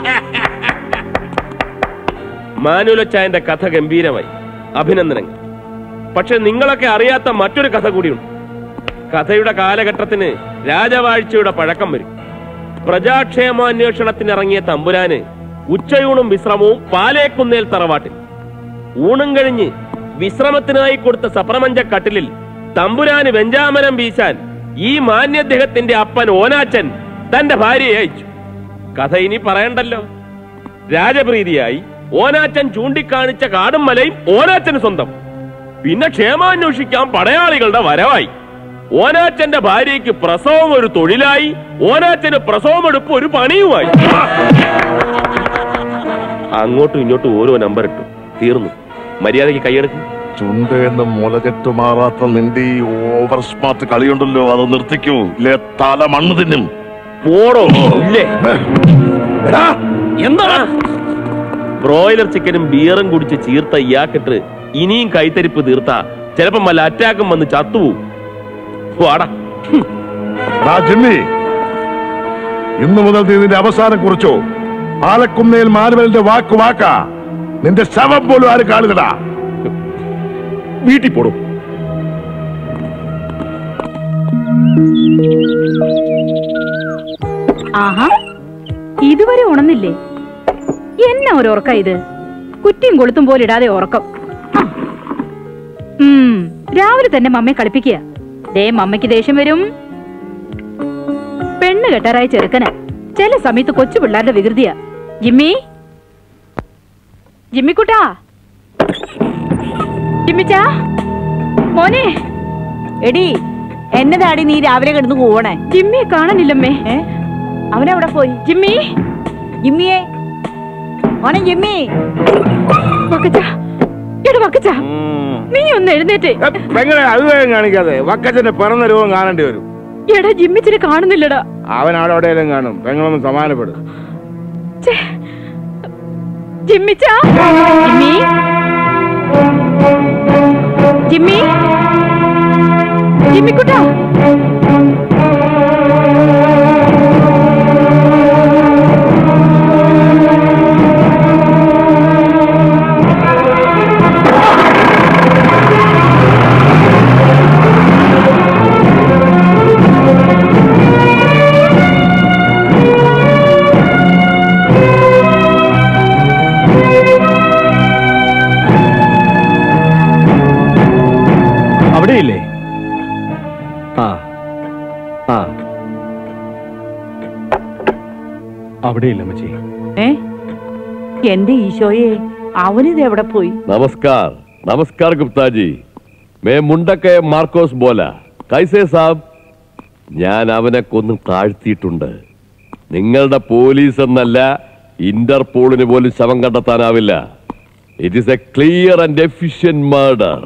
മാനുലച്ചായന്റെ കഥ ഗംഭീരമായി അഭിനന്ദനങ്ങൾ പക്ഷെ നിങ്ങളൊക്കെ അറിയാത്ത മറ്റൊരു കഥ കൂടിയുണ്ട് കഥയുടെ കാലഘട്ടത്തിന് രാജവാഴ്ചയുടെ പഴക്കം വരും പ്രജാക്ഷേമാന്വേഷണത്തിന് ഇറങ്ങിയ തമ്പുരാന് ഉച്ചയൂണും വിശ്രമവും പാലേക്കുന്നേൽ തറവാട്ടിൽ ഊണും കഴിഞ്ഞ് വിശ്രമത്തിനായി കൊടുത്ത സപ്രമഞ്ച കട്ടിലിൽ തമ്പുരാന് വെഞ്ചാമരം വീശാൻ ഈ മാന്യദ്ദേഹത്തിന്റെ അപ്പൻ ഓനാച്ചൻ തന്റെ ഭാര്യയെ അയച്ചു കഥ ഇനി പറയണ്ടല്ലോ രാജപ്രീതിയായി ഓനാച്ചൻ ചൂണ്ടിക്കാണിച്ച കാടും മലയും ഓനാച്ചന് സ്വന്തം പിന്നെ ക്ഷേമാന്വേഷിക്കാൻ പടയാളികളുടെ വരവായി ഓനാച്ചന്റെ ഭാര്യയ്ക്ക് പ്രസവം ഒരു തൊഴിലായി ഓനാച്ചന് പ്രസവമെടുപ്പ് ഒരു പണിയുമായി അങ്ങോട്ടും ഇങ്ങോട്ടും ഓരോ നമ്പർ ഇട്ടു തീർന്നു മര്യാദയ്ക്ക് കൈയെടുക്കും ചുണ്ട് എന്ന് മുളകെട്ടു മാറാത്ത നിന്റെ ഈ ഓവർ സ്മാർട്ട് കളിയുണ്ടല്ലോ അത് നിർത്തിക്കൂ ഇല്ലേ തല മണ്ണ് തിന്നും പോടോ ഇല്ലേ എന്താണ് ബ്രോയിലർ ചിക്കനും ബിയറും കുടിച്ച് ചീർത്ത ഇയാക്കിട്ട് ഇനിയും കൈത്തരിപ്പ് തീർത്ത ചിലപ്പം വല്ല അറ്റാക്കും വന്ന് ചത്തുപോകും വാടാ എടാ ജിമ്മി ഇന്നു മുതൽ നീ നിന്റെ അവസാനം കുറിച്ചോ പാലക്കുന്നേൽ മാനുവലിന്റെ വാക്ക് വാക്കാ നിന്റെ ശവം പോലും ആരും കാണില്ലടാ വീട്ടിൽ പോടും ആഹാ ഇതുവരെ ഉണന്നില്ലേ എന്നാ ഒരു ഉറക്ക ഇത് കുറ്റിയും കൊളുത്തും പോലെ ഇടാതെ ഉറക്കം ഉം രാവിലെ തന്നെ മമ്മയെ കളിപ്പിക്കുക ദേ മമ്മയ്ക്ക് ദേഷ്യം വരും പെണ്ണ് കെട്ടാറായ ചെറുക്കന് ചില സമയത്ത് കൊച്ചു പിള്ളേരുടെ വികൃതിയാ ജിമ്മി ജിമ്മിക്കുട്ടാ ജിമ്മിച്ചാ മോനെ എടി എന്നതാടി നീ രാവിലെ കിടന്ന് കൂവണേ ജിമ്മിയെ കാണാനില്ലമ്മേ അവനെവിടെ പോയി ജിമ്മി ജിമ്മിയെ മോനെ ജിമ്മി വക്കച്ച എടാ വക്കച്ച നീ ഒന്ന് എഴുന്നേറ്റ് പെങ്ങളെ അത് വേഗം കാണിക്കാതെ വക്കച്ചന്റെ പിറന്ന രൂപം കാണേണ്ടി വരും എടാ ജിമ്മിച്ചിനെ കാണുന്നില്ലടാ അവൻ അവിടെ എവിടെയെങ്കിലും കാണും പെങ്ങളൊന്ന് സമാനപ്പെടും ഛേ. ജിമ്മിച്ചാ ജിമ്മി ജിമ്മി ജിമ്മിക്കുട്ടാ അവിടെ ഇല്ല അമ്മച്ചി ഏ എന്റെ ഈശോയെ അവനിത് എവിടെ പോയി नमस्कार नमस्कार गुप्ता जी मैं മുണ്ടക്കെ മാർക്കോസ് ബോല കൈസേ സാബ് ഞാൻ അവനെ കൊന്ന് താഴ്ത്തിയിട്ടുണ്ട് നിങ്ങളുടെ പോലീസ് എന്നല്ല ഇന്റർപോളിന് പോലും ശവം കണ്ടെത്താനാവില്ല it is a clear and efficient murder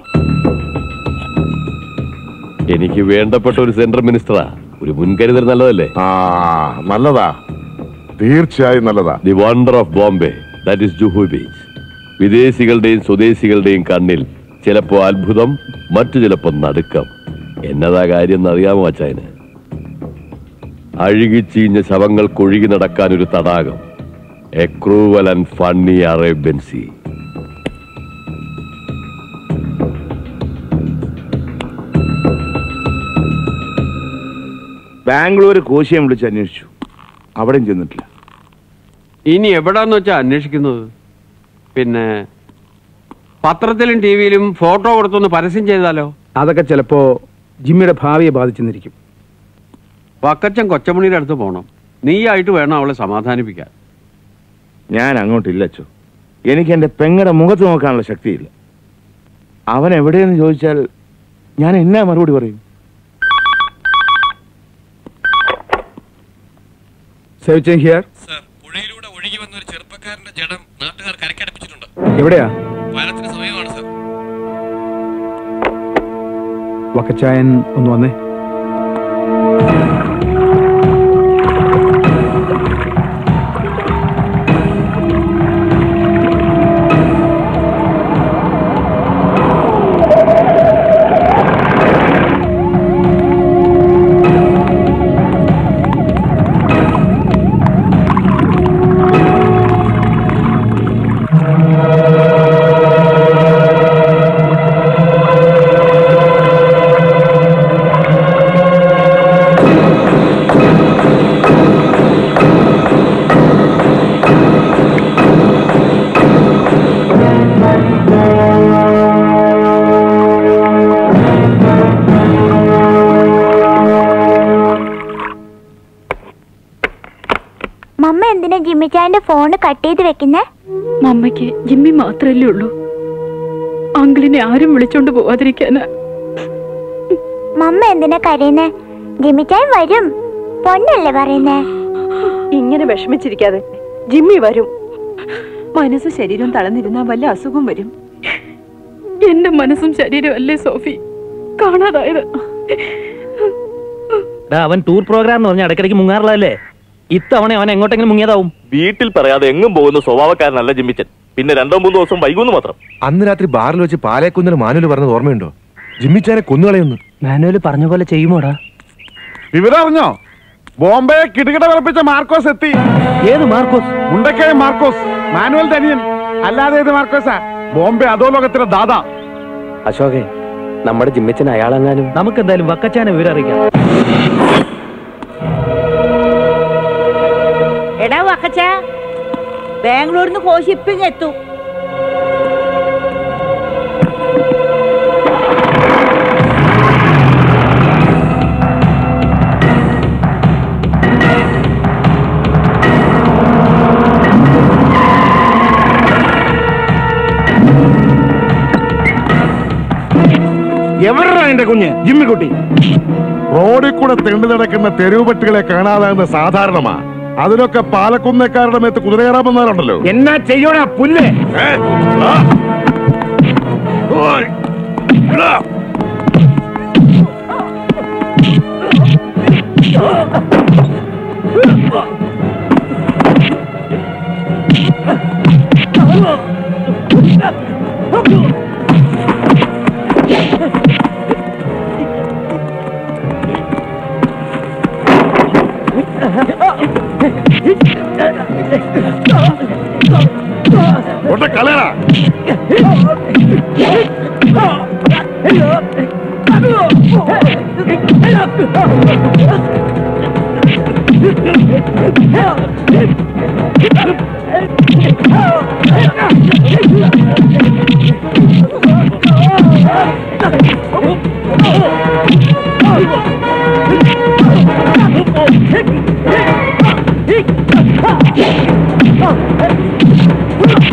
എനിക്ക് വേണ്ടപ്പെട്ട ഒരു സെൻട്രൽ മിനിസ്റ്ററാ ഒരു മുൻകരുതൽ നല്ലതല്ലേ ആ നല്ലതാ തീർച്ചയായും നല്ലതാ the wonder of Bombay that is Juhu beach വിദേശികളുടെയും സ്വദേശികളുടെയും കണ്ണിൽ ചിലപ്പോ അത്ഭുതം മറ്റു ചിലപ്പോ നടുക്കം എന്നതാ കാര്യം എന്നറിയാമോ അച്ചായന് അഴുകിച്ചീഞ്ഞ ശവങ്ങൾക്ക് ഒഴുകി നടക്കാൻ ഒരു തടാകം a cruel and funny Arabian sea Bangalore കോശിയം വിളിച്ച് അന്വേഷിച്ചു അവിടെയും ചെന്നിട്ടില്ല ഇനി എവിടാന്ന് വെച്ചാ അന്വേഷിക്കുന്നത് പിന്നെ പത്രത്തിലും ടി വിയിലും ഫോട്ടോ കൊടുത്തൊന്ന് പരസ്യം ചെയ്താലോ അതൊക്കെ ചിലപ്പോ ജിമ്മിയുടെ ഭാവിയെ ബാധിച്ചെന്നിരിക്കും വക്കച്ചൻ കൊച്ചമണിയുടെ അടുത്ത് പോകണം നീയായിട്ട് വേണം അവളെ സമാധാനിപ്പിക്കാൻ ഞാൻ അങ്ങോട്ടില്ല അച്ചോ എനിക്ക് എന്റെ പെങ്ങടെ മുഖത്ത് നോക്കാനുള്ള ശക്തിയില്ല അവൻ എവിടെയെന്ന് ചോദിച്ചാൽ ഞാൻ എന്നാ മറുപടി പറയും സേവിച്ചൻ ഹിയർ പുഴയിലൂടെ ഒഴുകി വന്ന ഒരു ചെറുപ്പക്കാരന്റെ ജഡം നാട്ടുകാർ കരക്കടുപ്പിച്ചിട്ടുണ്ട് എവിടെയാ പാലത്തിന് സമയമാണ് സർ വക്കച്ചായൻ ഒന്ന് വന്നേ മമ്മ എന്തിനാ ജിമ്മിച്ചായന്റെ ഫോണ് കട്ട് ചെയ്ത് വെക്കുന്നേ മമ്മയ്ക്ക് ജിമ്മി മാത്രല്ലേ ഉള്ളൂ അങ്കിളിനെ ആരും വിളിച്ചോണ്ട് പോവാതിരിക്കാനാ മമ്മ എന്തിനാ കരയുന്നേ ജിമ്മിച്ചായൻ വരും പൊന്നല്ലേ പറയുന്നേ ഇങ്ങനെ വിഷമിച്ചിരിക്കാതെ ജിമ്മി വരും മനസ്സ് ശരീരം തളർന്നിരുന്നാ വല്ല അസുഖം വരും എന്റെ മനസ്സും ശരീരവും അല്ലേ സോഫി കാണാതായത് ഡാ, അവൻ ടൂർ പ്രോഗ്രാം എന്ന് പറഞ്ഞ ഇടയ്ക്കിടയ്ക്ക് മുങ്ങാറുള്ളതല്ലേ ഇത്തവണ അവൻ എങ്ങോട്ടെങ്കിലും മുങ്ങിയതാവും വീട്ടിൽ പറയാതെ എങ്ങും പോകുന്ന സ്വഭാവക്കാരനല്ല ജിമ്മിച്ചൻ പിന്നെ രണ്ടോ മൂന്നോ ദിവസം വൈകുന്നു മാത്രം അന്ന് രാത്രി ബാറിൽ വെച്ച് പാലേക്കുന്നിന് മാനുവൽ പറഞ്ഞത് ഓർമ്മയുണ്ടോ ജിമ്മിച്ചാനെ കൊന്നുകളയുന്നു മാനുവൽ പറഞ്ഞ പോലെ ചെയ്യുമോടാ വിവരം അറിഞ്ഞോ ബോംബെ കിടുകിട വിറപ്പിച്ച മാർക്കോസ് എത്തി ഏത് മാർക്കോസ് ഉണ്ടക്കേ മാർക്കോസ് മാനുവൽ ധനിയൻ അല്ലാതെ ഏത് മാർക്കോസാ ബോംബെ അധോലോകത്തിലെ ദാദാ അശോകെ നമ്മുടെ ജിമ്മച്ചൻ അയാളെങ്ങാനും നമുക്ക് എന്തായാലും വക്കച്ചാനെ വിവരം അറിയിക്കാം എടാ വക്കച്ച ബാംഗ്ലൂരിൽ നിന്ന് കോശിപ്പിങ് എത്തും എവരാ എന്റെ കുഞ്ഞ് ജിമ്മിക്കുട്ടി റോഡിൽ കൂടെ തെണ്ടി നടക്കുന്ന തെരുവ് പട്ടികളെ കാണാതാകുന്ന സാധാരണമാ അതിനൊക്കെ പാലക്കുന്നേക്കാരുടെ മേത്ത് കുതിര കയറാമെന്നാലുണ്ടല്ലോ എന്നാ ചെയ്യോടാ പുല്ല് കൊണ്ട കളയടാ Oh!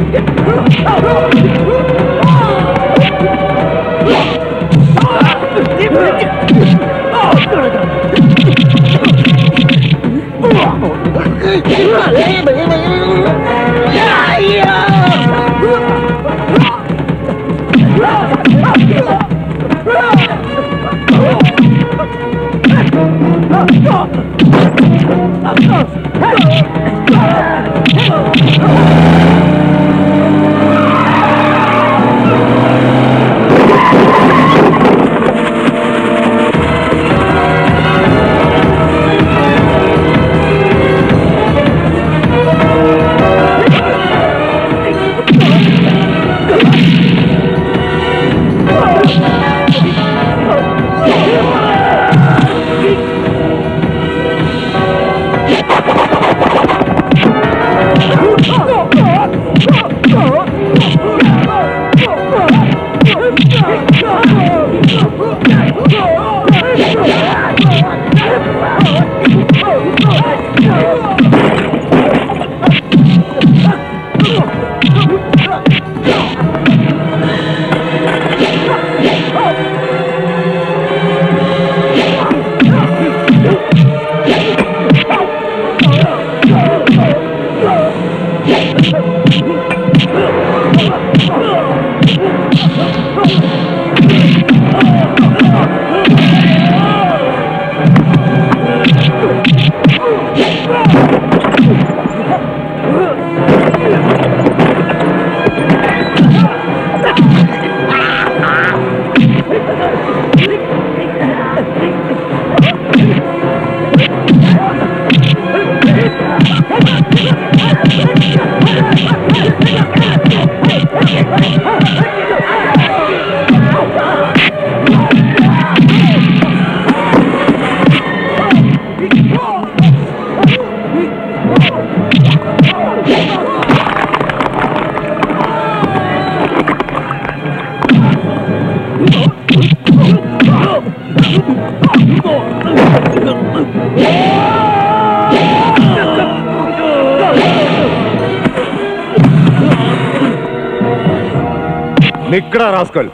ನಿಕ್ಕಡ ರಾಸ್ಕಲ್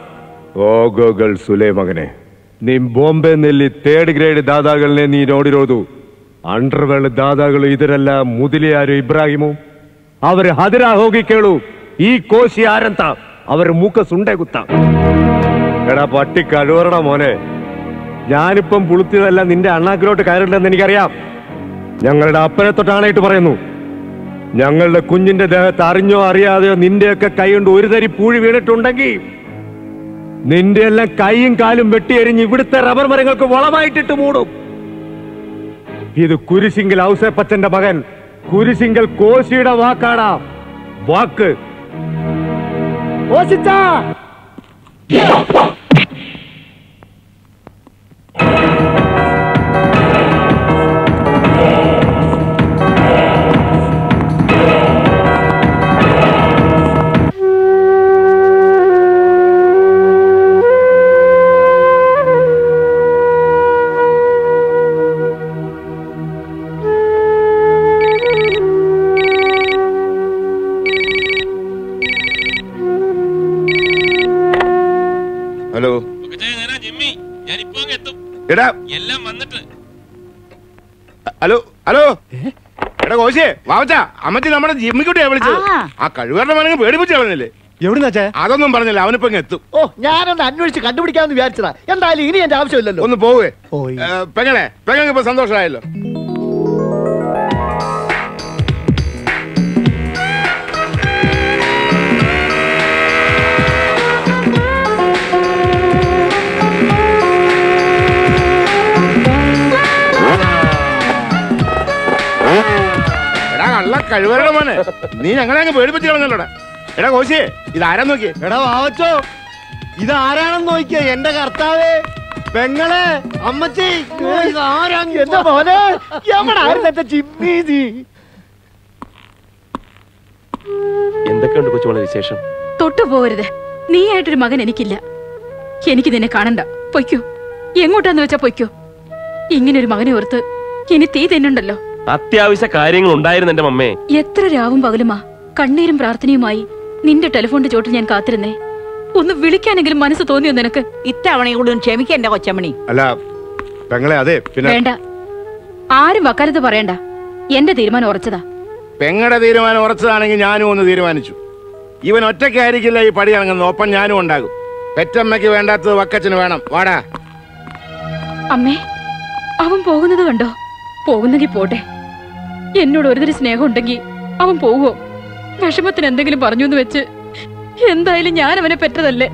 ಹೋಗೋಗಳ್ ಸುಲೆ ಮಗನೇ ನಿಮ್ ಬಾಂಬೆನಲ್ಲಿ ಥರ್ಡ್ ಗ್ರೇಡ್ ದಾದಾಗಳನ್ನೇ ನೀ ನೋಡಿರೋದು ಅಂಡರ್ವೆಲ್ ದಾದಾಗಳು ಇದರೆಲ್ಲ ಮುದಿಲಿಯಾರು ಇಬ್ರಾಹಿಮು ಅವರ ಹದಿರ ಹೋಗಿ ಕೇಳು ഈ കോശി ആരെന്താ അവർ മൂക്ക സുണ്ടേ കുത്ത എടാ പട്ടി കഴിവറട മോനെ ഞാനിപ്പം പുളുത്തിയതല്ല നിന്റെ അണ്ണാക്കിലോട്ട് കയറില്ലെന്ന് എനിക്കറിയാം ഞങ്ങളുടെ അപ്പനെ തൊട്ടാണായിട്ട് പറയുന്നു ഞങ്ങളുടെ കുഞ്ഞിന്റെ ദേഹത്ത് അറിഞ്ഞോ അറിയാതെയോ നിന്റെയൊക്കെ കൈ കൊണ്ട് ഒരു തരി പൂഴി വീണിട്ടുണ്ടെങ്കിൽ നിന്റെ എല്ലാം കൈയും കാലും വെട്ടിയെരിഞ്ഞ് ഇവിടുത്തെ റബ്ബർ മരങ്ങൾക്ക് വളമായിട്ടിട്ട് മൂടും ഇത് കുരിശിങ്കൽ ഔസേപ്പച്ചന്റെ മകൻ കുരിശിങ്കൽ കോശിയുടെ വാക്കാടാ വാക്ക് ഹലോ എടാ എല്ലാം വന്നിട്ട് ഹലോ ഹലോ എടാ കോശേ വാവച്ച അമ്മച്ചി നമ്മുടെ ജിമ്മിക്കുട്ടിയാ വിളിച്ചത് ആ കഴിവരുടെ മനം പേടിപ്പിച്ച് കളഞ്ഞില്ലേ എവിടുന്നാ അതൊന്നും പറഞ്ഞില്ല അവനിപ്പോ ഇങ്ങ് എത്തും ഓ ഞാനൊന്ന് അന്വേഷിച്ച് കണ്ടുപിടിക്കാമെന്ന് വിചാരിച്ചതാ എന്തായാലും ഇനി എന്റെ ആവശ്യമില്ലല്ലോ ഒന്ന് പോവേ ഏ, പെങ്ങളെ പെങ്ങൾക്ക് ഇപ്പൊ സന്തോഷമായല്ലോ എടാ കള്ള കഴിവരുടെ മോനെ നീ ഞങ്ങളെ അങ്ങ് പേടിപ്പിച്ച് കളഞ്ഞല്ലോടാ എടാ കോശിയെ ഇതാരാ നോക്കിയേ എടാ വാവച്ചോ ഇത് ആരാണെന്ന് നോക്കിയ എന്റെ കർത്താവേ പെങ്ങളെ അമ്മച്ചി എന്റെ മോനെ എവിടായിരുന്നു എന്റെ ചിമ്മീതി എന്തൊക്കെയുണ്ട് കൊച്ചുമോളെ വിശേഷം തൊട്ടു പോകരുത് നീയായിട്ടൊരു മകൻ എനിക്കില്ല എനിക്ക് നിന്നെ കാണണ്ട പൊയ്ക്കോ എങ്ങോട്ടാന്ന് വെച്ചാ പൊയ്ക്കോ ഇങ്ങനൊരു മകനെ ഓർത്ത് ഇനി തീ തിന്നുണ്ടല്ലോ അത്യാവശ്യ കാര്യങ്ങൾ ഉണ്ടായിരുന്നു എന്റെ മമ്മേ എത്ര രാവും പകലുമാ കണ്ണീരും പ്രാർത്ഥനയുമായി നിന്റെ ടെലിഫോണിന്റെ ചോട്ടിൽ ഞാൻ കാത്തിരുന്നേ ഒന്ന് വിളിക്കാനെങ്കിലും മനസ്സ് തോന്നിയോ നിനക്ക് ഇത്തവണയും കൂടി ഒന്ന് ക്ഷമിക്ക എന്റെ കൊച്ചമണി അല്ല പെങ്ങളെ അതെ പിന്നെ വേണ്ട ആരും വക്കാലത്ത് പറയണ്ട എന്റെ തീരുമാനം ഉറച്ചതാ പെങ്ങടെ തീരുമാനം ഉറച്ചതാണെങ്കിൽ ഞാനും ഒന്ന് തീരുമാനിച്ചു ഇവൻ ഒറ്റയ്ക്കായിരിക്കില്ല ഈ പടി ഇറങ്ങുന്നത് ഒപ്പം ഞാനും ഉണ്ടാകും പെറ്റമ്മയ്ക്ക് വേണ്ടാത്തത് വക്കച്ചന് വേണം വാടാ അമ്മേ അവൻ പോകുന്നത് കണ്ടോ പോകുന്നെങ്കിൽ പോട്ടെ എന്നോട് ഒരുതരം സ്നേഹം ഉണ്ടെങ്കിൽ അവൻ പോവോ വിഷമത്തിന് എന്തെങ്കിലും പറഞ്ഞു എന്ന് വെച്ച് എന്തായാലും ഞാൻ അവനെ പെറ്റതല്ലേ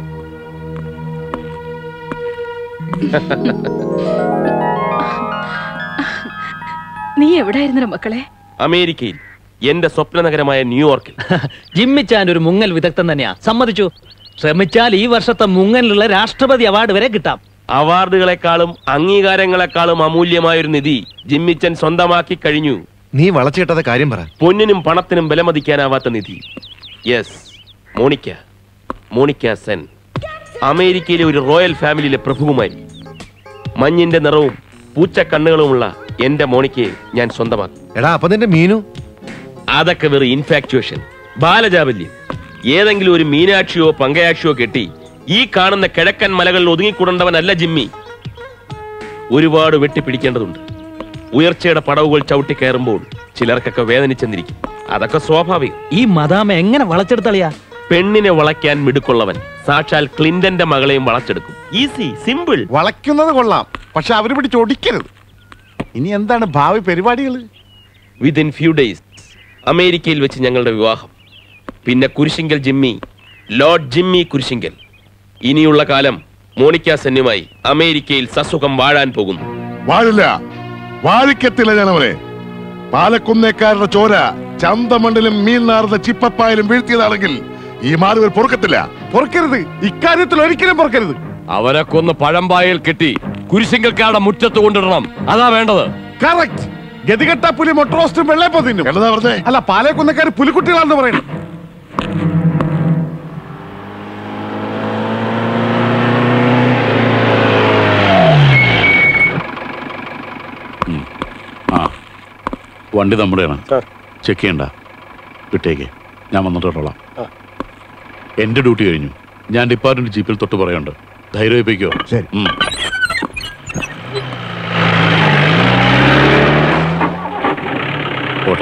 നീ എവിടായിരുന്നോ മക്കളെ അമേരിക്കയിൽ എന്റെ സ്വപ്ന നഗരമായ ന്യൂയോർക്കിൽ ജിമ്മിച്ചാൻ ഒരു മുങ്ങൽ വിദഗ്ധൻ തന്നെയാ സമ്മതിച്ചു ശ്രമിച്ചാൽ ഈ വർഷത്തെ മുങ്ങലിനുള്ള രാഷ്ട്രപതി അവാർഡ് വരെ കിട്ടാം അവാർഡുകളെക്കാളും അംഗീകാരങ്ങളെക്കാളും അമൂല്യമായൊരു നിധി ജിമ്മിച്ചൻ സ്വന്തമാക്കി കഴിഞ്ഞു നീ വളച്ചിട്ടത് കാര്യം പറ പൊന്നിനും പണത്തിനും വിലമതിക്കാനാവാത്ത നിധി യെസ് മോണിക്ക മോണിക്ക സെൻ അമേരിക്കയിലെ ഒരു റോയൽ ഫാമിലിയിലെ പ്രഭുകുമാരി മഞ്ഞിന്റെ നിറവും പൂച്ച കണ്ണുകളുമുള്ള എന്റെ മോണിക്കയെ ഞാൻ സ്വന്തമാക്കി എടാ അപ്പൊ നിന്റെ മീനു അതൊക്കെ വെറും ഇൻഫാക്ച്വേഷൻ ബാലജാബല്യം ഏതെങ്കിലും ഒരു മീനാക്ഷിയോ പങ്കയാക്ഷിയോ കെട്ടി ഈ കാണുന്ന കിഴക്കൻ മലകളിൽ ഒതുങ്ങിക്കൂടേണ്ടവനല്ല ജിമ്മി ഒരുപാട് വെട്ടിപ്പിടിക്കേണ്ടതുണ്ട് ഉയർച്ചയുടെ പടവുകൾ ചവിട്ടി കയറുമ്പോൾ ചിലർക്കൊക്കെ വേദനിച്ചെന്നിരിക്കും അതൊക്കെ സ്വാഭാവികം ഈ മദാമ എങ്ങനെ വളച്ചെടുത്തളിയാ പെണ്ണിനെ വളയ്ക്കാൻ മിടുക്കുള്ളവൻ സാക്ഷാൽ ക്ലിന്റന്റെ മകളെയും വളച്ചെടുക്കും ഈസി സിമ്പിൾ വളയ്ക്കുന്നത് കൊള്ളാം പക്ഷെ അവര് പിടിച്ച് ഒടിക്കരുത് ഇനി എന്താണ് ഭാവി പരിപാടികൾ വിതിൻ ഫ്യൂ ഡേയ്സ് അമേരിക്കയിൽ വെച്ച് ഞങ്ങളുടെ വിവാഹം പിന്നെ Kurisinkal Jimmy lord Jimmy Kurisinkal ഇനിയുള്ള കാലം മോണിക്ക സെന്നുമായി അമേരിക്കയിൽ സസുഖം വാഴാൻ പോകുന്നു വാഴില്ല വാഴിക്കത്തില്ല ഞാനവനെ പാലക്കുന്നേക്കാരുടെ ചോര ചന്തമണ്ണിലും മീൻ നാർന്ന ചിപ്പപ്പായാലും വീഴ്ത്തിയതാണെങ്കിൽ ഈ മാറുകൾ പൊറുക്കത്തില്ല പൊറുക്കരുത് ഇക്കാര്യത്തിൽ ഒരിക്കലും പൊറുക്കരുത് അവരെ കൊന്ന് പഴമ്പായൽ കെട്ടി കുരിശിങ്കൽക്കാരുടെ മുറ്റത്ത് കൊണ്ടിടണം അതാ വേണ്ടത് കറക്റ്റ് ഗതികെട്ട പുലി മൊട്ടറോസ്റ്റും വെള്ളയപ്പം തിന്നും അല്ല പാലേ കുന്നക്കാർ പുലിക്കുട്ടികളാണെന്ന് പറയണം ആ വണ്ടി നമ്മുടെയാണ് ചെക്ക് ചെയ്യണ്ട വിട്ടേക്ക് ഞാൻ വന്നിട്ടോളാം എന്റെ ഡ്യൂട്ടി കഴിഞ്ഞു ഞാൻ ഡിപ്പാർട്ട്മെന്റ് ജീപ്പിൽ തൊട്ട് പറയുന്നുണ്ട് ധൈര്യം ഏൽപ്പിക്കോ ഉം. പോട്ടെ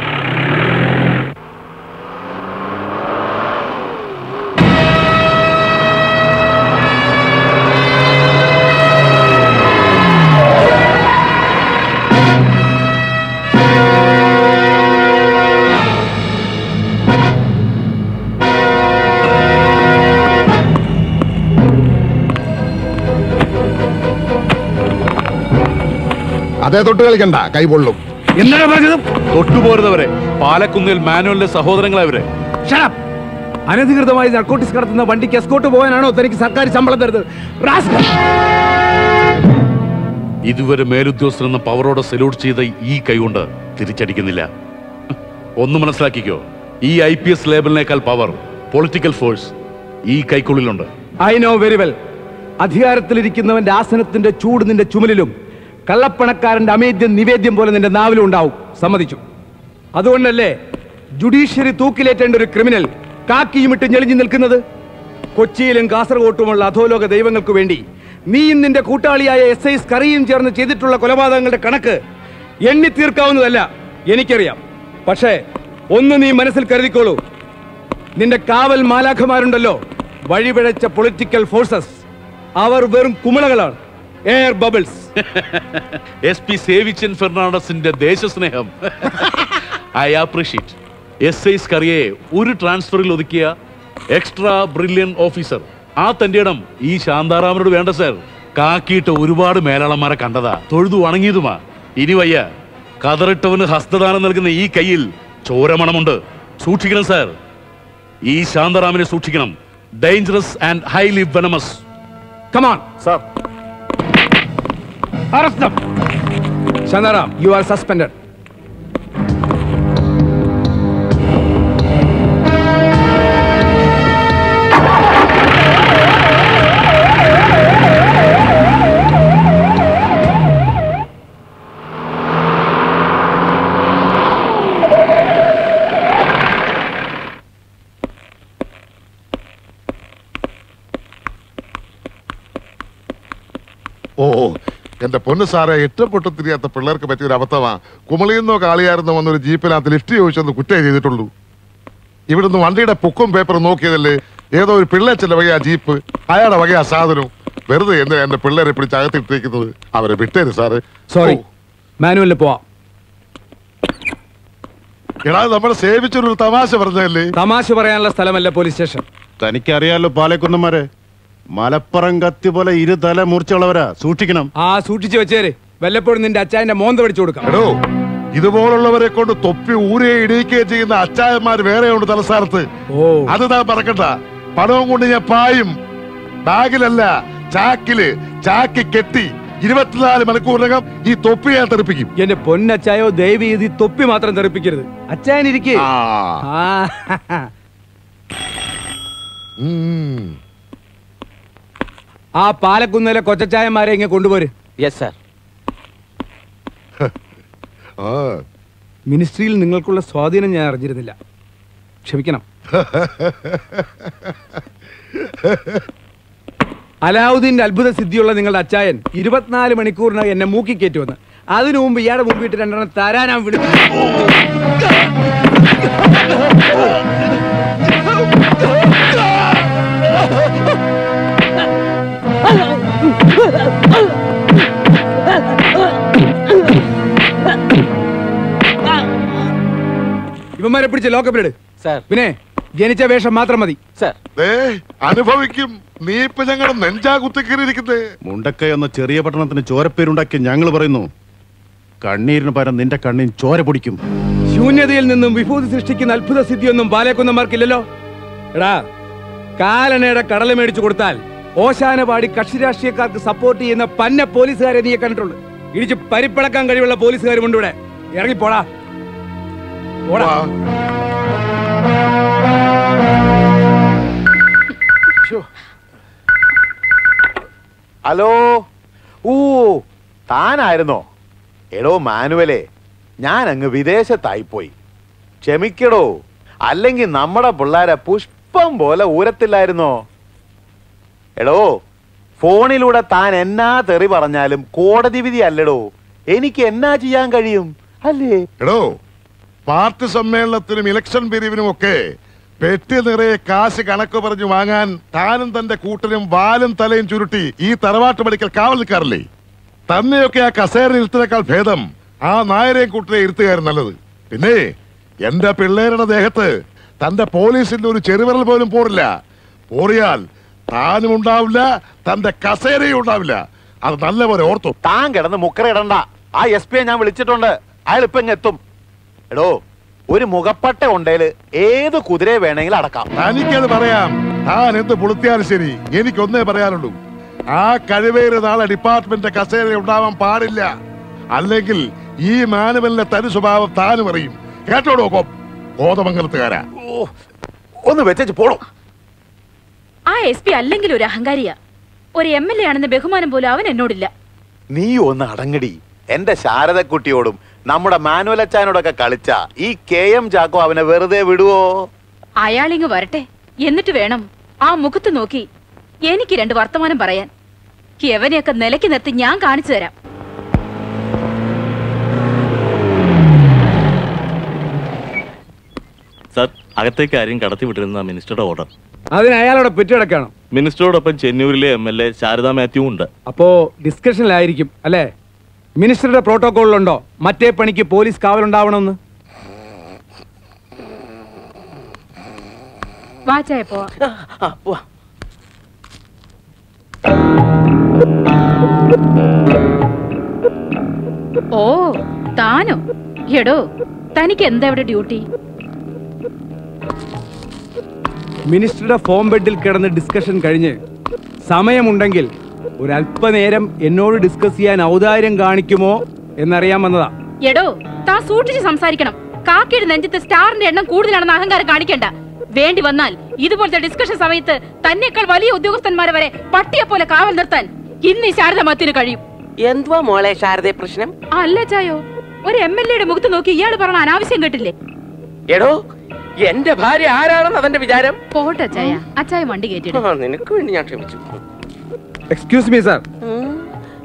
അതേ തൊട്ട് കളിക്കണ്ട കൈ പൊള്ളും എന്താണ് പറഞ്ഞത് തൊട്ടുപോരുന്നവരെ പാലക്കുന്നിൽ മാനുവലിന്റെ സഹോദരങ്ങളെ അവരെ അനധികൃതമായി നർക്കോട്ടിക്സ് കടത്തുന്ന വണ്ടിക്ക് എസ്കോട്ട് പോകാനാണോ തനിക്ക് സർക്കാർ ശമ്പളം തരുന്നത് റാസ്കൽ! ഇതുവരെ മേലുദ്യോഗസ്ഥൻ എന്ന പവറോടെ സല്യൂട്ട് ചെയ്ത ഈ കൈകൊണ്ട് തിരിച്ചടിക്കുന്നില്ല ഒന്ന് മനസ്സിലാക്കിക്കോ ഈ ഐ പി എസ് ലേബലിനേക്കാൾ പവർ പൊളിറ്റിക്കൽ ഫോഴ്സ് ഈ കൈക്കുള്ളിലുണ്ട് ഐ നോ വെരി വെൽ അധികാരത്തിലിരിക്കുന്നവന്റെ ആസനത്തിന്റെ ചൂട് നിന്റെ ചുമലിലും കള്ളപ്പണക്കാരന്റെ അമേദ്യം നിവേദ്യം പോലെ നിന്റെ നാവിലും ഉണ്ടാവും സമ്മതിച്ചു അതുകൊണ്ടല്ലേ ജുഡീഷ്യറി തൂക്കിലേറ്റേണ്ട ഒരു ക്രിമിനൽ കാക്കിയുമിട്ട് ഞെളിഞ്ഞു നിൽക്കുന്നത് കൊച്ചിയിലും കാസർഗോട്ടുമുള്ള അധോലോക ദൈവങ്ങൾക്ക് വേണ്ടി നീയും നിന്റെ കൂട്ടാളിയായ എസ് ഐ സ്കറിയും ചേർന്ന് ചെയ്തിട്ടുള്ള കൊലപാതകങ്ങളുടെ കണക്ക് എണ്ണി തീർക്കാവുന്നതല്ല എനിക്കറിയാം പക്ഷേ ഒന്ന് നീ മനസ്സിൽ കരുതിക്കോളൂ നിന്റെ കാവൽ മാലാഖമാരുണ്ടല്ലോ വഴിപിഴച്ച പൊളിറ്റിക്കൽ ഫോഴ്സസ് അവർ വെറും കുമിളകളാണ് air bubbles S P Sevichan ഫെർണാണ്ടസിന്റെ ദേശസ്നേഹം ഐ അപ്രീഷിയേറ്റ് എസ് ഐ സ്കറിയെ ഒരു ട്രാൻസ്ഫറിൽ ഒതുക്കിയ എക്സ്ട്രാ ബ്രില്യൻ ഓഫീസർ ആ തന്റെ ഇടം ഈ ശാന്താറാമനോട് വേണ്ട സർ കാക്കിയിട്ട് ഒരുപാട് മേലാളന്മാരെ കണ്ടതാ തൊഴുതു വണങ്ങിയതുമാ ഇനി വയ്യ കതറിട്ടവന് ഹസ്തദാനം നൽകുന്ന ഈ കയ്യിൽ ചോരമണമുണ്ട് സൂക്ഷിക്കണം സാർ ഈ ശാന്തറാമിനെ സൂക്ഷിക്കണം dangerous and highly venomous come on sir arrest them. Shantaram you are suspended ഓ എന്റെ പൊന്ന് സാറെ ഇഷ്ടപ്പെട്ടു തിരിയാത്ത പിള്ളേർക്ക് പറ്റിയ ഒരു അബദ്ധമാ കുമളിയെന്നോ കാളിയായിരുന്നോ വന്നൊരു ജീപ്പിനകത്ത് ലിഫ്റ്റ് ചോദിച്ചെന്ന് കുറ്റേ ചെയ്തിട്ടുള്ളൂ ഇവിടുന്ന് വണ്ടിയുടെ പുക്കും പേപ്പറും നോക്കിയതല്ലേ ഏതോ ഒരു പിള്ളേച്ചന്റെ വകയാ ജീപ്പ് അയാളുടെ വകയാ സാധനവും വെറുതെ എന്തിനാ എന്റെ പിള്ളേരെ പിടിച്ച് അകത്തിട്ടിരിക്കുന്നത് അവരെ വിട്ടേര് സാറ് സോറി മാനുവലിൽ പോവാം എടാ നമ്മളെ സേവിച്ചൊരു തമാശ പറഞ്ഞതല്ലേ തമാശ പറയാനുള്ള സ്ഥലമല്ല പോലീസ് സ്റ്റേഷൻ തനിക്കറിയാലോ പാലക്കുന്നമാരെ മലപ്പുറം കത്തി പോലെ ഇരു തല മൂർച്ചയുള്ളവരാ സൂക്ഷിക്കണം ആ സൂക്ഷിച്ചു വെച്ചേര് വല്ലപ്പോഴും നിന്റെ അച്ചായന്റെ മോന്ത പിടിച്ചു കൊടുക്കാം എടോ ഇതുപോലുള്ളവരെ കൊണ്ട് തൊപ്പി ഊരെ ഇടിയിക്കുകയും ചെയ്യുന്ന അച്ചായന്മാർ വേറെയുണ്ട് തലസ്ഥാനത്ത് അത് താൻ പറക്കണ്ട പണവും കൊണ്ട് ഞാൻ പായും ബാഗിലല്ല ചാക്കില് ചാക്കി കെട്ടി ഇരുപത്തിനാല് മണിക്കൂറിനകം ഈ തൊപ്പി ഞാൻ തെറിപ്പിക്കും എന്റെ പൊന്നച്ചായോ ദയവ് ചെയ്ത് ഈ തൊപ്പി മാത്രം തെറിപ്പിക്കരുത് അച്ചായൻ ഇരിക്കേ ആ പാലക്കുന്നിലെ കൊച്ചച്ചായന്മാരെ ഇങ്ങനെ കൊണ്ടുപോര് യെസ് സാർ മിനിസ്ട്രിയിൽ നിങ്ങൾക്കുള്ള സ്വാധീനം ഞാൻ അറിഞ്ഞിരുന്നില്ല ക്ഷമിക്കണം അലാവുദ്ദീന്റെ അത്ഭുത സിദ്ധിയുള്ള നിങ്ങളുടെ അച്ചായൻ ഇരുപത്തിനാല് മണിക്കൂറിനകം എന്നെ മൂക്കി കയറ്റുമെന്ന് അതിനു മുമ്പ് ഇയാളുടെ മുമ്പിട്ട് രണ്ടെണ്ണം തരാനാൻ വിളി ഇവന്മാരെ പിടിച്ച് ലോക്കപ്പിലിട് പിന്നെ ജനിച്ച വേഷം മാത്രം മതി ദേ, അനുഭവിക്കും നീ ഇപ്പൊ ഞങ്ങളുടെ നെഞ്ചാ കുത്തിക്കേറിയിരിക്കുന്നേ മുണ്ടക്കൈ എന്ന ചെറിയ പട്ടണത്തിന് ചോരപ്പേരുണ്ടാക്കി ഞങ്ങൾ പറയുന്നു കണ്ണീരിന് പകരം നിന്റെ കണ്ണീൻ ചോര പൊടിക്കും ശൂന്യതയിൽ നിന്നും വിഭൂതി സൃഷ്ടിക്കുന്ന അത്ഭുത സിദ്ധിയൊന്നും പാലേക്കുന്നമാർക്കില്ലല്ലോ എടാ കാലനയുടെ കടല മേടിച്ചു കൊടുത്താൽ ഓശാന പാടി കക്ഷി രാഷ്ട്രീയക്കാർക്ക് സപ്പോർട്ട് ചെയ്യുന്ന പന്ന പോലീസുകാരെ നീയെ കണ്ടിട്ടുള്ളൂ ഇടിച്ച് പരിപ്പിളക്കാൻ കഴിവുള്ള പോലീസുകാരുമുണ്ട് ഇവിടെ ഇറങ്ങിപ്പോടാ പോടാ ഹലോ ഊ താനായിരുന്നോ എടോ മാനുവലേ ഞാൻ അങ്ങ് വിദേശത്തായിപ്പോയി ക്ഷമിക്കടോ അല്ലെങ്കിൽ നമ്മുടെ പിള്ളേരെ പുഷ്പം പോലെ ഊരത്തില്ലായിരുന്നോ എടോ ഫോണിലൂടെ താൻ എന്നാ തെറി പറഞ്ഞാലും കോടതി വിധി അല്ലടോ എനിക്ക് എന്നാ ചെയ്യാൻ കഴിയും അല്ലേ എടോ പാർട്ടി സമ്മേളനത്തിനും ഇലക്ഷൻ പിരിവിനും ഒക്കെ പെട്ടി നിറയെ കാശ് കണക്ക് പറഞ്ഞു വാങ്ങാൻ താനും തന്റെ കൂട്ടരും വാലും തലയും ചുരുട്ടി ഈ തറവാട്ട് പടിക്കൽ കാവൽ നിൽക്കാറില്ലേ തന്നെയൊക്കെ ആ കസേര ഇരുത്തിനേക്കാൾ ഭേദം ആ നായരെയും കൂട്ടരെ ഇരുത്തുകാരൻ നല്ലത് പിന്നെ എന്റെ പിള്ളേരുടെ ദേഹത്ത് തന്റെ പോലീസിന്റെ ഒരു ചെറുവിരൽ പോലും പോറില്ല പോറിയാൽ താനും ഉണ്ടാവില്ല തന്റെ കസേരയും ഉണ്ടാവില്ല അത് നല്ലപോലെ ഓർത്തു താൻ കിടന്ന് മുക്കറയിടണ്ട ആ എസ് പിയെ ഞാൻ വിളിച്ചിട്ടുണ്ട് അയാൾ ഇപ്പൊ ഇങ്ങ് എത്തും എടോ ഒരു മുഖപ്പട്ട ഉണ്ടേല് ഏത് കുതിരയെ വേണമെങ്കിലും അടക്കാം തനിക്കത് പറയാം താൻ എന്ത് പുളുത്തിയാലും ശരി എനിക്കൊന്നേ പറയാനുള്ളൂ ആ കഴിവേറ് നാളെ ഡിപ്പാർട്ട്മെന്റ് കസേര ഉണ്ടാവാൻ പാടില്ല അല്ലെങ്കിൽ ഈ മാനുവലിന്റെ തനി സ്വഭാവം താനും അറിയും കേട്ടോടോ കോം കോതമംഗലത്തുകാരാ ഒന്ന് വെച്ചു പോടോ ആ എസ് പി അല്ലെങ്കിൽ ഒരു അഹങ്കാരിയാ ഒരു എം എൽ എ ആണെന്ന ബഹുമാനം പോലും അവൻ എന്നോടില്ല നീ ഒന്ന് അടങ്ങടി എന്റെ ശാരദക്കുട്ടിയോടും നമ്മുടെ മാനുവൽ അച്ചാനോടൊക്കെ കളിച്ച ഈ കെ എം ചാക്കോ അവനെ വെറുതെ വിടുവോ അയാളിങ്ങ് വരട്ടെ എന്നിട്ട് വേണം ആ മുഖത്ത് നോക്കി എനിക്ക് രണ്ട് വർത്തമാനം പറയാൻ എവനെയൊക്കെ നിലയ്ക്ക് നിർത്തി ഞാൻ കാണിച്ചു തരാം സർ അകത്തേക്ക് ആരെയും കടത്തി വിട്ടിരുന്ന മിനിസ്റ്ററുടെ ഓർഡർ അതിന് അയാളോടെ പെറ്റിടക്കണം മിനിസ്റ്ററോടൊപ്പം ചെന്നൂരിലെ M L A Sharada Mathew ഉണ്ട് അപ്പോ ഡിസ്കഷനിലായിരിക്കും അല്ലേ മിനിസ്റ്ററുടെ പ്രോട്ടോകോളിലുണ്ടോ മറ്റേ പണിക്ക് പോലീസ് കാവലുണ്ടാവണമെന്ന് വാച്ചായ പോ ഓ താനോ എടോ തനിക്ക് എന്താ ഇവിടെ ഡ്യൂട്ടി മിനിസ്റ്ററുടെ ഫോം ബെഡിൽ കിടന്ന് ഡിസ്കഷൻ കഴിഞ്ഞ് സമയമുണ്ടെങ്കിൽ ഒരു അല്പനേരം എന്നോട് ഡിസ്കസ് ചെയ്യാൻ ഔദാര്യം കാണിക്കുമോ എന്നറിയാൻ വന്നതാ എടോ താ സൂക്ഷിച്ച് സംസാരിക്കണം കാക്കയുടെ നെഞ്ചത്ത് സ്റ്റാറിന്റെ എണ്ണം കൂടുതലാണെന്ന് അഹങ്കാരം കാണിക്കണ്ട വേണ്ടി വന്നാൽ ഇതുപോലത്തെ ഡിസ്കഷൻ സമയത്ത് തന്നെക്കാൾ വലിയ ഉദ്യോഗസ്ഥന്മാരെ വരെ പട്ടിയെ പോലെ കാവൽ നിർത്താൻ ഇന്ന് ഈ ശാരദമത്തിന് കഴിയും എന്തുവാ മോളെ ശാരദ പ്രശ്നം അല്ല ചായോ ഒരു എം എൽ എയുടെ മുഖത്ത് നോക്കി ഇയാൾ പറഞ്ഞ അനാവശ്യം കേട്ടില്ലേ എടോ എന്റെ ഭാര്യ ആരാണെന്ന് അവന്റെ വിചാരം പോട്ടെ ചായ അച്ചായ വണ്ടി കയറ്റിടും ആ, നിനക്ക് വേണ്ടി ഞാൻ ക്ഷമിച്ചു എക്സ്ക്യൂസ് മീ സാർ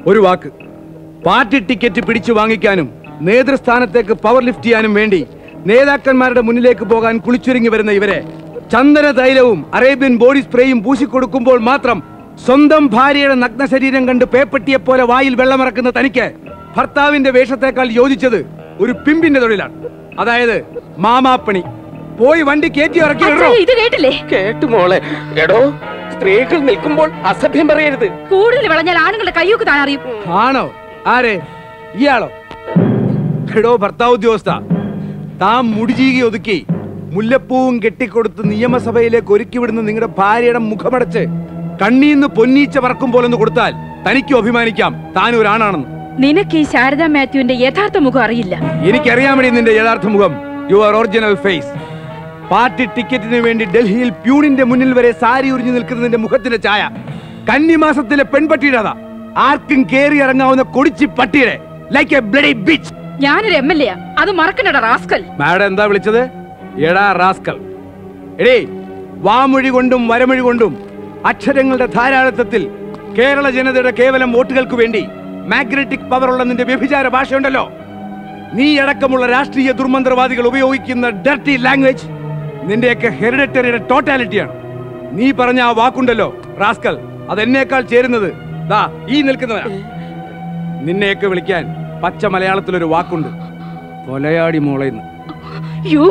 ഒരു വാക്ക് പാർട്ടി ടിക്കറ്റ് പിടിച്ചു വാങ്ങിക്കാനും നേതൃസ്ഥാനത്തേക്ക് പവർ ലിഫ്റ്റ് ചെയ്യാനും വേണ്ടി നേതാക്കന്മാരുടെ മുന്നിലേക്ക് പോകാൻ കുളിച്ചൊരുങ്ങി വരുന്ന ഇവരെ ചന്ദന തൈലവും അറേബ്യൻ ബോഡി സ്പ്രേയും പൂശിക്കൊടുക്കുമ്പോൾ മാത്രം സ്വന്തം ഭാര്യയുടെ നഗ്ന ശരീരം കണ്ട് പേപ്പട്ടിയെ പോലെ വായിൽ വെള്ളമിറക്കുന്ന തനിക്ക് ഭർത്താവിന്റെ വേഷത്തേക്കാൾ യോജിച്ചത് ഒരു പിമ്പിന്റെ തൊഴിലാണ് അതായത് മാമാപ്പണി പോയി വണ്ടി കയറ്റി ഇറക്കി ഇടറോ. ഇത് കേട്ടില്ലേ കേട്ടു മോളെ എടോ സ്ത്രീകൾ നിൽക്കുമ്പോൾ അസഭ്യം പറയരുത് കൂടുതൽ വിളഞ്ഞാൽ ആണുങ്ങളുടെ കയ്യൊക്കെ താൻ അറിയും ആണോ ആരെ ഇയാളോ എടോ ഭർത്താവ് ഉദ്യോഗസ്ഥ താൻ മുടിചീകി ഒതുക്കി മുല്ലപ്പൂവും കെട്ടിക്കൊടുത്ത് നിയമസഭയിലേക്ക് ഒരുക്കി വിടുന്ന നിങ്ങളുടെ ഭാര്യയുടെ മുഖമടച്ച് കണ്ണീന്ന് പൊന്നീച്ച പറക്കും പോലൊന്ന് കൊടുത്താൽ തനിക്കും അഭിമാനിക്കാം താൻ ഒരാണാണെന്ന് നിനക്ക് ഈ ശാരദാ മാത്യുവിന്റെ യഥാർത്ഥ മുഖം അറിയില്ല എനിക്കറിയാമടി നിന്റെ യഥാർത്ഥ മുഖം യുവർ ഒറിജിനൽ ഫേസ് പാർട്ടി ടിക്കറ്റിന് വേണ്ടി ഡൽഹിയിൽ പ്യൂണിന്റെ മുന്നിൽ വരെ സാരി ഉറിഞ്ഞു നിൽക്കുന്നതിന്റെ മുഖത്തിന്റെ ചായ കന്നിമാസത്തിലെ പെൺപട്ടിയുടേതാ ആർക്കും കേറി ഇറങ്ങാവുന്ന കൊടിച്ചി പട്ടിയുടെ ലൈക്ക് എ ബ്ലഡി ബീച്ച് ഞാനൊരു എം എൽ എ അത് മറക്കണ്ടടാ റാസ്കൽ മാഡം എന്താ വിളിച്ചത് എടാ റാസ്കൽ എടേ വാമൊഴി കൊണ്ടും വരമൊഴി കൊണ്ടും അക്ഷരങ്ങളുടെ ധാരാളിത്തത്തിൽ കേരള ജനതയുടെ കേവലം വോട്ടുകൾക്ക് വേണ്ടി മാഗ്നറ്റിക് പവർ ഉള്ള നിന്റെ വ്യഭിചാര ഭാഷയുണ്ടല്ലോ നീ അടക്കമുള്ള രാഷ്ട്രീയ ദുർമന്ത്രവാദികൾ ഉപയോഗിക്കുന്ന ഡർട്ടി ലാംഗ്വേജ് നിന്റെയൊക്കെ ഹെറിഡിറ്ററിയുടെ ടോട്ടാലിറ്റിയാണ് നീ പറഞ്ഞ ആ വാക്കുണ്ടല്ലോ റാസ്കൽ അത് എന്നേക്കാൾ ചേരുന്നത് ദാ ഈ നിൽക്കുന്നവനാ നിന്നെയൊക്കെ വിളിക്കാൻ പച്ച മലയാളത്തിലൊരു വാക്കുണ്ട് കൊലയാടി മോളെന്ന് yo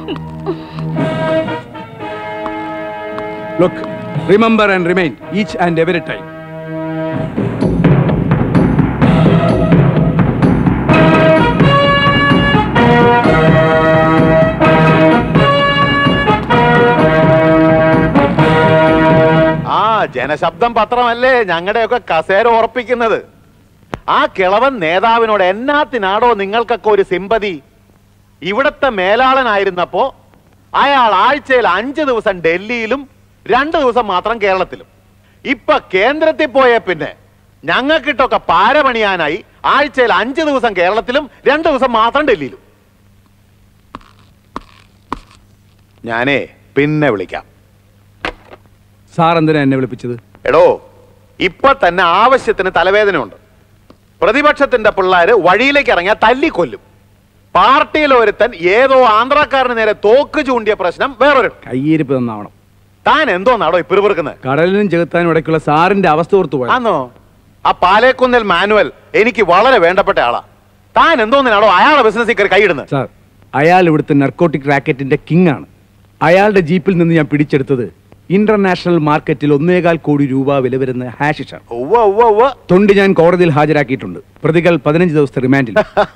look remember and remain each and every time ആ ജനശബ്ദം പത്രമല്ലേ ഞങ്ങളുടെയൊക്കെ കസേര ഉറപ്പിക്കുന്നത് ആ കിളവൻ നേതാവിനോട് എന്നാത്തിനാടോ നിങ്ങൾക്കൊക്കെ ഒരു സിമ്പതി ഇവിടത്തെ മേലാളനായിരുന്നപ്പോ അയാൾ ആഴ്ചയിൽ അഞ്ച് ദിവസം ഡൽഹിയിലും രണ്ട് ദിവസം മാത്രം കേരളത്തിലും ഇപ്പൊ കേന്ദ്രത്തിൽ പോയ പിന്നെ ഞങ്ങൾക്കിട്ടൊക്കെ പാര പണിയാനായി ആഴ്ചയിൽ അഞ്ച് ദിവസം കേരളത്തിലും രണ്ട് ദിവസം മാത്രം ഡൽഹിയിലും ഞാനേ പിന്നെ വിളിക്കാം സാർ എന്തിനാ എന്നെ വിളിപ്പിച്ചത് എടോ ഇപ്പൊ തന്നെ ആവശ്യത്തിന് തലവേദനയുണ്ട് പ്രതിപക്ഷത്തിന്റെ പിള്ളേര് വഴിയിലേക്ക് ഇറങ്ങിയാൽ തല്ലിക്കൊല്ലും പാർട്ടിയിൽ ഒരുത്തൻ ഏതോ ആന്ധ്രാക്കാരന് നേരെ തോക്ക് ചൂണ്ടിയ പ്രശ്നം വേറൊരു കയ്യിരിപ്പ് തന്നാവണം താൻ എന്തോന്നാടോ ഇപ്പിറുപിറുക്കുന്നത് കടലിനും ചെകുത്താനും ഇടയ്ക്കുള്ള സാറിന്റെ അവസ്ഥ ഓർത്തു പോയ ആന്നോ ആ പാലേക്കുന്നൽ മാനുവൽ എനിക്ക് വളരെ വേണ്ടപ്പെട്ട ആളാ താൻ എന്തോന്നിനാടോ അയാളെ ബിസിനസ്സിൽ കയറി കൈയിടുന്നത് സാർ അയാൾ ഇവിടുത്തെ നർക്കോട്ടിക് റാക്കറ്റിന്റെ കിങ് ആണ് അയാളുടെ ജീപ്പിൽ നിന്ന് ഞാൻ പിടിച്ചെടുത്തത് ഇന്റർനാഷണൽ മാർക്കറ്റിൽ ഒന്നേകാൽ കോടി രൂപ വില വരുന്ന ഹാഷിഷാണ് ഉവ്വ ഉവ്വ ഉവ്വ തൊണ്ടി ഞാൻ കോടതിയിൽ ഹാജരാക്കിയിട്ടുണ്ട് പ്രതികൾ പതിനഞ്ച് ദിവസത്തെ റിമാൻഡിൽ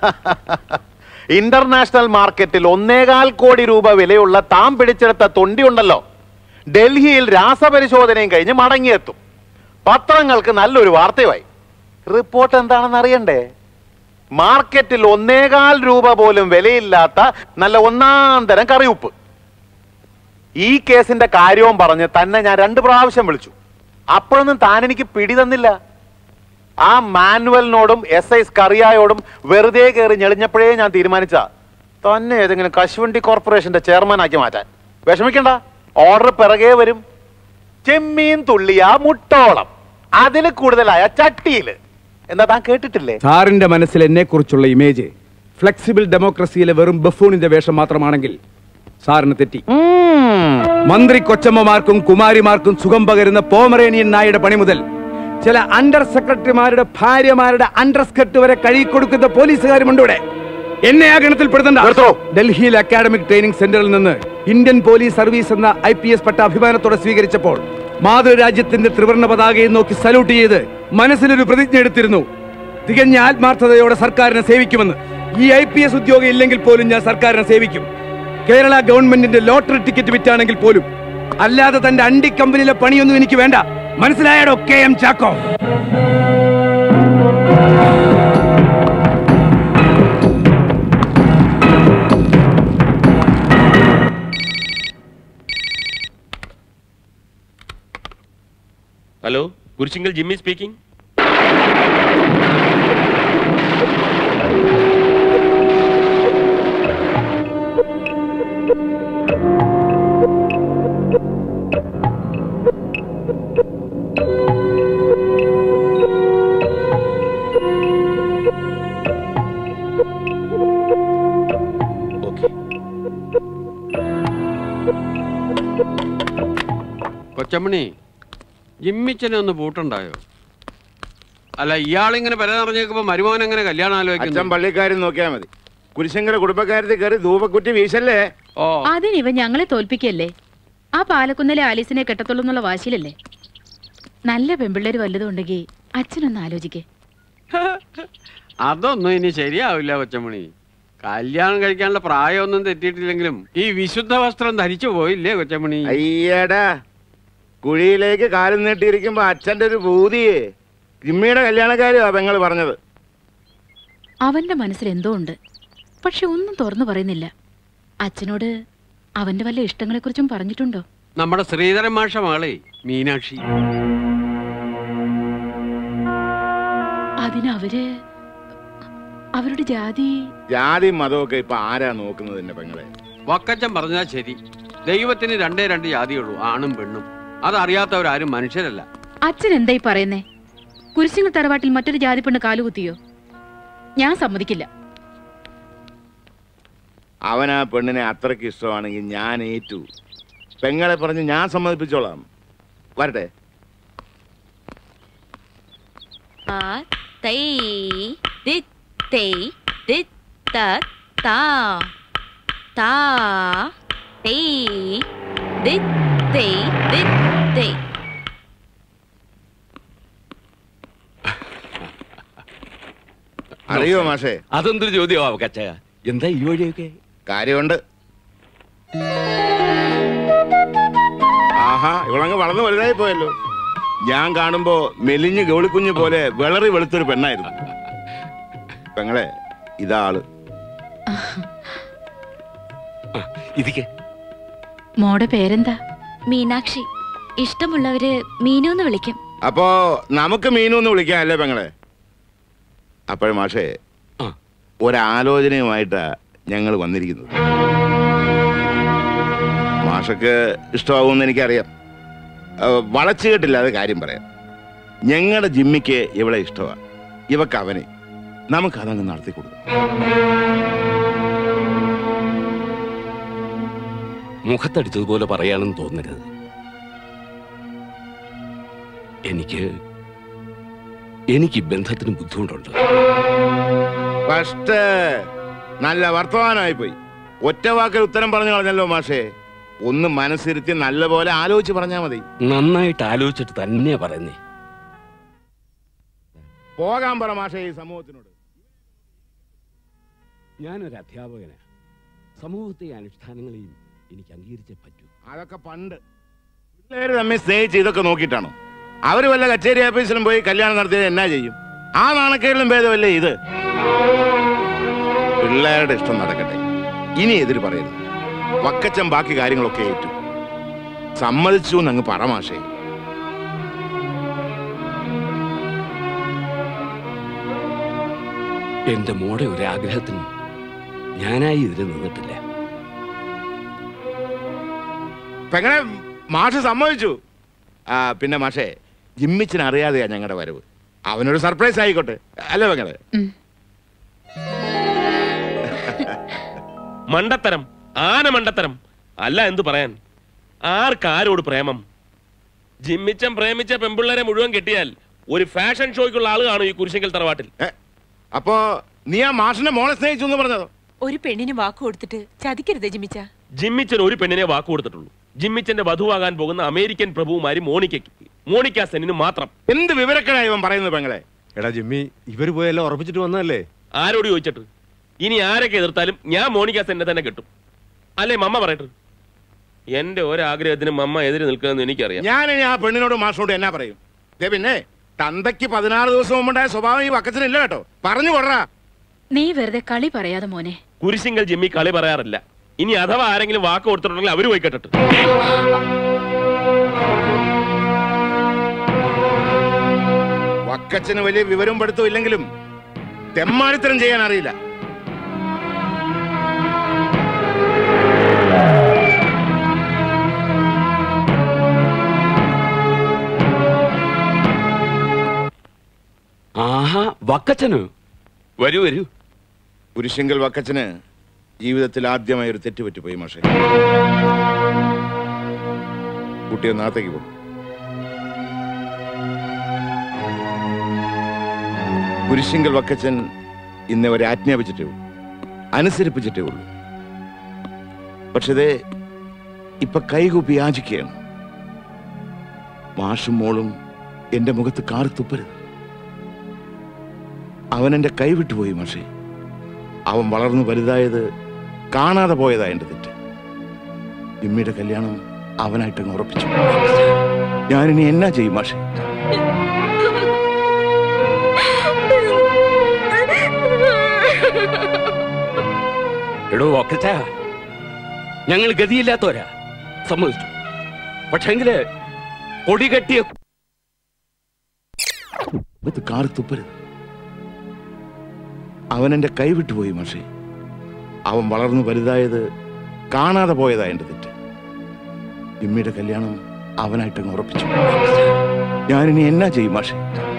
ഇന്റർനാഷണൽ മാർക്കറ്റിൽ ഒന്നേകാൽ കോടി രൂപ വിലയുള്ള താൻ പിടിച്ചെടുത്ത തൊണ്ടി ഉണ്ടല്ലോ ഡൽഹിയിൽ രാസപരിശോധനയും കഴിഞ്ഞ് മടങ്ങിയെത്തും പത്രങ്ങൾക്ക് നല്ലൊരു വാർത്തയുമായി റിപ്പോർട്ട് എന്താണെന്ന് അറിയണ്ടേ മാർക്കറ്റിൽ ഒന്നേകാൽ രൂപ പോലും വിലയില്ലാത്ത നല്ല ഒന്നാം തരം കറിയുപ്പ് ഈ കേസിന്റെ കാര്യവും പറഞ്ഞ് തന്നെ ഞാൻ രണ്ട് പ്രാവശ്യം വിളിച്ചു അപ്പോഴൊന്നും താൻ എനിക്ക് പിടി തന്നില്ല ആ മാനുവലിനോടും എസ് ഐ സ്കറിയായോടും വെറുതെ കയറി ഞെളിഞ്ഞപ്പോഴേ ഞാൻ തീരുമാനിച്ച തന്നെ ഏതെങ്കിലും കശുവണ്ടി കോർപ്പറേഷന്റെ ചെയർമാൻ ആക്കി മാറ്റാൻ വിഷമിക്കണ്ട ഓർഡർ പിറകെ വരും ചെമ്മീൻ തുള്ളിയ മുട്ടോളം അതിൽ കൂടുതലായ ചട്ടിയില് എന്താ താൻ കേട്ടിട്ടില്ലേ സാറിന്റെ മനസ്സിൽ എന്നെ കുറിച്ചുള്ള ഇമേജ് ഫ്ലെക്സിബിൾ ഡെമോക്രസിയിലെ വെറും ബഫൂണിന്റെ വേഷം മാത്രമാണെങ്കിൽ സാറിന് തെറ്റി മന്ത്രി കൊച്ചമ്മമാർക്കും കുമാരിമാർക്കും സുഖം പകരുന്ന പോമറേനിയൻ നായുടെ പണി മുതൽ ചില അണ്ടർ സെക്രട്ടറിമാരുടെ ഭാര്യമാരുടെ അണ്ടർസ്കർട്ട് വരെ കഴുകിക്കൊടുക്കുന്ന പോലീസുകാരുമുണ്ട് ഇവിടെ എന്നെ ആ ഗണത്തിൽ പെടുത്തണ്ട ഡൽഹിയിൽ അക്കാഡമിക് ട്രെയിനിങ് സെന്ററിൽ നിന്ന് ഇന്ത്യൻ പോലീസ് സർവീസ് എന്ന ഐ പി എസ് പട്ട അഭിമാനത്തോടെ സ്വീകരിച്ചപ്പോൾ മാതൃരാജ്യത്തിന്റെ ത്രിവർണ്ണ പതാകയെ നോക്കി സല്യൂട്ട് ചെയ്ത് മനസ്സിലൊരു പ്രതിജ്ഞ എടുത്തിരുന്നു തികഞ്ഞ ആത്മാർത്ഥതയോടെ സർക്കാരിനെ സേവിക്കുമെന്ന് ഈ ഐ പി എസ് ഉദ്യോഗം ഇല്ലെങ്കിൽ പോലും ഞാൻ സർക്കാരിനെ സേവിക്കും കേരള ഗവൺമെന്റിന്റെ ലോട്ടറി ടിക്കറ്റ് വിറ്റാണെങ്കിൽ പോലും അല്ലാതെ തന്റെ അണ്ടി കമ്പനിയിലെ പണിയൊന്നും എനിക്ക് വേണ്ട മനസ്സിലായടോ K M Chacko hello Kurisinkal Jimmy speaking കൊച്ചമ്മണി ജിമ്മിച്ചനെ ഒന്ന് പൂട്ടുണ്ടായോ അല്ല ഇയാളിങ്ങനെ പെര നിറഞ്ഞേക്കുമ്പോ മരുമോൻ എങ്ങനെ കല്യാണം അച്ഛൻ ആലോചിക്കുന്നു പള്ളിക്കാരും നോക്കിയാ മതി കുരിശങ്കര കുടുംബക്കാരത്തിൽ കയറി ധൂപക്കുറ്റി വീശല്ലേ ഓ അതിനിവ ഞങ്ങളെ തോൽപ്പിക്കല്ലേ ആ പാലക്കുന്നിലെ ആലീസിനെ കെട്ടത്തുള്ളൂ എന്നുള്ള വാശിയിലല്ലേ നല്ല പെമ്പിള്ളേര് വല്ലതും ഉണ്ടെങ്കിൽ അച്ഛനൊന്ന് ആലോചിക്കേ അതൊന്നും ഇനി ശരിയാവില്ല കൊച്ചമണി കല്യാണം കഴിക്കാനുള്ള പ്രായമൊന്നും തെറ്റിയിട്ടില്ലെങ്കിലും ഈ വിശുദ്ധ വസ്ത്രം ധരിച്ചു പോയില്ലേ കൊച്ചമണി അയ്യടാ കുഴിയിലേക്ക് കാലും നീട്ടിയിരിക്കുമ്പോ അച്ഛന്റെ ഒരു ഭൂതിയെ ജിമ്മിയുടെ കല്യാണക്കാരുവാ പെങ്ങൾ പറഞ്ഞത് അവന്റെ മനസ്സിൽ എന്തോ ഉണ്ട് പക്ഷെ ഒന്നും തുറന്നു പറയുന്നില്ല അച്ഛനോട് അവന്റെ വല്ല ഇഷ്ടങ്ങളെക്കുറിച്ചും പറഞ്ഞിട്ടുണ്ടോ നമ്മുടെ ശ്രീധരൻ മാഷ മകളെ മീനാക്ഷി അതിന് അവര് അവരുടെ ജാതി ജാതി മതമൊക്കെ ഇപ്പൊ ആരാ നോക്കുന്നത് എന്റെ പെങ്ങളെ വക്കച്ചൻ പറഞ്ഞാൽ ശരി ദൈവത്തിന് രണ്ടേ രണ്ട് ജാതിയുള്ളൂ ആണും പെണ്ണും അതറിയാത്തവരാരും മനുഷ്യരല്ല അച്ഛൻ എന്തായി പറയുന്നേ കുരിശിങ്ങൾ തറവാട്ടിൽ മറ്റൊരു ജാതി പെണ്ണ് കാലുകുത്തിയോ ഞാൻ സമ്മതിക്കില്ല അവൻ ആ പെണ്ണിനെ അത്രയ്ക്ക് ഇഷ്ടമാണെങ്കിൽ ഞാൻ ഏറ്റു പെങ്ങളെ പറഞ്ഞ് ഞാൻ സമ്മതിപ്പിച്ചോളാം വരട്ടെ ആ തൈ ദി തൈ ദി ത താ താ തൈ ദി തൈ ദി തൈ അറിയോ മാഷേ അതെന്തൊരു ചോദ്യമാ കച്ച എന്താ ഈ വഴിയൊക്കെ കാര്യമുണ്ട് ആഹാ ഇവളങ്ങ് വളർന്നു വലുതായി പോയല്ലോ ഞാൻ കാണുമ്പോ മെലിഞ്ഞ് ഗൗളിക്കുഞ്ഞ് പോലെ വിളറി വെളുത്തൊരു പെണ്ണായിരുന്നു പെങ്ങളെ ഇതാ ആള് ഇതിക്ക് മോടെ പേരെന്താ മീനാക്ഷി ഇഷ്ടമുള്ളവര് മീനു എന്ന് വിളിക്കും അപ്പോ നമുക്ക് മീനു എന്ന് വിളിക്കാം അല്ലേ പെങ്ങളെ അപ്പോഴും മാഷേ ഒരാലോചനയുമായിട്ടാ ഞങ്ങൾ വന്നിരിക്കുന്നത് മാഷക്ക് ഇഷ്ടമാകുമെന്ന് എനിക്കറിയാം ഏഹ്, വളച്ചു കേട്ടില്ല അത് കാര്യം പറയാം ഞങ്ങളുടെ ജിമ്മിക്ക് ഇവളെ ഇഷ്ടമാണ് ഇവക്ക് അവനെ നമുക്കതങ്ങ് നടത്തി കൊടുക്കാം മുഖത്തടിച്ചതുപോലെ പറയാണെന്ന് തോന്നരുത് എനിക്ക് എനിക്ക് ഈ ബന്ധത്തിന് ബുദ്ധിമുട്ടുണ്ട് ഫസ്റ്റ് നല്ല വർത്തമാനമായി പോയി ഒറ്റ വാക്കിൽ ഉത്തരം പറഞ്ഞു കളഞ്ഞല്ലോ മാഷേ ഒന്ന് മനസ്സിരുത്തി നല്ലപോലെ ആലോചിച്ച് പറഞ്ഞാൽ മതി നന്നായിട്ട് ആലോചിച്ചിട്ട് തന്നെയാ പറയുന്നേ പോകാൻ പറ മാഷേ ഈ സമൂഹത്തിനോട് ഞാനൊരു അധ്യാപകനാ സമൂഹത്തെ അനുഷ്ഠാനങ്ങളെയും എനിക്ക് അംഗീകരിച്ചേ പറ്റൂ അതൊക്കെ പണ്ട് പിള്ളേര് തമ്മിൽ സ്നേഹിച്ച് ഇതൊക്കെ നോക്കിയിട്ടാണോ അവര് വല്ല കച്ചേരി ഓഫീസിലും പോയി കല്യാണം നടത്തിയത് എന്നാ ചെയ്യും ആ നാണക്കേടിലും ഭേദമല്ലേ ഇത് പിള്ളേരുടെ ഇഷ്ടം നടക്കട്ടെ ഇനി എതിര് പറയരുത് വക്കച്ചൻ ബാക്കി കാര്യങ്ങളൊക്കെ ഏറ്റു സമ്മതിച്ചു എന്നങ്ങ് പറ മാഷേ എന്റെ മോടെ ഒരു ആഗ്രഹത്തിന് ഞാനായി ഇതിൽ നിന്നിട്ടില്ല പെങ്ങളെ മാഷ് സമ്മതിച്ചു ആ പിന്നെ മാഷേ ജിമ്മിച്ചിന് അറിയാതെയാ ഞങ്ങളുടെ വരവ് അവനൊരു സർപ്രൈസ് ആയിക്കോട്ടെ അല്ലേ പെങ്ങളെ മണ്ടത്തരം ആന മണ്ടത്തരം അല്ല എന്തു പറയാൻ ആർക്കാരോട് പ്രേമം ജിമ്മിച്ചൻ പ്രേമിച്ച പെമ്പിള്ളേരെ മുഴുവൻ കെട്ടിയാൽ ഒരു ഫാഷൻ ഷോയ്ക്കുള്ള ആള് കാണും ഈ കുരിശങ്കൽ തറവാട്ടിൽ അപ്പോ നീ ആ മാഷിന്റെ മോളെ സ്നേഹിച്ചു എന്ന് പറഞ്ഞതോ ഒരു പെണ്ണിന് വാക്ക് കൊടുത്തിട്ട് ചതിക്കരുത് ജിമിച്ച ജിമ്മിച്ചൻ ഒരു പെണ്ണിനെ വാക്ക് കൊടുത്തിട്ടുള്ളൂ ജിമ്മിച്ചന്റെ വധുവാകാൻ പോകുന്ന അമേരിക്കൻ പ്രഭുവുമാരി മോണിക്കയ്ക്ക് മോണിക്ക സെന്നിന് മാത്രം എന്ത് വിവരക്കേടായി ഇവൻ പറയുന്നത് പെങ്ങളെ എടാ ജിമ്മി ഇവര് പോയെല്ലാം ഉറപ്പിച്ചിട്ട് വന്നതല്ലേ ആരോട് ചോദിച്ചിട്ട് ഇനി ആരൊക്കെ എതിർത്താലും ഞാൻ മോണിക്ക സെന്നെ തന്നെ കിട്ടും അല്ലേ മമ്മ പറയട്ടെ എന്റെ ഒരാഗ്രഹത്തിന് മമ്മ എതിര് നിൽക്കുന്നതെന്ന് എനിക്കറിയാം ഞാൻ ഇനി ആ പെണ്ണിനോട് മാഷിനോട് എന്നാ പറയും ദേ പിന്നെ തന്തയ്ക്ക് പതിനാറ് ദിവസം മുമ്പുണ്ടായ സ്വഭാവം ഈ വക്കത്തിനില്ല കേട്ടോ പറഞ്ഞു കൊടറാ നീ വെറുതെ കളി പറയാതെ മോനെ കുരിശിങ്കൽ ജിമ്മി കളി പറയാറില്ല ഇനി അഥവാ ആരെങ്കിലും വാക്ക് കൊടുത്തിട്ടുണ്ടെങ്കിൽ അവര് പോയി കേട്ടിട്ട് വക്കച്ചന് വലിയ വിവരവും പഠിത്തവും ഇല്ലെങ്കിലും തെമ്മാടിത്തരം ചെയ്യാൻ അറിയില്ല ആഹാ വക്കച്ചനു വരൂ വരൂ കുരിശിങ്കൽ വക്കച്ചന് ജീവിതത്തിൽ ആദ്യമായി ഒരു തെറ്റുപറ്റി പോയി മാഷെ കുട്ടിയെ നാളത്തേക്ക് പോകും കുരിശിങ്കൽ വക്കച്ചൻ ഇന്ന് അവരെ ആജ്ഞാപിച്ചിട്ടേ ഉള്ളൂ അനുസരിപ്പിച്ചിട്ടേ ഉള്ളൂ പക്ഷേ ദേ ഇപ്പൊ കൈകൂപ്പി യാചിക്കുകയാണ് മാഷും മോളും എന്റെ മുഖത്ത് കാറി തുപ്പരുത് അവൻ എന്റെ കൈവിട്ടുപോയി മാഷേ അവൻ വളർന്നു വലുതായത് കാണാതെ പോയതാ എന്റെ തെറ്റ് ഇമ്മിയുടെ കല്യാണം അവനായിട്ടങ്ങ് ഉറപ്പിച്ചു ഞാനിനി എന്നാ ചെയ്യും മാഷേ എടോ ഒക്കച്ച ഞങ്ങൾ ഗതിയില്ലാത്തവരാ സമ്മതിച്ചു പക്ഷെങ്കില് കൊടി കെട്ടിയ മുഖത്ത് കാറി തുപ്പരുത് അവൻ എന്റെ കൈവിട്ടുപോയി മാഷേ അവൻ വളർന്നു വലുതായത് കാണാതെ പോയതാ എന്റെ തെറ്റ് ഇമ്മിയുടെ കല്യാണം അവനായിട്ടങ്ങ് ഉറപ്പിച്ചു ഞാനിനി എന്നാ ചെയ്യും മാഷേ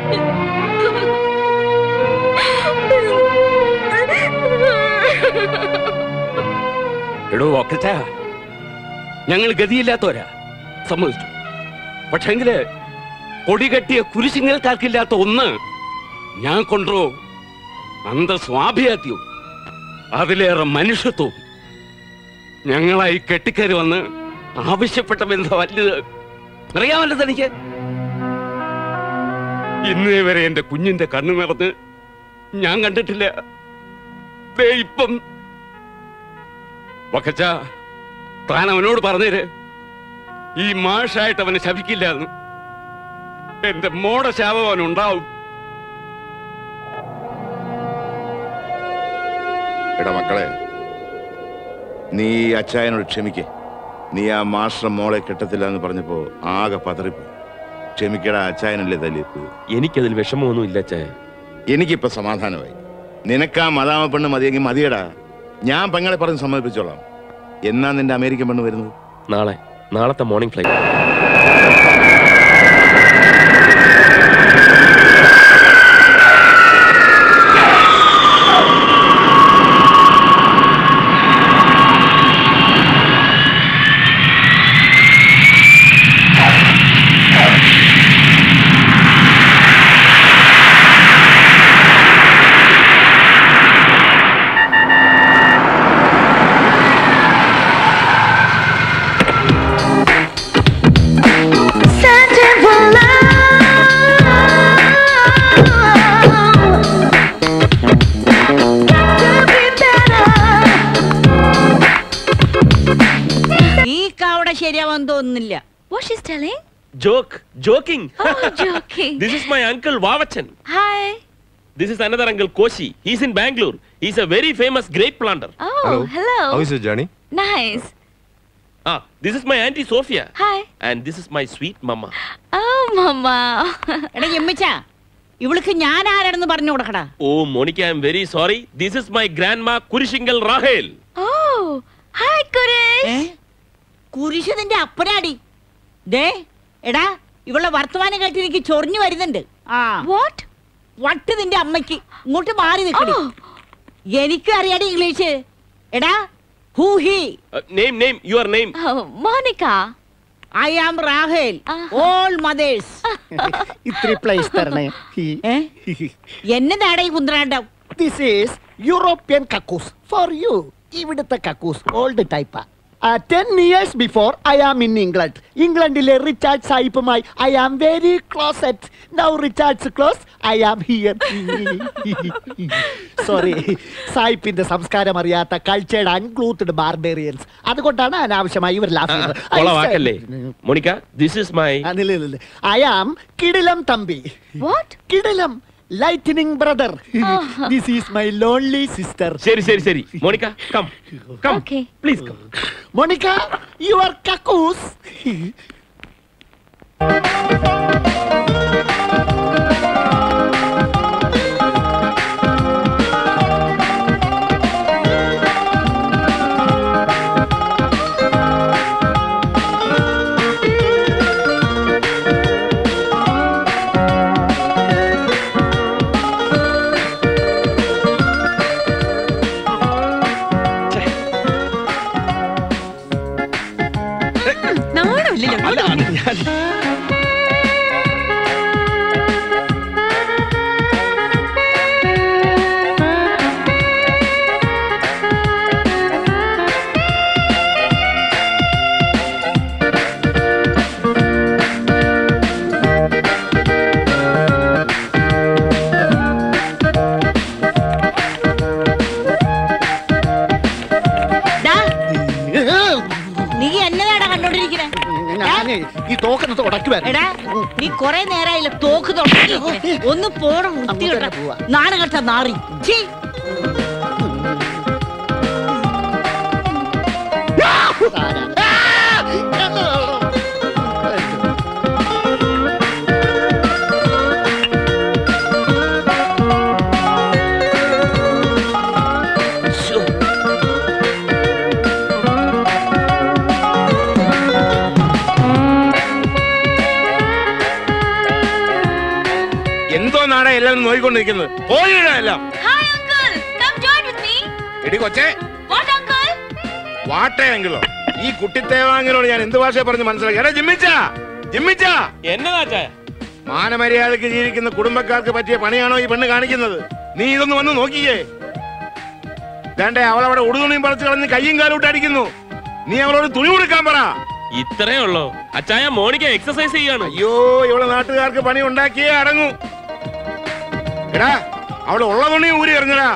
എടോ ഒക്കച്ച ഞങ്ങൾ ഗതിയില്ലാത്തവരാ സമ്മതിച്ചു പക്ഷെങ്കില് കൊടി കെട്ടിയ കുരിശിങ്ങൽക്കാർക്കില്ലാത്ത ഒന്ന് ഞാൻ കൊണ്ടോ അന്ത സ്വാഭിയാത്യവും അതിലേറെ മനുഷ്യത്വവും ഞങ്ങളായി കെട്ടിക്കയറി വന്ന് ആവശ്യപ്പെട്ട ബന്ധം വലുത് അറിയാമല്ലോ തനിക്ക് ഇന്നേ വരെ എന്റെ കുഞ്ഞിന്റെ കണ്ണു നിറന്ന് ഞാൻ കണ്ടിട്ടില്ല ദേ ഇപ്പം വക്കച്ച താൻ അവനോട് പറഞ്ഞേര് ഈ മാഷായിട്ട് അവനെ ശപിക്കില്ല എന്ന് എന്റെ മോടെ ശാപം അവനുണ്ടാവും എടാ മക്കളെ നീ ഈ അച്ചായനോട് ക്ഷമിക്കേ നീ ആ മാസ്റ്റർ മോളെ കെട്ടത്തില്ല എന്ന് പറഞ്ഞപ്പോ ആകെ പതറിപ്പോയി ക്ഷമിക്കടാ അച്ചായനല്ലേ തല്ലിയത് എനിക്കതിൽ വിഷമമൊന്നും ഇല്ല ചേ എനിക്കിപ്പോ സമാധാനമായി നിനക്ക് ആ മതാമ പെണ്ണ് മതിയെങ്കിൽ മതിയടാ ഞാൻ പെങ്ങളെ പറഞ്ഞ് സമ്മതിപ്പിച്ചോളാം എന്നാ നിന്റെ അമേരിക്കൻ പെണ്ണ് വരുന്നത് നാളെ നാളത്തെ മോർണിംഗ് ഫ്ലൈറ്റ് ഈ കവട ശരിയാവാൻ തോന്നുന്നില്ല What she's telling? Joke joking Oh, joking. This is my uncle Vavachan Hi. This is another uncle Koshy he's in Bangalore he's a very famous grape planter Oh, hello. Johnny Nice. ആ this is my aunty Sophia Hi. And this is my sweet mama Oh, Mama. എടാ എമ്മിച്ച ഇവൾക്ക് ഞാൻ ആരാണെന്ന് പറഞ്ഞു കൊടുക്കടാ oh Monica I'm very sorry this is my grandma Kurisinkal Rahel Oh, hi, Kurish. കുരിശ് നിന്റെ അപ്പനാടി ദേ എടാ ഇവളുടെ വർത്തമാനം കേട്ട് എനിക്ക് ചൊറിഞ്ഞു വരുന്നുണ്ട് ആ വാട്ട് വട്ട് നിന്റെ അമ്മയ്ക്ക് ഇങ്ങോട്ട് മാറി നിൽക്കടി എനിക്കും അറിയാടി ഇംഗ്ലീഷ് എടാ who he name name your name Oh, Monica. I am Rahel all mothers ഇത്തിരി പ്ലേസ് തരണേ എന്നതാടാ ഈ കുന്ത്രാണ്ടം ദിസ് ഈസ് യൂറോപ്യൻ കക്കൂസ് ഫോർ യു ഇവിടുത്തെ കക്കൂസ് ഓൾഡ് ടൈപ്പാ ten years before I am in England ഇംഗ്ലണ്ടിലെ റിച്ചാർഡ് സായിപ്പുമായി I am very close at now Richard's close I am here sorry സായിപ്പിന്റെ സംസ്കാരം അറിയാത്ത കൾച്ചേർഡ് അൺക്ലൂത്തഡ് ബാർബേറിയൻസ് അതുകൊണ്ടാണ് അനാവശ്യമായി ഇവർ കൊളവാക്കല്ലേ Monica this is my I am Kidilam Thampi What? Kidilam lightning brother this is my lonely sister ശരി ശരി ശരി Monica come come Okay. Please come Monica your കക്കൂസ് നാണമില്ലല്ലോ ഡാ, നീ എന്നതാടാ കണ്ടോണ്ടിരിക്കണേ ഞാനേ ഈ തോക്കുന്നത് ഉടക്കുവാൻ എടാ നീ കൊറേ നേരമായില്ല തോക്ക് തുടങ്ങി ഒന്ന് പോണം വൃത്തികെട്ട നാണം കെട്ട നാറി ഛീ. എന്തോ നാടാ എല്ലാവരും നോക്കിക്കൊണ്ടിരിക്കുന്നത് പോയിടാ എല്ലാം Hi, uncle. Come join with me. എടി കൊച്ചേ What, uncle? വാട്ടയെങ്കിലോ ഈ കുട്ടിത്തേവാങ്ങിനോട് ഞാൻ എന്ത് ഭാഷയെ പറഞ്ഞ് മനസ്സിലാക്കി എടാ ജിമ്മിച്ച ജിമ്മിച്ച എന്നതാ മാനമര്യാദക്ക് ജീവിക്കുന്ന കുടുംബക്കാർക്ക് പറ്റിയ പണിയാണോ ഈ പെണ്ണ് കാണിക്കുന്നത് നീ ഇതൊന്ന് വന്ന് നോക്കിയേ വേണ്ടേ അവളവിടെ ഉടുതുണിയും പറിച്ചു കളഞ്ഞ് കയ്യും കാലും ഇട്ട് അടിക്കുന്നു നീ അവളോട് തുണി കൊടുക്കാൻ പറ ഇത്രേ ഉള്ളോ അച്ചായ മോണിക്ക എക്സസൈസ് ചെയ്യാണ് അയ്യോ ഇവിടെ നാട്ടുകാർക്ക് പണി ഉണ്ടാക്കിയേ അടങ്ങൂ എടാ അവിടെ ഉള്ള തുണി ഊരി എറിഞ്ഞടാ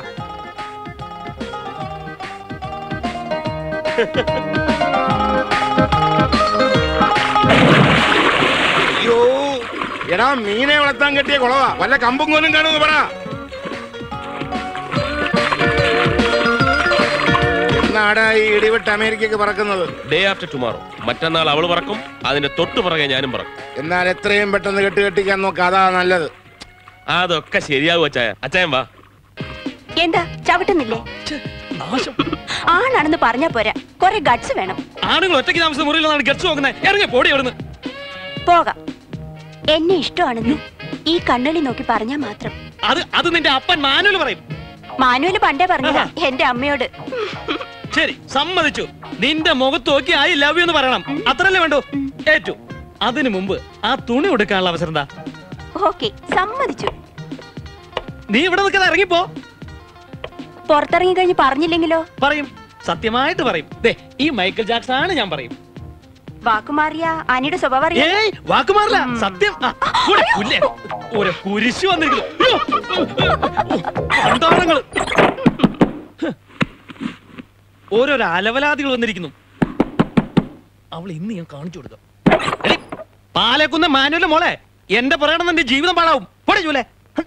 അയ്യോ എടാ മീനെ വളർത്താൻ കെട്ടിയ കുളവാ വല്ല കമ്പും കോലും കാണുമെന്ന് പറ എന്നാടാ ഈ ഇടിവിട്ട് അമേരിക്കക്ക് പറക്കുന്നത് ഡേ ആഫ്റ്റർ ടുമാറോ മറ്റന്നാൾ അവള് പറക്കും അതിന്റെ തൊട്ടു പുറകെ ഞാനും പറക്കും എന്നാൽ എത്രയും പെട്ടെന്ന് കെട്ട് കെട്ടിക്കാൻ നോക്ക് അതാ നല്ലത് അതൊക്കെ ശരിയാവും അച്ചായ അച്ചായൻ വാ എന്താ ചവിട്ടുന്നില്ലേ ആണാണെന്ന് പറഞ്ഞാ പോരാ കൊറേ ഗട്സ് വേണം ആണുങ്ങൾ ഒറ്റയ്ക്ക് താമസം മുറിയിലാണ് ഗട്സ് നോക്കുന്നത് ഇറങ്ങി പോടി അവിടുന്ന് പോകാം എന്നെ ഇഷ്ടമാണെന്ന് ഈ കണ്ണളി നോക്കി പറഞ്ഞാ മാത്രം അത് അത് നിന്റെ അപ്പൻ മാനുവൽ പറയും മാനുവല് പണ്ടേ പറഞ്ഞതാ എന്റെ അമ്മയോട് ശരി സമ്മതിച്ചു നിന്റെ മുഖത്ത് നോക്കി ഐ ലവ് യു എന്ന് പറയണം അത്രല്ലേ വേണ്ടു ഏറ്റു അതിനു മുമ്പ് ആ തുണി കൊടുക്കാനുള്ള അവസരം എന്താ ഓക്കെ സമ്മതിച്ചു നീ ഇവിടെ നിൽക്കാതെ ഇറങ്ങിപ്പോ പുറത്തിറങ്ങി കഴിഞ്ഞ് പറഞ്ഞില്ലെങ്കിലോ പറയും സത്യമായിട്ട് പറയും ദേ ഈ മൈക്കിൾ ജാക്സൺ ആണ് ഞാൻ പറയും വാക്കുമാറിയ അനിയുടെ സ്വഭാവം അറിയാം ഏയ് വാക്കുമാറില്ല സത്യം ആ, കൂടെ പുല്ലേ. ഒരു കുരിശു വന്നിരിക്കുന്നു അയ്യോ. പണ്ടാരങ്ങള്. ഹ്. ഓരോരോ അലവലാദികൾ വന്നിരിക്കുന്നു അവൾ ഇന്ന് ഞാൻ കാണിച്ചു കൊടുക്കാം എടി, പാലക്കുന്ന മാനുവല് മോളെ എന്റെ പറയണം എന്റെ ജീവിതം പാഴാവും പോടെ ജൂലേ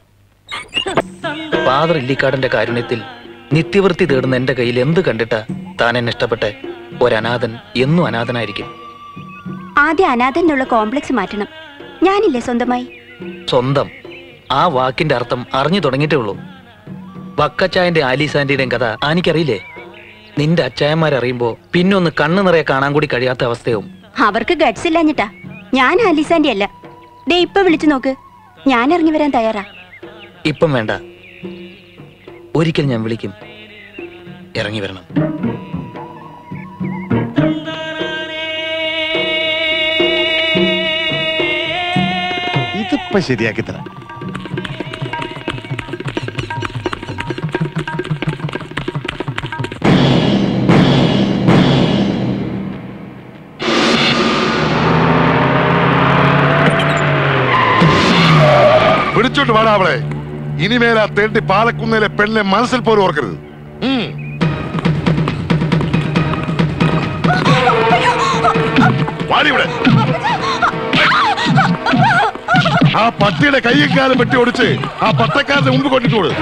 ഫാദർ ഇല്ലിക്കാടിന്റെ കാരുണ്യത്തിൽ നിത്യവൃത്തി തേടുന്ന എന്റെ കയ്യിൽ എന്ത് കണ്ടിട്ടാ താൻ എന്നെ ഇഷ്ടപ്പെട്ടെ ഒരനാഥൻ എന്നും അനാഥനായിരിക്കും ആദ്യം അനാഥൻ എന്നുള്ള കോംപ്ലക്സ് മാറ്റണം ഞാനില്ലേ സ്വന്തമായി സ്വന്തം ആ വാക്കിന്റെ അർത്ഥം അറിഞ്ഞു തുടങ്ങിയിട്ടേ ഉള്ളൂ വക്കച്ചായന്റെ ആലീസാന്റിയുടെയും കഥ എനിക്കറിയില്ലേ നിന്റെ അച്ചായന്മാരറിയുമ്പോ പിന്നെ ഒന്ന് കണ്ണു നിറയെ കാണാൻ കൂടി കഴിയാത്ത അവസ്ഥയും അവർക്ക് ഗട്സ് ഇല്ലാഞ്ഞിട്ടാ ഞാൻ ആലിസാന്റെ അല്ല ദേ ഇപ്പൊ വിളിച്ചു നോക്ക് ഞാൻ ഇറങ്ങി വരാൻ തയ്യാറാ ഇപ്പം വേണ്ട ഒരിക്കൽ ഞാൻ വിളിക്കും ഇറങ്ങി വരണം ഇതിപ്പോ ശരിയാക്കി തരാം പിടിച്ചോട്ട് വേണം അവളെ ഇനിമേൽ ആ തേണ്ടി പാലക്കുന്നതിലെ പെണ്ണിനെ മനസ്സിൽ പോലും ഓർക്കരുത് ഉം. വാടി ഇവിടെ ആ പട്ടിയുടെ കയ്യും കാലും വെട്ടി ഓടിച്ച് ആ പട്ടക്കാരന്റെ മുമ്പ് കൊണ്ടിട്ടോട്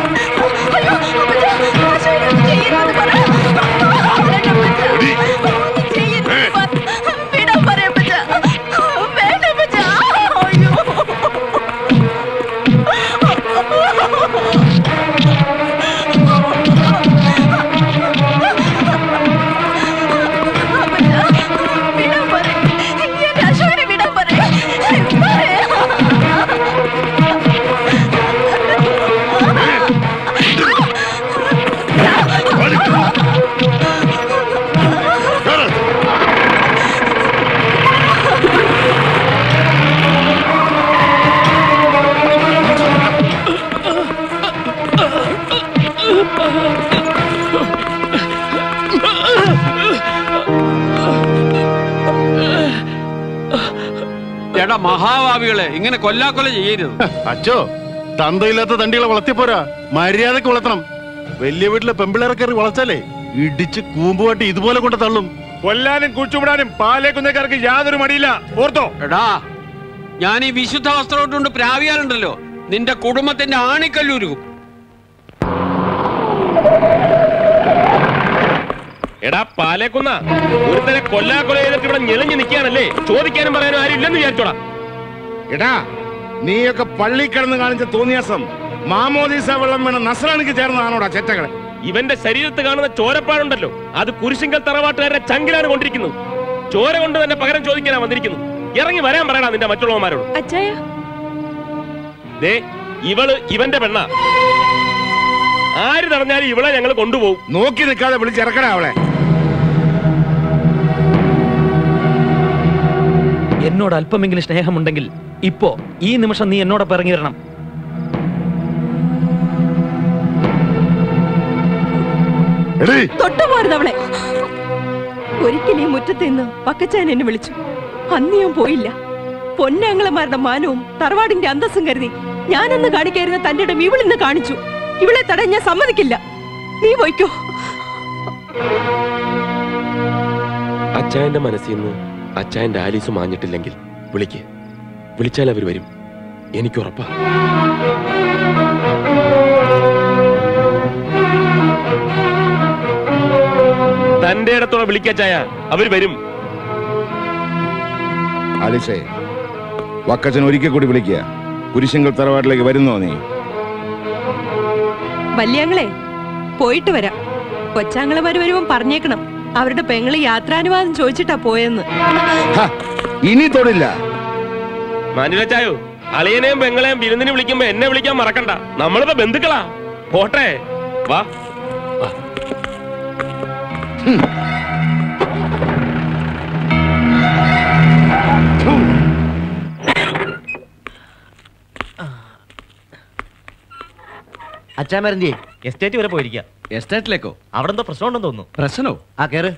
വിടാൻ മഹാഭാവികളെ ഇങ്ങനെ കൊല്ലാക്കൊല ചെയ്യരുത് അച്ചോ തന്തയില്ലാത്ത തണ്ടികളെ വളർത്തിപ്പോരാ മര്യാദക്ക് വളർത്തണം വലിയ വീട്ടിലെ പെമ്പിളേറെ കയറി വളർത്താലേ ഇടിച്ച് കൂമ്പുവാട്ടി ഇതുപോലെ കൊണ്ട് തള്ളും കൊല്ലാനും കുഴിച്ചുവിടാനും പാലേക്കുന്നേക്കാർക്ക് യാതൊരു മടിയില്ല ഓർത്തോ എടാ ഞാൻ ഈ വിശുദ്ധ വസ്ത്രം ഇട്ടുകൊണ്ട് പ്രാവിയാലുണ്ടല്ലോ നിന്റെ കുടുംബത്തിന്റെ ആണിക്കല്ലൂരുക്കും എടാ പാലേക്കുന്ന ഒരുത്തനെ കൊല്ലാക്കൊല ചെയ്തിട്ട് ഇവിടെ ഞെളിഞ്ഞു നിൽക്കാനല്ലേ ചോദിക്കാനും പറയാനും ആരും ഇല്ലെന്ന് വിചാരിച്ചോടാ എടാ നീയൊക്കെ പള്ളി കിടന്ന് കാണിച്ച തോന്നിയാസം മാമോദീസ വെള്ളം വേണം നസ്രാണിക്ക് ചേർന്നതാണോടാ ചെറ്റകളെ ഇവന്റെ ശരീരത്ത് കാണുന്ന ചോരപ്പാടുണ്ടല്ലോ അത് കുരിശിങ്കൽ തറവാട്ടുകാരുടെ ചങ്കിലാണ് കൊണ്ടിരിക്കുന്നത് ചോര കൊണ്ട് തന്നെ പകരം ചോദിക്കാനാ വന്നിരിക്കുന്നു ഇറങ്ങി വരാൻ പറയടാ നിന്റെ മറ്റുള്ളവന്മാരോട് അച്ചായ ദേ ഇവള് ഇവന്റെ പെണ്ണ ആര് തടഞ്ഞാലും ഇവളെ ഞങ്ങൾ കൊണ്ടുപോകും നോക്കി നിൽക്കാതെ വിളിച്ചിറക്കടാ അവളെ എന്നോട് അല്പമെങ്കിലും സ്നേഹമുണ്ടെങ്കിൽ ഇപ്പോ ഈ നിമിഷം നീ എന്നോടൊപ്പം ഇറങ്ങി വരണം തൊട്ടുപോരുത് അവളെ ഒരിക്കലും ഈ മുറ്റത്ത് നിന്ന് പക്കച്ചാൻ എന്നെ വിളിച്ചു അന്ന് ഞാൻ പോയില്ല പൊന്നാങ്ങളമാരുടെ മാനവും തറവാടിന്റെ അന്തസ്സും കരുതി ഞാനന്ന് കാണിക്കായിരുന്ന തന്റെ ഇടം ഇവളിന്ന് കാണിച്ചു ഇവളെ തടയാൻ ഞാൻ സമ്മതിക്കില്ല നീ പോയിക്കോ അച്ചായന്റെ മനസ്സിൽ നിന്ന് അച്ചായന്റെ ആലീസ് മാഞ്ഞിട്ടില്ലെങ്കിൽ വിളിക്ക് വിളിച്ചാൽ അവർ വരും എനിക്ക് ഉറപ്പാ തന്റെ ഇടത്തോടെ വിളിക്കച്ചായ അവർ വരും ആലിസേ വക്കച്ചൻ ഒരിക്കൽ കൂടി വിളിക്കുക കുരിശിങ്കൽ തറവാട്ടിലേക്ക് വരുന്നോ നീ വല്യാങ്ങളെ പോയിട്ട് വരാം കൊച്ചാങ്ങളമാര് വരുമ്പം പറഞ്ഞേക്കണം അവരുടെ പെങ്ങള് യാത്രാനുവാദം ചോദിച്ചിട്ടാ പോയെന്ന് ഇനി തൊടില്ല മാനുലച്ചായോ അളിയനെയും പെങ്ങളെയും വിരുന്നിന് വിളിക്കുമ്പോ എന്നെ വിളിക്കാൻ മറക്കണ്ട നമ്മളിപ്പോ ബന്ധുക്കളാ പോട്ടെ വാ അച്ചാമരന്തി എസ്റ്റേറ്റ് വരെ പോയിരിക്കുക എസ്റ്റേറ്റിലേക്കോ അവിടെ എന്തോ പ്രശ്നം ഉണ്ടെന്ന് തോന്നുന്നു പ്രശ്നോ ആ കേറ്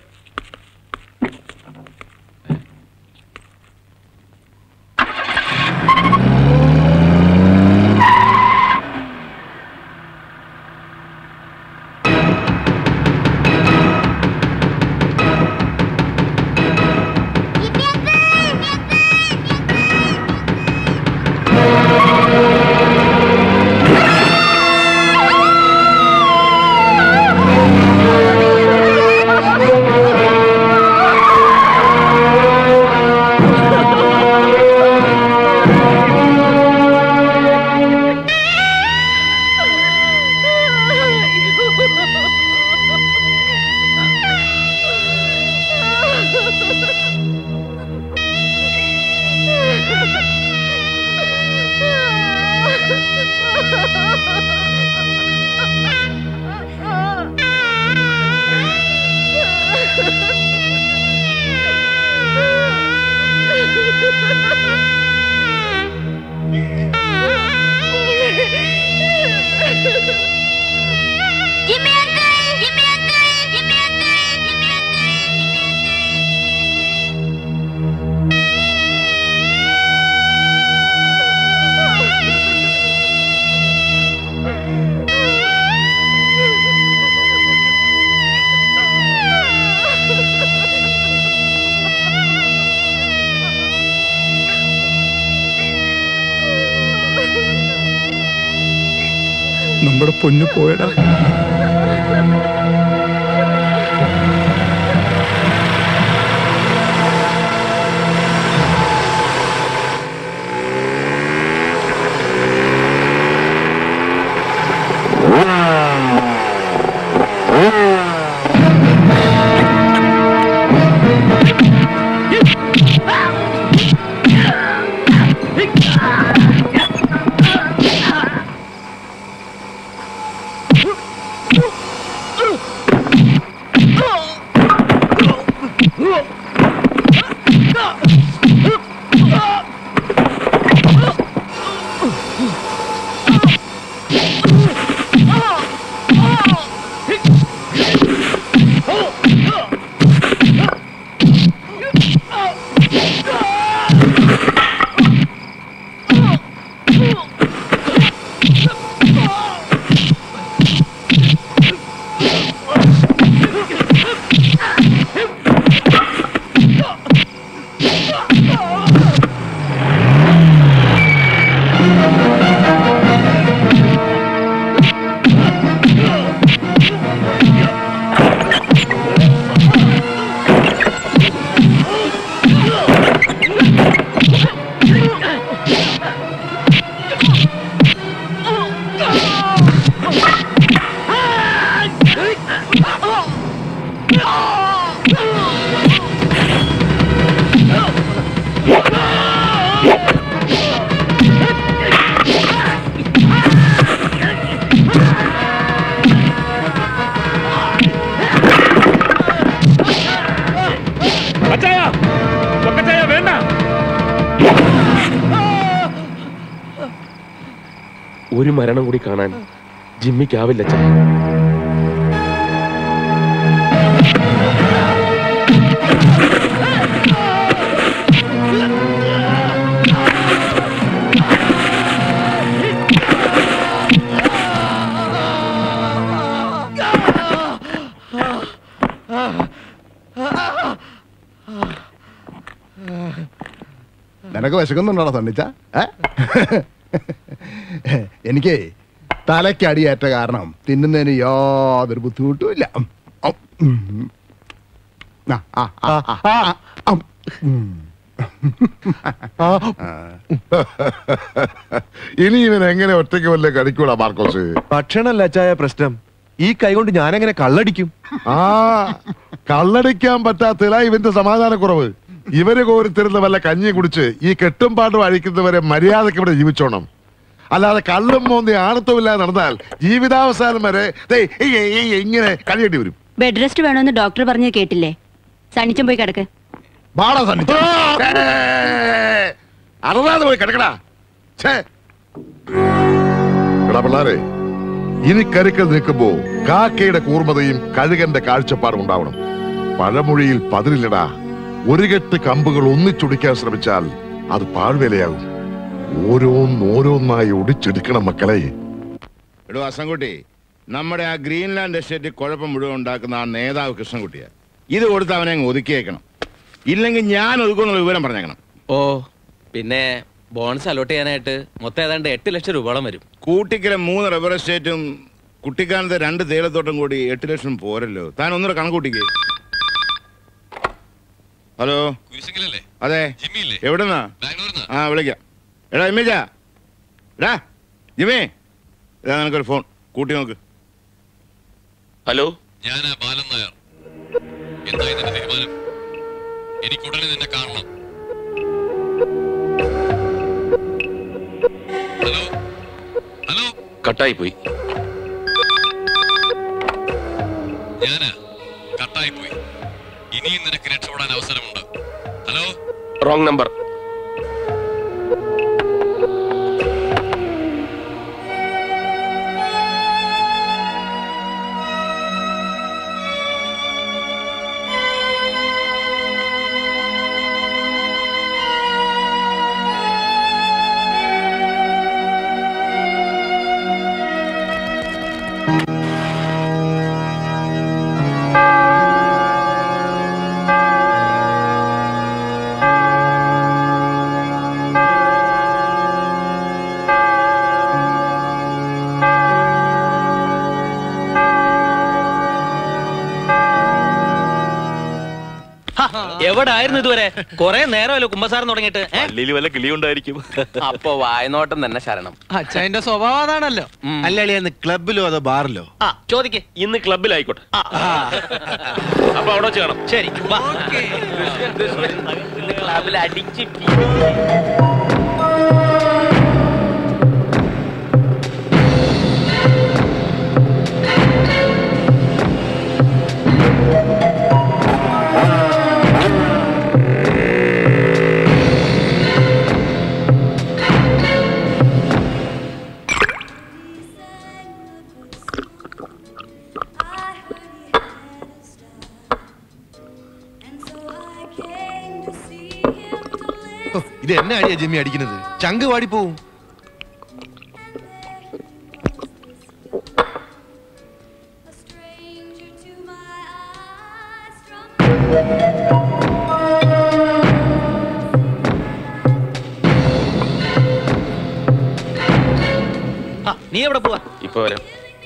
നമ്മുടെ പൊന്നു പോയടാ Ah! ഒരു മരണം കൂടി കാണാൻ ജിമ്മിക്കാവില്ല അച്ഛാ നിനക്ക് വിശക്കുന്നുണ്ടോ തണ്ണിച്ച എനിക്ക് തലയ്ക്ക് അടിയേറ്റ കാരണം തിന്നുന്നതിന് യാതൊരു ബുദ്ധിമുട്ടുമില്ല ഉം. ആ, ആ, ആ, ആ, ആ, ആ, ഉം. ഇനി ഇവൻ എങ്ങനെ ഒറ്റയ്ക്ക് വല്ല കടിക്കൂടാ മാർക്കോസ് ഭക്ഷണമല്ല അച്ചായ പ്രശ്നം ഈ കൈ കൊണ്ട് ഞാനെങ്ങനെ കള്ളടിക്കും ആ കള്ളടിക്കാൻ പറ്റാത്തില്ല ഇവന്റെ സമാധാനക്കുറവ് ഇവര് കോരിത്തരുന്ന വല്ല കഞ്ഞി കുടിച്ച് ഈ കെട്ടും പാട്ടും അഴിക്കുന്നവരെ മര്യാദക്ക് ഇവിടെ ജീവിച്ചോണം അല്ലാതെ കള്ളും മോന്തി ആണത്വമില്ലാതെ നടന്നാൽ ജീവിതാവസാനം വരെ ദേ ഈ- ഈ- ഈ- ഇങ്ങനെ കഴിയേണ്ടി വരും ബെഡ് റെസ്റ്റ് വേണമെന്ന് ഡോക്ടർ പറഞ്ഞത് കേട്ടില്ലേ സണ്ണിച്ചൻ പോയി കിടക്ക് ബാടാ സണ്ണിച്ച അറുതാതെ പോയി കിടക്കടാ ഛേ. എടാ പിള്ളാരെ ഇനി കരുക്കൾ നിൽക്കുമ്പോ കാക്കയുടെ കൂർമ്മതയും കഴുകന്റെ കാഴ്ചപ്പാടും ഉണ്ടാവണം പഴമൊഴിയിൽ പതിരില്ലടാ ഒരു കെട്ട് കമ്പുകൾ ഒന്നിച്ചൊടിക്കാൻ ശ്രമിച്ചാൽ അത് പാഴ്വേലയാകും ഓരോന്നോരോന്നായി ഒടിച്ചെടുക്കണം മക്കളെ എടോ അസംകുട്ടി നമ്മുടെ ആ ഗ്രീൻലാൻഡ് എസ്റ്റേറ്റ് കുഴപ്പം മുഴുവൻ ഉണ്ടാക്കുന്ന ആ നേതാവ് കൃഷ്ണൻകുട്ടിയാ ഇത് കൊടുത്ത് അവനെ അങ്ങ് ഒതുക്കിയേക്കണം ഇല്ലെങ്കിൽ ഞാൻ ഒതുക്കുന്നുള്ള വിവരം പറഞ്ഞേക്കണം ഓ പിന്നെ ബോണസ് അലോട്ട് ചെയ്യാനായിട്ട് മൊത്തം ഏതാണ്ട് എട്ട് ലക്ഷം രൂപയോളം വരും കൂട്ടിക്കലെ മൂന്ന് റബ്ബർ എസ്റ്റേറ്റും കുട്ടിക്കാലത്തെ രണ്ട് തേയിലത്തോട്ടം കൂടി എട്ട് ലക്ഷം പോരല്ലോ താൻ ഒന്നുകൂടെ കണക്കൂട്ടിക്ക് ഹലോ അതെ എവിടുന്നാ ആ വിളിക്കാം എടാ ഇമ്മേജ എടാ ജിമേ ഇതാ നിനക്കൊരു ഫോൺ കൂട്ടി നോക്ക് ഹലോ ഞാൻ ബാലൻ നായർ എന്തായി നിന്റെ തീരുമാനം എനിക്ക് ഉടനെ നിന്നെ കാണണം ഹലോ ഹലോ കട്ടായി പോയി ഞാന് കട്ടായി പോയി ഇനിയും നിനക്ക് രക്ഷപ്പെടാൻ അവസരമുണ്ട് ഹലോ റോങ് നമ്പർ എവിടെ ആയിരുന്നു ഇതുവരെ കൊറേ നേരമല്ലോ കുമ്പസാരം തുടങ്ങിയിട്ട് ഏ? പള്ളിയിൽ വല്ല കിളി ഉണ്ടായിരിക്കും അപ്പൊ വായനോട്ടം തന്നെ ശരണം അച്ഛന്റെ സ്വഭാവം അതാണല്ലോ അല്ലളിയെന്ന് ക്ലബിലോ അതോ ബാറിലോ ആ ചോദിക്കേ ഇന്ന് ക്ലബിലായിക്കോട്ടെ അപ്പൊ അവിടെ വെച്ച് കാണാം ശരി വാ. ക്ലബിൽ അടിച്ച് ഇത് എന്നെ അടിയാ ജിമ്മി അടിക്കുന്നത് ചങ്ക് വാടിപ്പോവും ആ, നീ എവിടെ പോവാ ഇപ്പൊ വരാം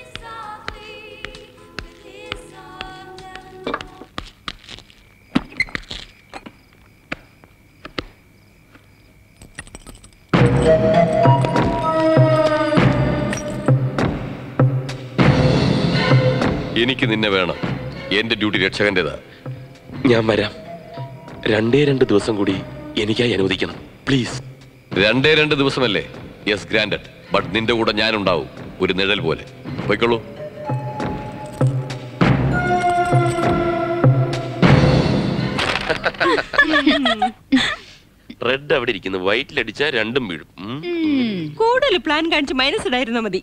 എനിക്ക് നിന്നെ വേണം എന്റെ ഡ്യൂട്ടി രക്ഷകന്റേതാ ഞാൻ വരാം രണ്ടേ രണ്ട് ദിവസം കൂടി എനിക്കായി അനുവദിക്കണം പ്ലീസ് രണ്ടേ രണ്ട് ദിവസമല്ലേ യെസ് ഗ്രാൻഡഡ് ബട്ട് നിന്റെ കൂടെ ഞാനുണ്ടാവും ഒരു നിഴൽ പോലെ പോയിക്കോളൂ റെഡ് അവിടെ ഇരിക്കുന്നു വൈറ്റിലടിച്ചാൽ രണ്ടും വീഴും ഉം. കൂടുതൽ പ്ലാൻ കാണിച്ച് മൈനസ് ഇടായിരുന്ന മതി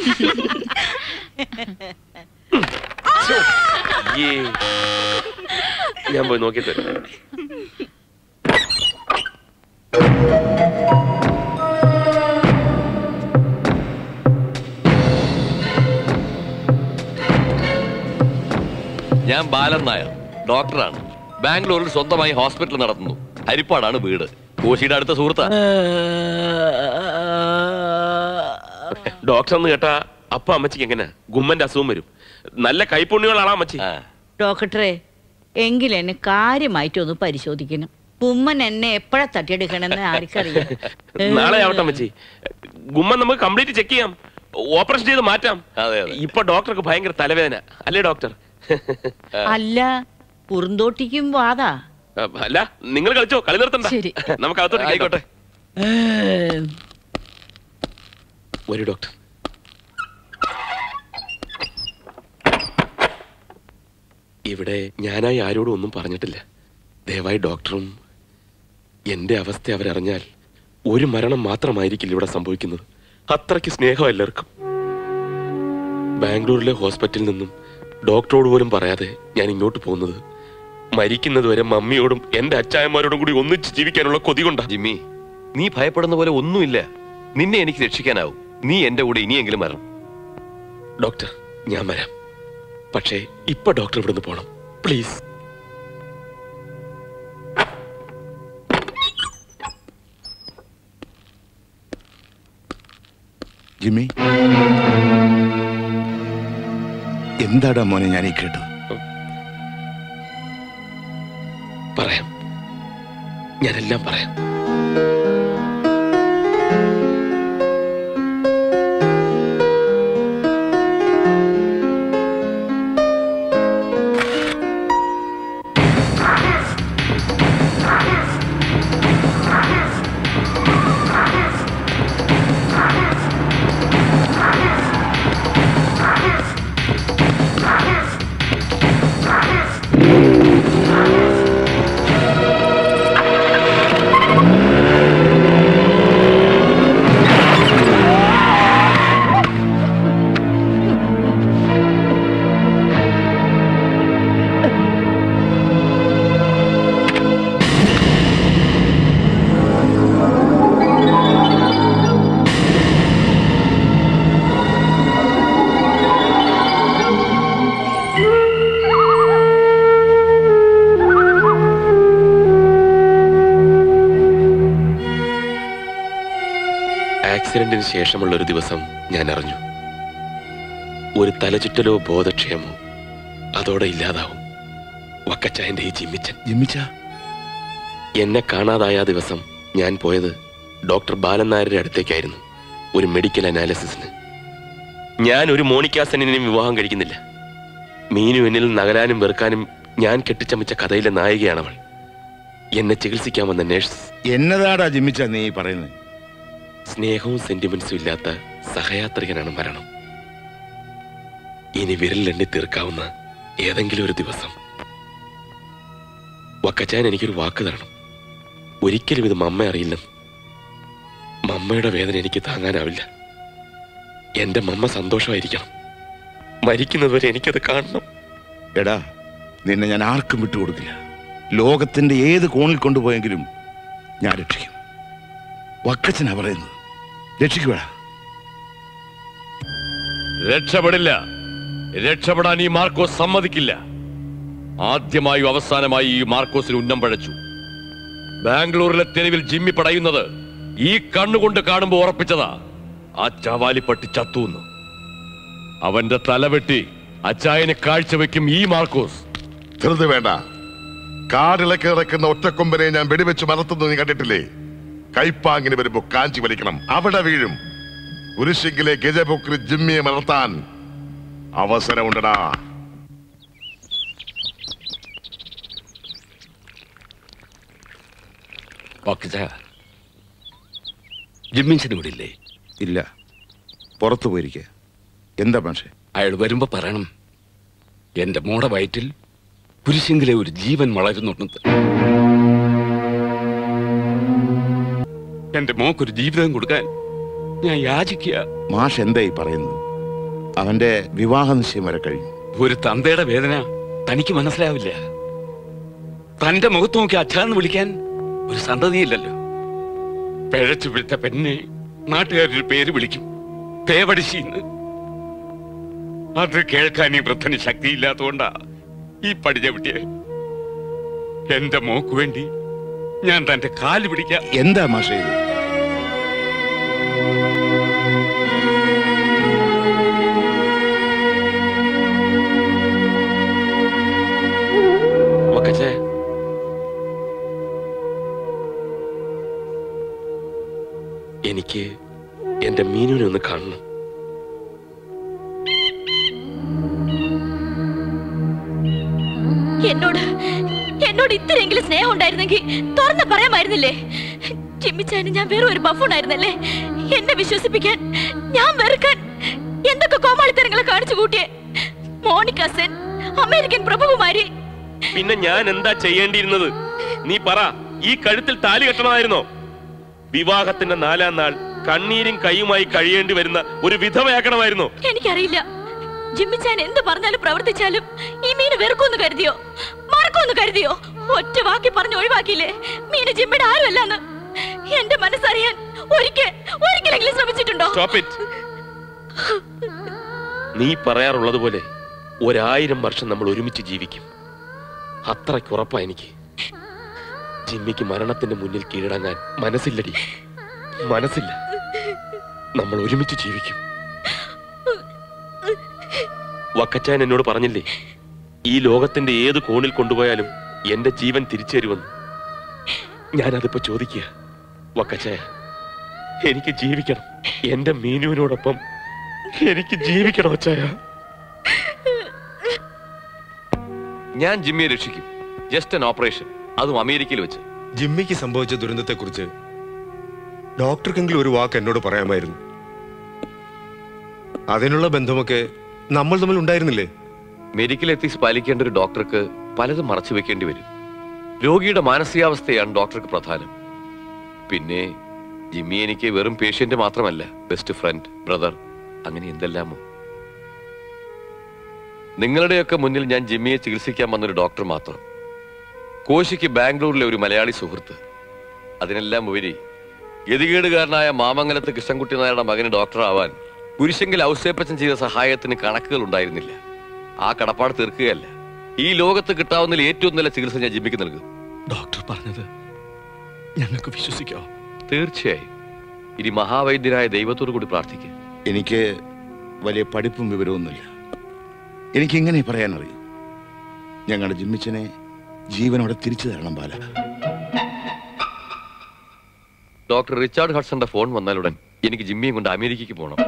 അയ്യേ. ഞാൻ പോയി നോക്കിയിട്ട് വരാം ഞാൻ ബാലൻ നായർ ഡോക്ടറാണ് ബാംഗ്ലൂരിൽ സ്വന്തമായി ഹോസ്പിറ്റൽ നടത്തുന്നു ഹരിപ്പാടാണ് വീട് കോശിയുടെ അടുത്ത സുഹൃത്താ ഡോക്ടർ എന്ന് കേട്ടാ അപ്പ അമ്മച്ചിക്ക് എങ്ങനെ ഗുമ്മന്റെ അസുഖം വരും നല്ല കൈപ്പുണ്യങ്ങളാണ് അമ്മച്ചി ഡോക്ടറെ എങ്കിൽ എന്നെ കാര്യമായിട്ടൊന്ന് പരിശോധിക്കണം ഉമ്മൻ എന്നെ എപ്പോഴാ തട്ടിയെടുക്കണമെന്ന് ആർക്കറിയാം നാളെ ആവട്ടെ അമ്മച്ചി ഗുമ്മൻ നമുക്ക് കംപ്ലീറ്റ് ചെക്ക് ചെയ്യാം ഓപ്പറേഷൻ ചെയ്ത് മാറ്റാം ഇപ്പൊ ഡോക്ടർക്ക് ഭയങ്കര തലവേദന അല്ലേ ഡോക്ടർ അല്ല കുറുന്തോട്ടിക്കും വാതാ അല്ല നിങ്ങൾ കളിച്ചോ കളി നിർത്തണ്ട നമുക്ക് അകത്തോട്ട് ആയിക്കോട്ടെ വരൂ ഡോക്ടർ ഇവിടെ ഞാനായി ആരോടും ഒന്നും പറഞ്ഞിട്ടില്ല ദയവായി ഡോക്ടറും എന്റെ അവസ്ഥ അവരറിഞ്ഞാൽ ഒരു മരണം മാത്രമായിരിക്കില്ല ഇവിടെ സംഭവിക്കുന്നത് അത്രയ്ക്ക് സ്നേഹം എല്ലാവർക്കും ബാംഗ്ലൂരിലെ ഹോസ്പിറ്റലിൽ നിന്നും ഡോക്ടറോട് പോലും പറയാതെ ഞാൻ ഇങ്ങോട്ട് പോകുന്നത് മരിക്കുന്നത് വരെ മമ്മിയോടും എന്റെ അച്ചായന്മാരോടും കൂടി ഒന്നിച്ച് ജീവിക്കാനുള്ള കൊതി കൊണ്ടാ ജിമ്മി നീ ഭയപ്പെടുന്ന പോലെ ഒന്നുമില്ല നിന്നെ എനിക്ക് രക്ഷിക്കാനാവും നീ എന്റെ കൂടെ ഇനിയെങ്കിലും വരണം ഡോക്ടർ ഞാൻ വരാം പക്ഷേ ഇപ്പൊ ഡോക്ടർ ഇവിടുന്ന് പോണം പ്ലീസ് ജിമ്മി എന്താടാ മോനെ ഞാൻ ഈ കേട്ടത് പറയാം ഞാനെല്ലാം പറയാം ആക്സിഡന്റിന് ശേഷമുള്ള ഒരു ദിവസം ഞാൻ അറിഞ്ഞു ഒരു തലചുറ്റലോ ബോധക്ഷയമോ അതോടെ ഇല്ലാതാവും വക്കച്ചായന്റെ ഈ ജിമ്മിച്ചൻ ജിമ്മിച്ച എന്നെ കാണാതായ ആ ദിവസം ഞാൻ പോയത് ഡോക്ടർ ബാലൻ നായരുടെ അടുത്തേക്കായിരുന്നു ഒരു മെഡിക്കൽ അനാലിസിസിന് ഞാൻ ഒരു മോണിക്കാസനിനെയും വിവാഹം കഴിക്കുന്നില്ല മീനു എന്നിൽ നകലാനും വെറുക്കാനും ഞാൻ കെട്ടിച്ചമച്ച കഥയിലെ നായികയാണവൾ എന്നെ ചികിത്സിക്കാൻ വന്ന നേഴ്സ് എന്നതാടാ ജിമ്മിച്ച നീ പറയുന്നത് സ്നേഹവും സെന്റിമെന്റ്സും ഇല്ലാത്ത സഹയാത്രികനാണ് മരണം ഇനി വിരലിലെണ്ണി തീർക്കാവുന്ന ഏതെങ്കിലും ഒരു ദിവസം വക്കച്ചാൻ എനിക്കൊരു വാക്ക് തരണം ഒരിക്കലും ഇത് മമ്മ അറിയില്ലെന്ന് മമ്മയുടെ വേദന എനിക്ക് താങ്ങാനാവില്ല എന്റെ മമ്മ സന്തോഷമായിരിക്കണം മരിക്കുന്നതുവരെ എനിക്കത് കാണണം എടാ നിന്നെ ഞാൻ ആർക്കും വിട്ടുകൊടുക്കില്ല ലോകത്തിന്റെ ഏത് കോണിൽ കൊണ്ടുപോയെങ്കിലും ഞാൻ രക്ഷിക്കും വക്കച്ചനാ പറയുന്നത് രക്ഷിക്കുവേടാ രക്ഷപ്പെടില്ല രക്ഷപ്പെടാൻ ഈ മാർക്കോസ് സമ്മതിക്കില്ല ആദ്യമായും അവസാനമായി ഈ മാർക്കോസിന് ഉന്നം പഴച്ചു ബാംഗ്ലൂരിലെ തെരുവിൽ ജിമ്മി പടയുന്നത് ഈ കണ്ണുകൊണ്ട് കാണുമ്പോൾ ഉറപ്പിച്ചതാ ആ ചവാലിപ്പട്ടി ചത്തൂന്ന് അവന്റെ തലവെട്ടി അച്ചായനെ കാഴ്ചവെക്കും ഈ മാർക്കോസ് ധൃതി വേണ്ട കാടിളക്കി കിടക്കുന്ന ഒറ്റക്കൊമ്പനെ ഞാൻ വെടിവെച്ച് മലർത്തുന്നത് നീ കണ്ടിട്ടില്ലേ കൈപ്പാങ്ങിന് വരുമ്പോ കാഞ്ചി വലിക്കണം അവിടെ വീഴും കുരിശിങ്കിലെ ഗജപൊക്കിൽ ജിമ്മിയെ മലർത്താൻ അവസരമുണ്ടടാ ജിമ്മിൻസിന് വിടില്ലേ ഇല്ല പുറത്തു പോയിരിക്കുക എന്താ പക്ഷേ അയാൾ വരുമ്പോ പറയണം എന്റെ മോടെ വയറ്റിൽ കുരിശെങ്കിലെ ഒരു ജീവൻ വളരുന്നുണ്ടെന്ന് എന്റെ മോക്കൊരു ജീവിതം കൊടുക്കാൻ ഞാൻ യാചിക്കുക മാഷ് എന്തായി പറയുന്നത് അവന്റെ വിവാഹ നിശ്ചയം വരെ കഴിഞ്ഞു ഒരു തന്തയുടെ വേദന തനിക്ക് മനസ്സിലാവില്ല തന്റെ മുഖത്ത് നോക്കി അച്ഛാന്ന് വിളിക്കാൻ ഒരു സന്തതിയില്ലല്ലോ പിഴച്ചു പിടിച്ച പെണ്ണെ നാട്ടുകാരൊരു പേര് വിളിക്കും പേവടിശീന്ന് അത് കേൾക്കാൻ ഈ വൃദ്ധന് ശക്തിയില്ലാത്തതുകൊണ്ടാ ഈ പടിഞ്ഞ വിട്ടിയെ എന്റെ മോക്ക് വേണ്ടി ഞാൻ തന്റെ കാല് പിടിക്കാം എന്താ മാഷേ ഇത് വക്കച്ചേ എനിക്ക് എന്റെ മീനുവിനെ ഒന്ന് കാണണം എന്നോട് എന്നോട് ഇത്രയെങ്കിലും സ്നേഹം ഉണ്ടായിരുന്നെങ്കിൽ തുറന്ന് പറയാമായിരുന്നില്ലേ ചിമ്മിച്ചാന് ഞാൻ വെറും ഒരു ബഫൂണായിരുന്നല്ലേ എന്നെ വിശ്വസിപ്പിക്കാൻ ഞാൻ വെറുക്കാൻ എന്തൊക്കെ കോമാളിത്തരങ്ങളെ കാണിച്ചു കൂട്ടിയേ മോണിക്ക സെൻ അമേരിക്കൻ പ്രഭുകുമാരി പിന്നെ ഞാൻ എന്താ ചെയ്യേണ്ടിയിരുന്നത് നീ പറ ഈ കഴുത്തിൽ താലി കെട്ടണമായിരുന്നോ വിവാഹത്തിന്റെ നാലാം നാൾ കണ്ണീരും കൈയുമായി കഴിയേണ്ടി വരുന്ന ഒരു വിധവയാക്കണമായിരുന്നോ എനിക്കറിയില്ല ജിമ്മിച്ചാൻ എന്ത് പറഞ്ഞാലും പ്രവർത്തിച്ചാലും ഈ മീന് വെറുക്കൊന്ന് കരുതിയോ മറക്കൊന്ന് കരുതിയോ ഒറ്റ വാക്കി പറഞ്ഞ് ഒഴിവാക്കിയില്ലേ മീന് ജിമ്മിയുടെ ആരുമല്ലെന്ന് എന്റെ മനസ്സറിയാൻ ഒരിക്കൽ ഒരിക്കലെങ്കിലും ശ്രമിച്ചിട്ടുണ്ടോ Stop it. നീ പറയാറുള്ളത് പോലെ ഒരായിരം വർഷം നമ്മൾ ഒരുമിച്ച് ജീവിക്കും അത്രയ്ക്ക് ഉറപ്പാ എനിക്ക് ജിമ്മിക്ക് മരണത്തിന്റെ മുന്നിൽ കീഴടങ്ങാൻ മനസ്സില്ലടി മനസ്സില്ല നമ്മൾ ഒരുമിച്ച് ജീവിക്കും വക്കച്ചാൻ എന്നോട് പറഞ്ഞില്ലേ ഈ ലോകത്തിന്റെ ഏത് കോണിൽ കൊണ്ടുപോയാലും എന്റെ ജീവൻ തിരിച്ചു തരുമെന്ന് ഞാനതിപ്പോ ചോദിക്കുക വക്കച്ചായ എനിക്ക് ജീവിക്കണം എന്റെ മീനുവിനോടൊപ്പം എനിക്ക് ജീവിക്കണം അച്ചായ ഞാൻ ജിമ്മിയെ രക്ഷിക്കും ജസ്റ്റ് an ഓപ്പറേഷൻ അതും അമേരിക്കയിൽ വെച്ച് ജിമ്മിക്ക് സംഭവിച്ച ദുരന്തത്തെക്കുറിച്ച് ഡോക്ടർക്കെങ്കിലും ഒരു വാക്ക് എന്നോട് പറയാമായിരുന്നു അതിനുള്ള ബന്ധമൊക്കെ നമ്മൾ തമ്മിൽ ഉണ്ടായിരുന്നില്ലേ മെഡിക്കൽ എത്തിക്സ് പാലിക്കേണ്ട ഒരു ഡോക്ടർക്ക് പലതും മറച്ചു വെക്കേണ്ടി വരും രോഗിയുടെ മാനസികാവസ്ഥയാണ് ഡോക്ടർക്ക് പ്രധാനം പിന്നെ ജിമ്മി എനിക്ക് വെറും പേഷ്യന്റ് മാത്രമല്ല ബെസ്റ്റ് ഫ്രണ്ട് ബ്രദർ അങ്ങനെ എന്തെല്ലാമോ നിങ്ങളുടെയൊക്കെ മുന്നിൽ ഞാൻ ജിമ്മിയെ ചികിത്സിക്കാൻ വന്നൊരു ഡോക്ടർ മാത്രം കോശിക്ക് ബാംഗ്ലൂരിലെ ഒരു മലയാളി സുഹൃത്ത് അതിനെല്ലാം ഉപരി ഗതികേടുകാരനായ മാമംഗലത്ത് കൃഷ്ണൻകുട്ടി നായരുടെ മകന് ഡോക്ടറാവാൻ കുരിശെങ്കിൽ ഔസേപ്പച്ചൻ ചെയ്ത സഹായത്തിന് കണക്കുകൾ ഉണ്ടായിരുന്നില്ല ആ കടപ്പാട് തീർക്കുകയല്ല ഈ ലോകത്ത് കിട്ടാവുന്നതിൽ ഏറ്റവും നല്ല ചികിത്സ ഞാൻ ജിമ്മിക്ക് നൽകും ഡോക്ടർ പറഞ്ഞത് ഞങ്ങൾക്ക് വിശ്വസിക്കാം തീർച്ചയായും ഇനി മഹാവൈദ്യരായ ദൈവത്തോടു കൂടി പ്രാർത്ഥിക്കുക എനിക്ക് വലിയ പഠിപ്പും വിവരമൊന്നുമില്ല എനിക്ക് ഇങ്ങനെ പറയാൻ അറിയും ഞങ്ങളുടെ ജിമ്മിച്ചനെ ജീവനോടെ തിരിച്ചു തരണം ബാല ഡോക്ടർ റിച്ചാർഡ് ഹഡ്സന്റെ ഫോൺ വന്നാലുടൻ എനിക്ക് ജിമ്മിയും കൊണ്ട് അമേരിക്കയ്ക്ക് പോകണം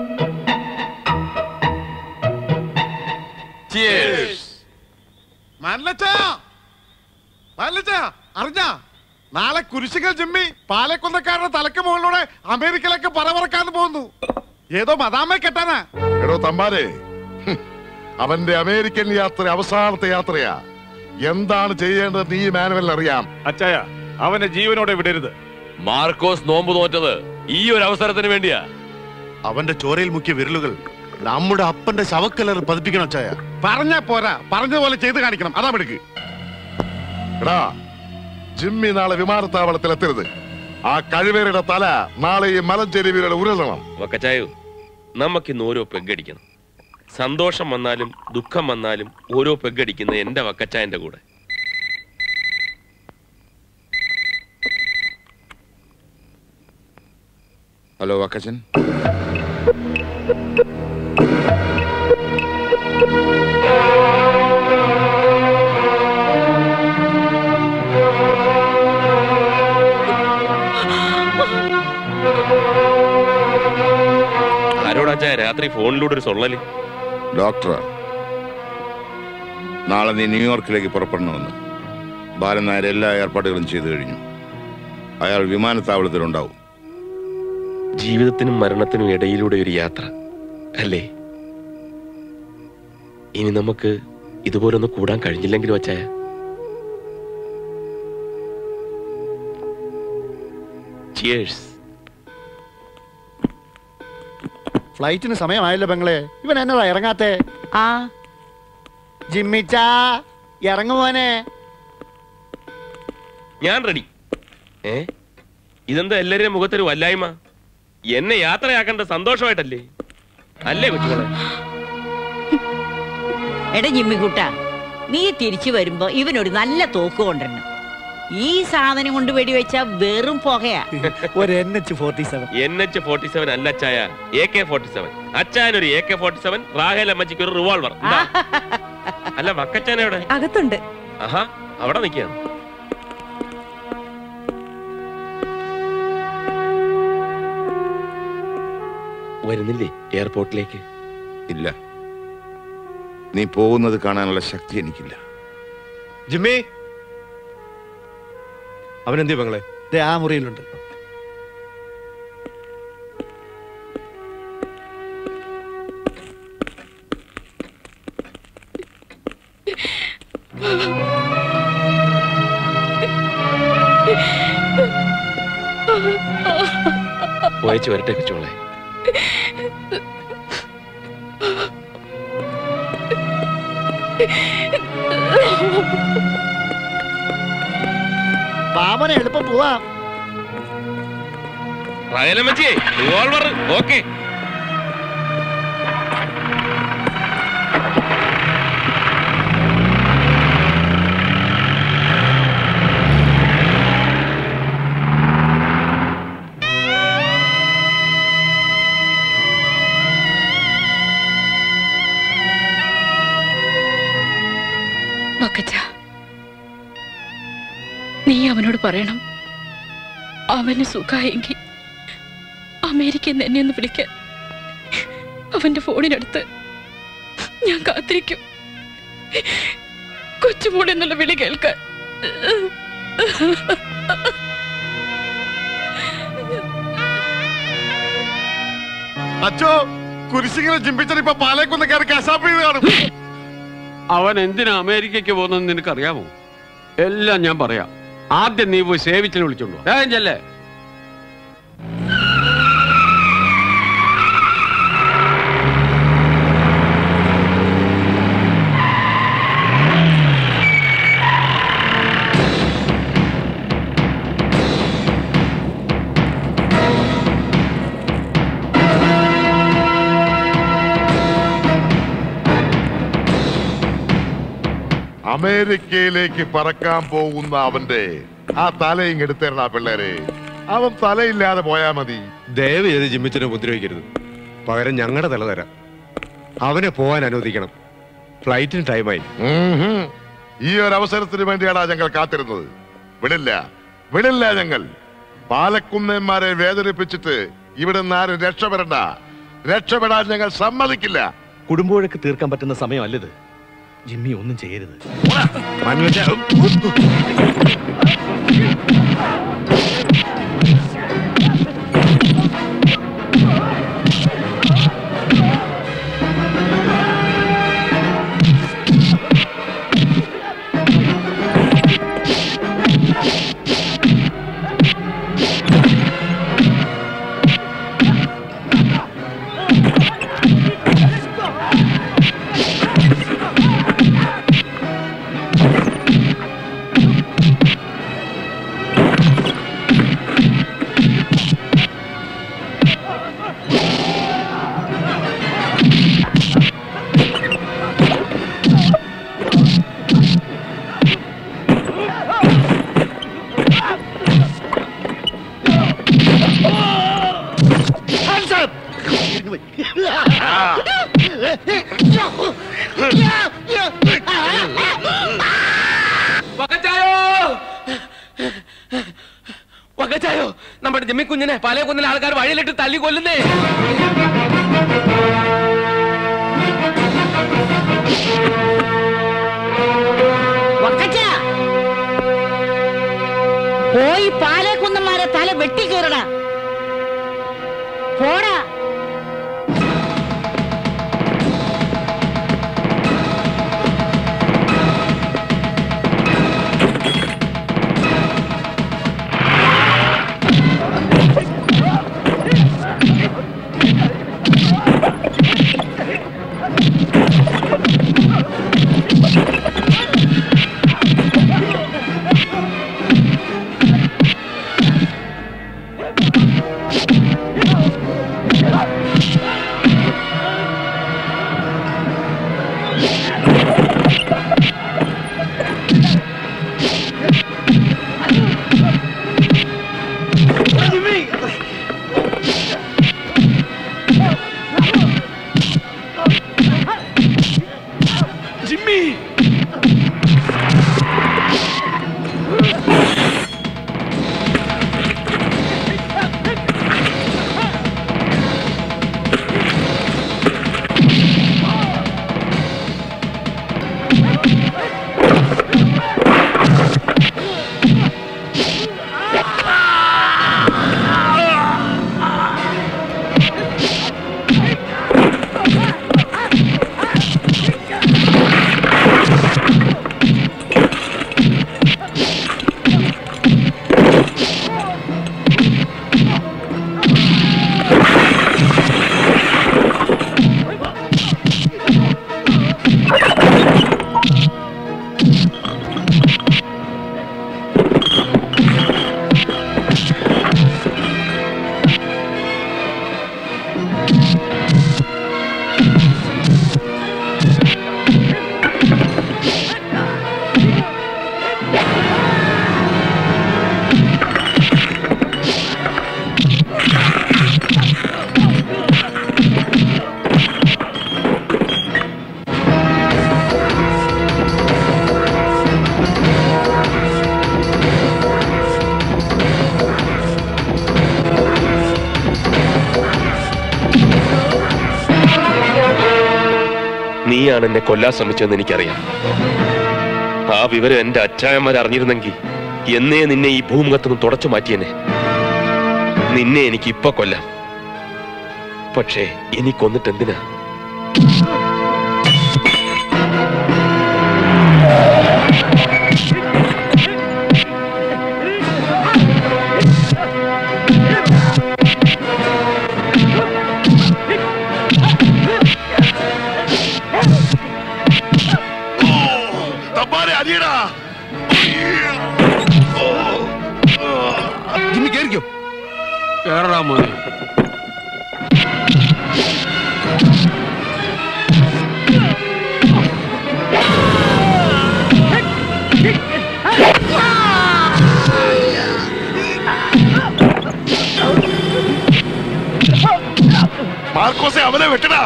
അറിഞ്ഞ നാളെ കുരിശികൾ ജിമ്മി പാലക്കൊന്നക്കാരുടെ തലക്ക് മുകളിലൂടെ അമേരിക്കയിലേക്ക് പറവറക്കാന്ന് പോകുന്നു ഏതോ മദാമെ കെട്ടാനാ എടോ തമ്പാരെ ഹും, അവന്റെ അമേരിക്കൻ യാത്ര അവസാനത്തെ യാത്രയാ എന്താണ് ചെയ്യേണ്ടത് നീ മാനുവലിന് അറിയാം അച്ചായ അവനെ ജീവനോടെ വിടരുത് മാർക്കോസ് നോമ്പ് നോറ്റത് ഈ ഒരു അവസരത്തിന് വേണ്ടിയാ അവന്റെ ചോരയിൽ മുക്കിയ വിരലുകൾ നമ്മുടെ അപ്പന്റെ ശവക്കലർ പതിപ്പിക്കണം ചായ പറഞ്ഞാ പോരാ പറഞ്ഞതുപോലെ ചെയ്ത് കാണിക്കണം അതാ മിടുക്ക് എടാ ജിമ്മി നാളെ വിമാനത്താവളത്തിൽ എത്തരുത് ആ കഴിവേരുടെ തല നാളെ ഈ മലഞ്ചെരുവിയുടെ ഉരുളണം വക്കച്ചായു നമുക്കിന്ന് ഓരോ പെഗ്ഗടിക്കണം സന്തോഷം വന്നാലും ദുഃഖം വന്നാലും ഓരോ പെഗ്ഗടിക്കുന്ന എന്റെ വക്കച്ചായന്റെ കൂടെ ഹലോ വക്കച്ചൻ ആരോടാച്ചായ രാത്രി ഫോണിലൂടെ ഒരു സൊള്ളല് ഡോക്ടർ നാളെ നീ ന്യൂയോർക്കിലേക്ക് പുറപ്പെടണമെന്ന് ബാലൻ നായർ എല്ലാ ഏർപ്പാടുകളും ചെയ്തു കഴിഞ്ഞു അയാൾ വിമാനത്താവളത്തിലുണ്ടാവും ജീവിതത്തിനും മരണത്തിനും ഇടയിലൂടെ ഒരു യാത്ര അല്ലേ ഇനി നമുക്ക് ഇതുപോലൊന്ന് കൂടാൻ കഴിഞ്ഞില്ലെങ്കിലും വച്ചായ ചിയേഴ്സ് ഫ്ലൈറ്റിന് സമയമായല്ലോ പെങ്ങളെ ഇവൻ എന്നതാ ഇറങ്ങാത്തെ ആ ജിമ്മിച്ചാ ഇറങ്ങുമോനെ ഞാൻ റെഡി ഏ ഇതെന്താ എല്ലാവരുടെയും മുഖത്തൊരു വല്ലായ്മ എന്നെ യാത്രയാക്കേണ്ട സന്തോഷമായിട്ടല്ലേ അല്ലേ കൊച്ചുമോളെ എടാ ജിമ്മിക്കുട്ട നീ തിരിച്ചു വരുമ്പോ ഇവനൊരു നല്ല തോക്ക് കൊണ്ടുവരണം ഈ സാധനം കൊണ്ട് വെടിവെച്ച വെറും പുകയാ ഒരു N H forty seven N H forty seven അല്ല അച്ചായ എ കെ ഫോർട്ടി സെവൻ അച്ചായൻ ഒരു A K forty seven Rahel അമ്മച്ചിക്ക് ഒരു റിവോൾവർ അല്ല വക്കച്ചാൻ എവിടെ അകത്തുണ്ട് ആഹാ അവിടെ നിൽക്കുകയാണ് വരുന്നില്ലേ എയർപോർട്ടിലേക്ക് ഇല്ല നീ പോകുന്നത് കാണാനുള്ള ശക്തി എനിക്കില്ല ജിമ്മി അവൻ എന്തി പെങ്ങളെ ദേ ആ മുറിയിലുണ്ട് പോയച്ചു വരട്ടെ കൊച്ചുമോളെ പാവനെ എളുപ്പം പോവാം റാഹേൽ അമ്മച്ചി റിവോൾവർ ഓക്കെ വക്കച്ച നീ അവനോട് പറയണം അവന് സുഖായെങ്കിൽ അമേരിക്കയിൽ നിന്ന് എന്നെ ഒന്ന് വിളിക്കാൻ അവന്റെ ഫോണിനടുത്ത് ഞാൻ കാത്തിരിക്കും കൊച്ചുമോൾ എന്നുള്ള വിളി കേൾക്കാൻ അച്ചോ കുരിശിങ്ങനെ ജിമ്പിച്ചൻ ഇപ്പൊ പാലേക്കൊന്ന് കയറി കശാപ്പ് ചെയ്ത് കാണും അവൻ എന്തിനാ അമേരിക്കയ്ക്ക് പോകുന്നെന്ന് നിനക്കറിയാമോ എല്ലാം ഞാൻ പറയാം ആദ്യം നീ പോയി സേവിച്ചിനെ വിളിച്ചോണ്ടോ വേഗം ചെല്ലേ അമേരിക്കയിലേക്ക് പറക്കാൻ പോകുന്ന അവന്റെ ആ തലയും എടുത്തേരണ പിള്ളേരെ അവൻ തലയില്ലാതെ പോയാ മതി ദയവ് ചെയ്ത് ജിമ്മിച്ചനെ ഉപദ്രവിക്കരുത് പകരം ഞങ്ങളുടെ തല തരാം അവനെ പോവാൻ അനുവദിക്കണം ഫ്ലൈറ്റിന് ടൈമായി ഉംഹും. ഈ ഒരു അവസരത്തിന് വേണ്ടിയാടാ ഞങ്ങൾ കാത്തിരുന്നത് വിടില്ല വിടില്ല ഞങ്ങൾ പാലക്കുന്നന്മാരെ വേദനിപ്പിച്ചിട്ട് ഇവിടെ നിന്ന് ആരും രക്ഷപ്പെടണ്ട രക്ഷപ്പെടാൻ ഞങ്ങൾ സമ്മതിക്കില്ല കുടുംബവഴക്ക് തീർക്കാൻ പറ്റുന്ന സമയമല്ലത് ജിമ്മി ഒന്നും ചെയ്യരുത് Hands up! വകച്ചായോ വകച്ചായോ നമ്മുടെ ജമ്മി കുഞ്ഞിനെ പല കുഞ്ഞിലെ ആൾക്കാർ വഴിയിലിട്ട് തല്ലി കൊല്ലുന്നേ വക്കച്ച പോയി പാലേക്കുന്നന്മാരെ തല വെട്ടിക്കേറടാ പോടാ Ah! നീയാണ് എന്നെ കൊല്ലാൻ ശ്രമിച്ചതെന്ന് എനിക്കറിയാം ആ വിവരം എന്റെ അച്ചായന്മാർ അറിഞ്ഞിരുന്നെങ്കിൽ എന്നേ നിന്നെ ഈ ഭൂമുഖത്തുനിന്ന് തുടച്ചു മാറ്റിയെന്നെ നിന്നെ എനിക്ക് ഇപ്പൊ കൊല്ലാം പക്ഷേ ഇനി കൊന്നിട്ട് എന്തിനാ തമ്പാനെ അടിയടാ ജിമ്മി കേറിക്കോ കേറടാ മോനെ മാർക്കോസെ അവനെ വെട്ടടാ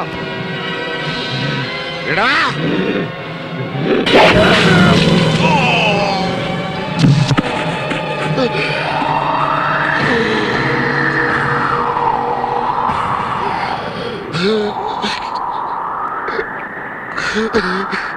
എടാ Ugh.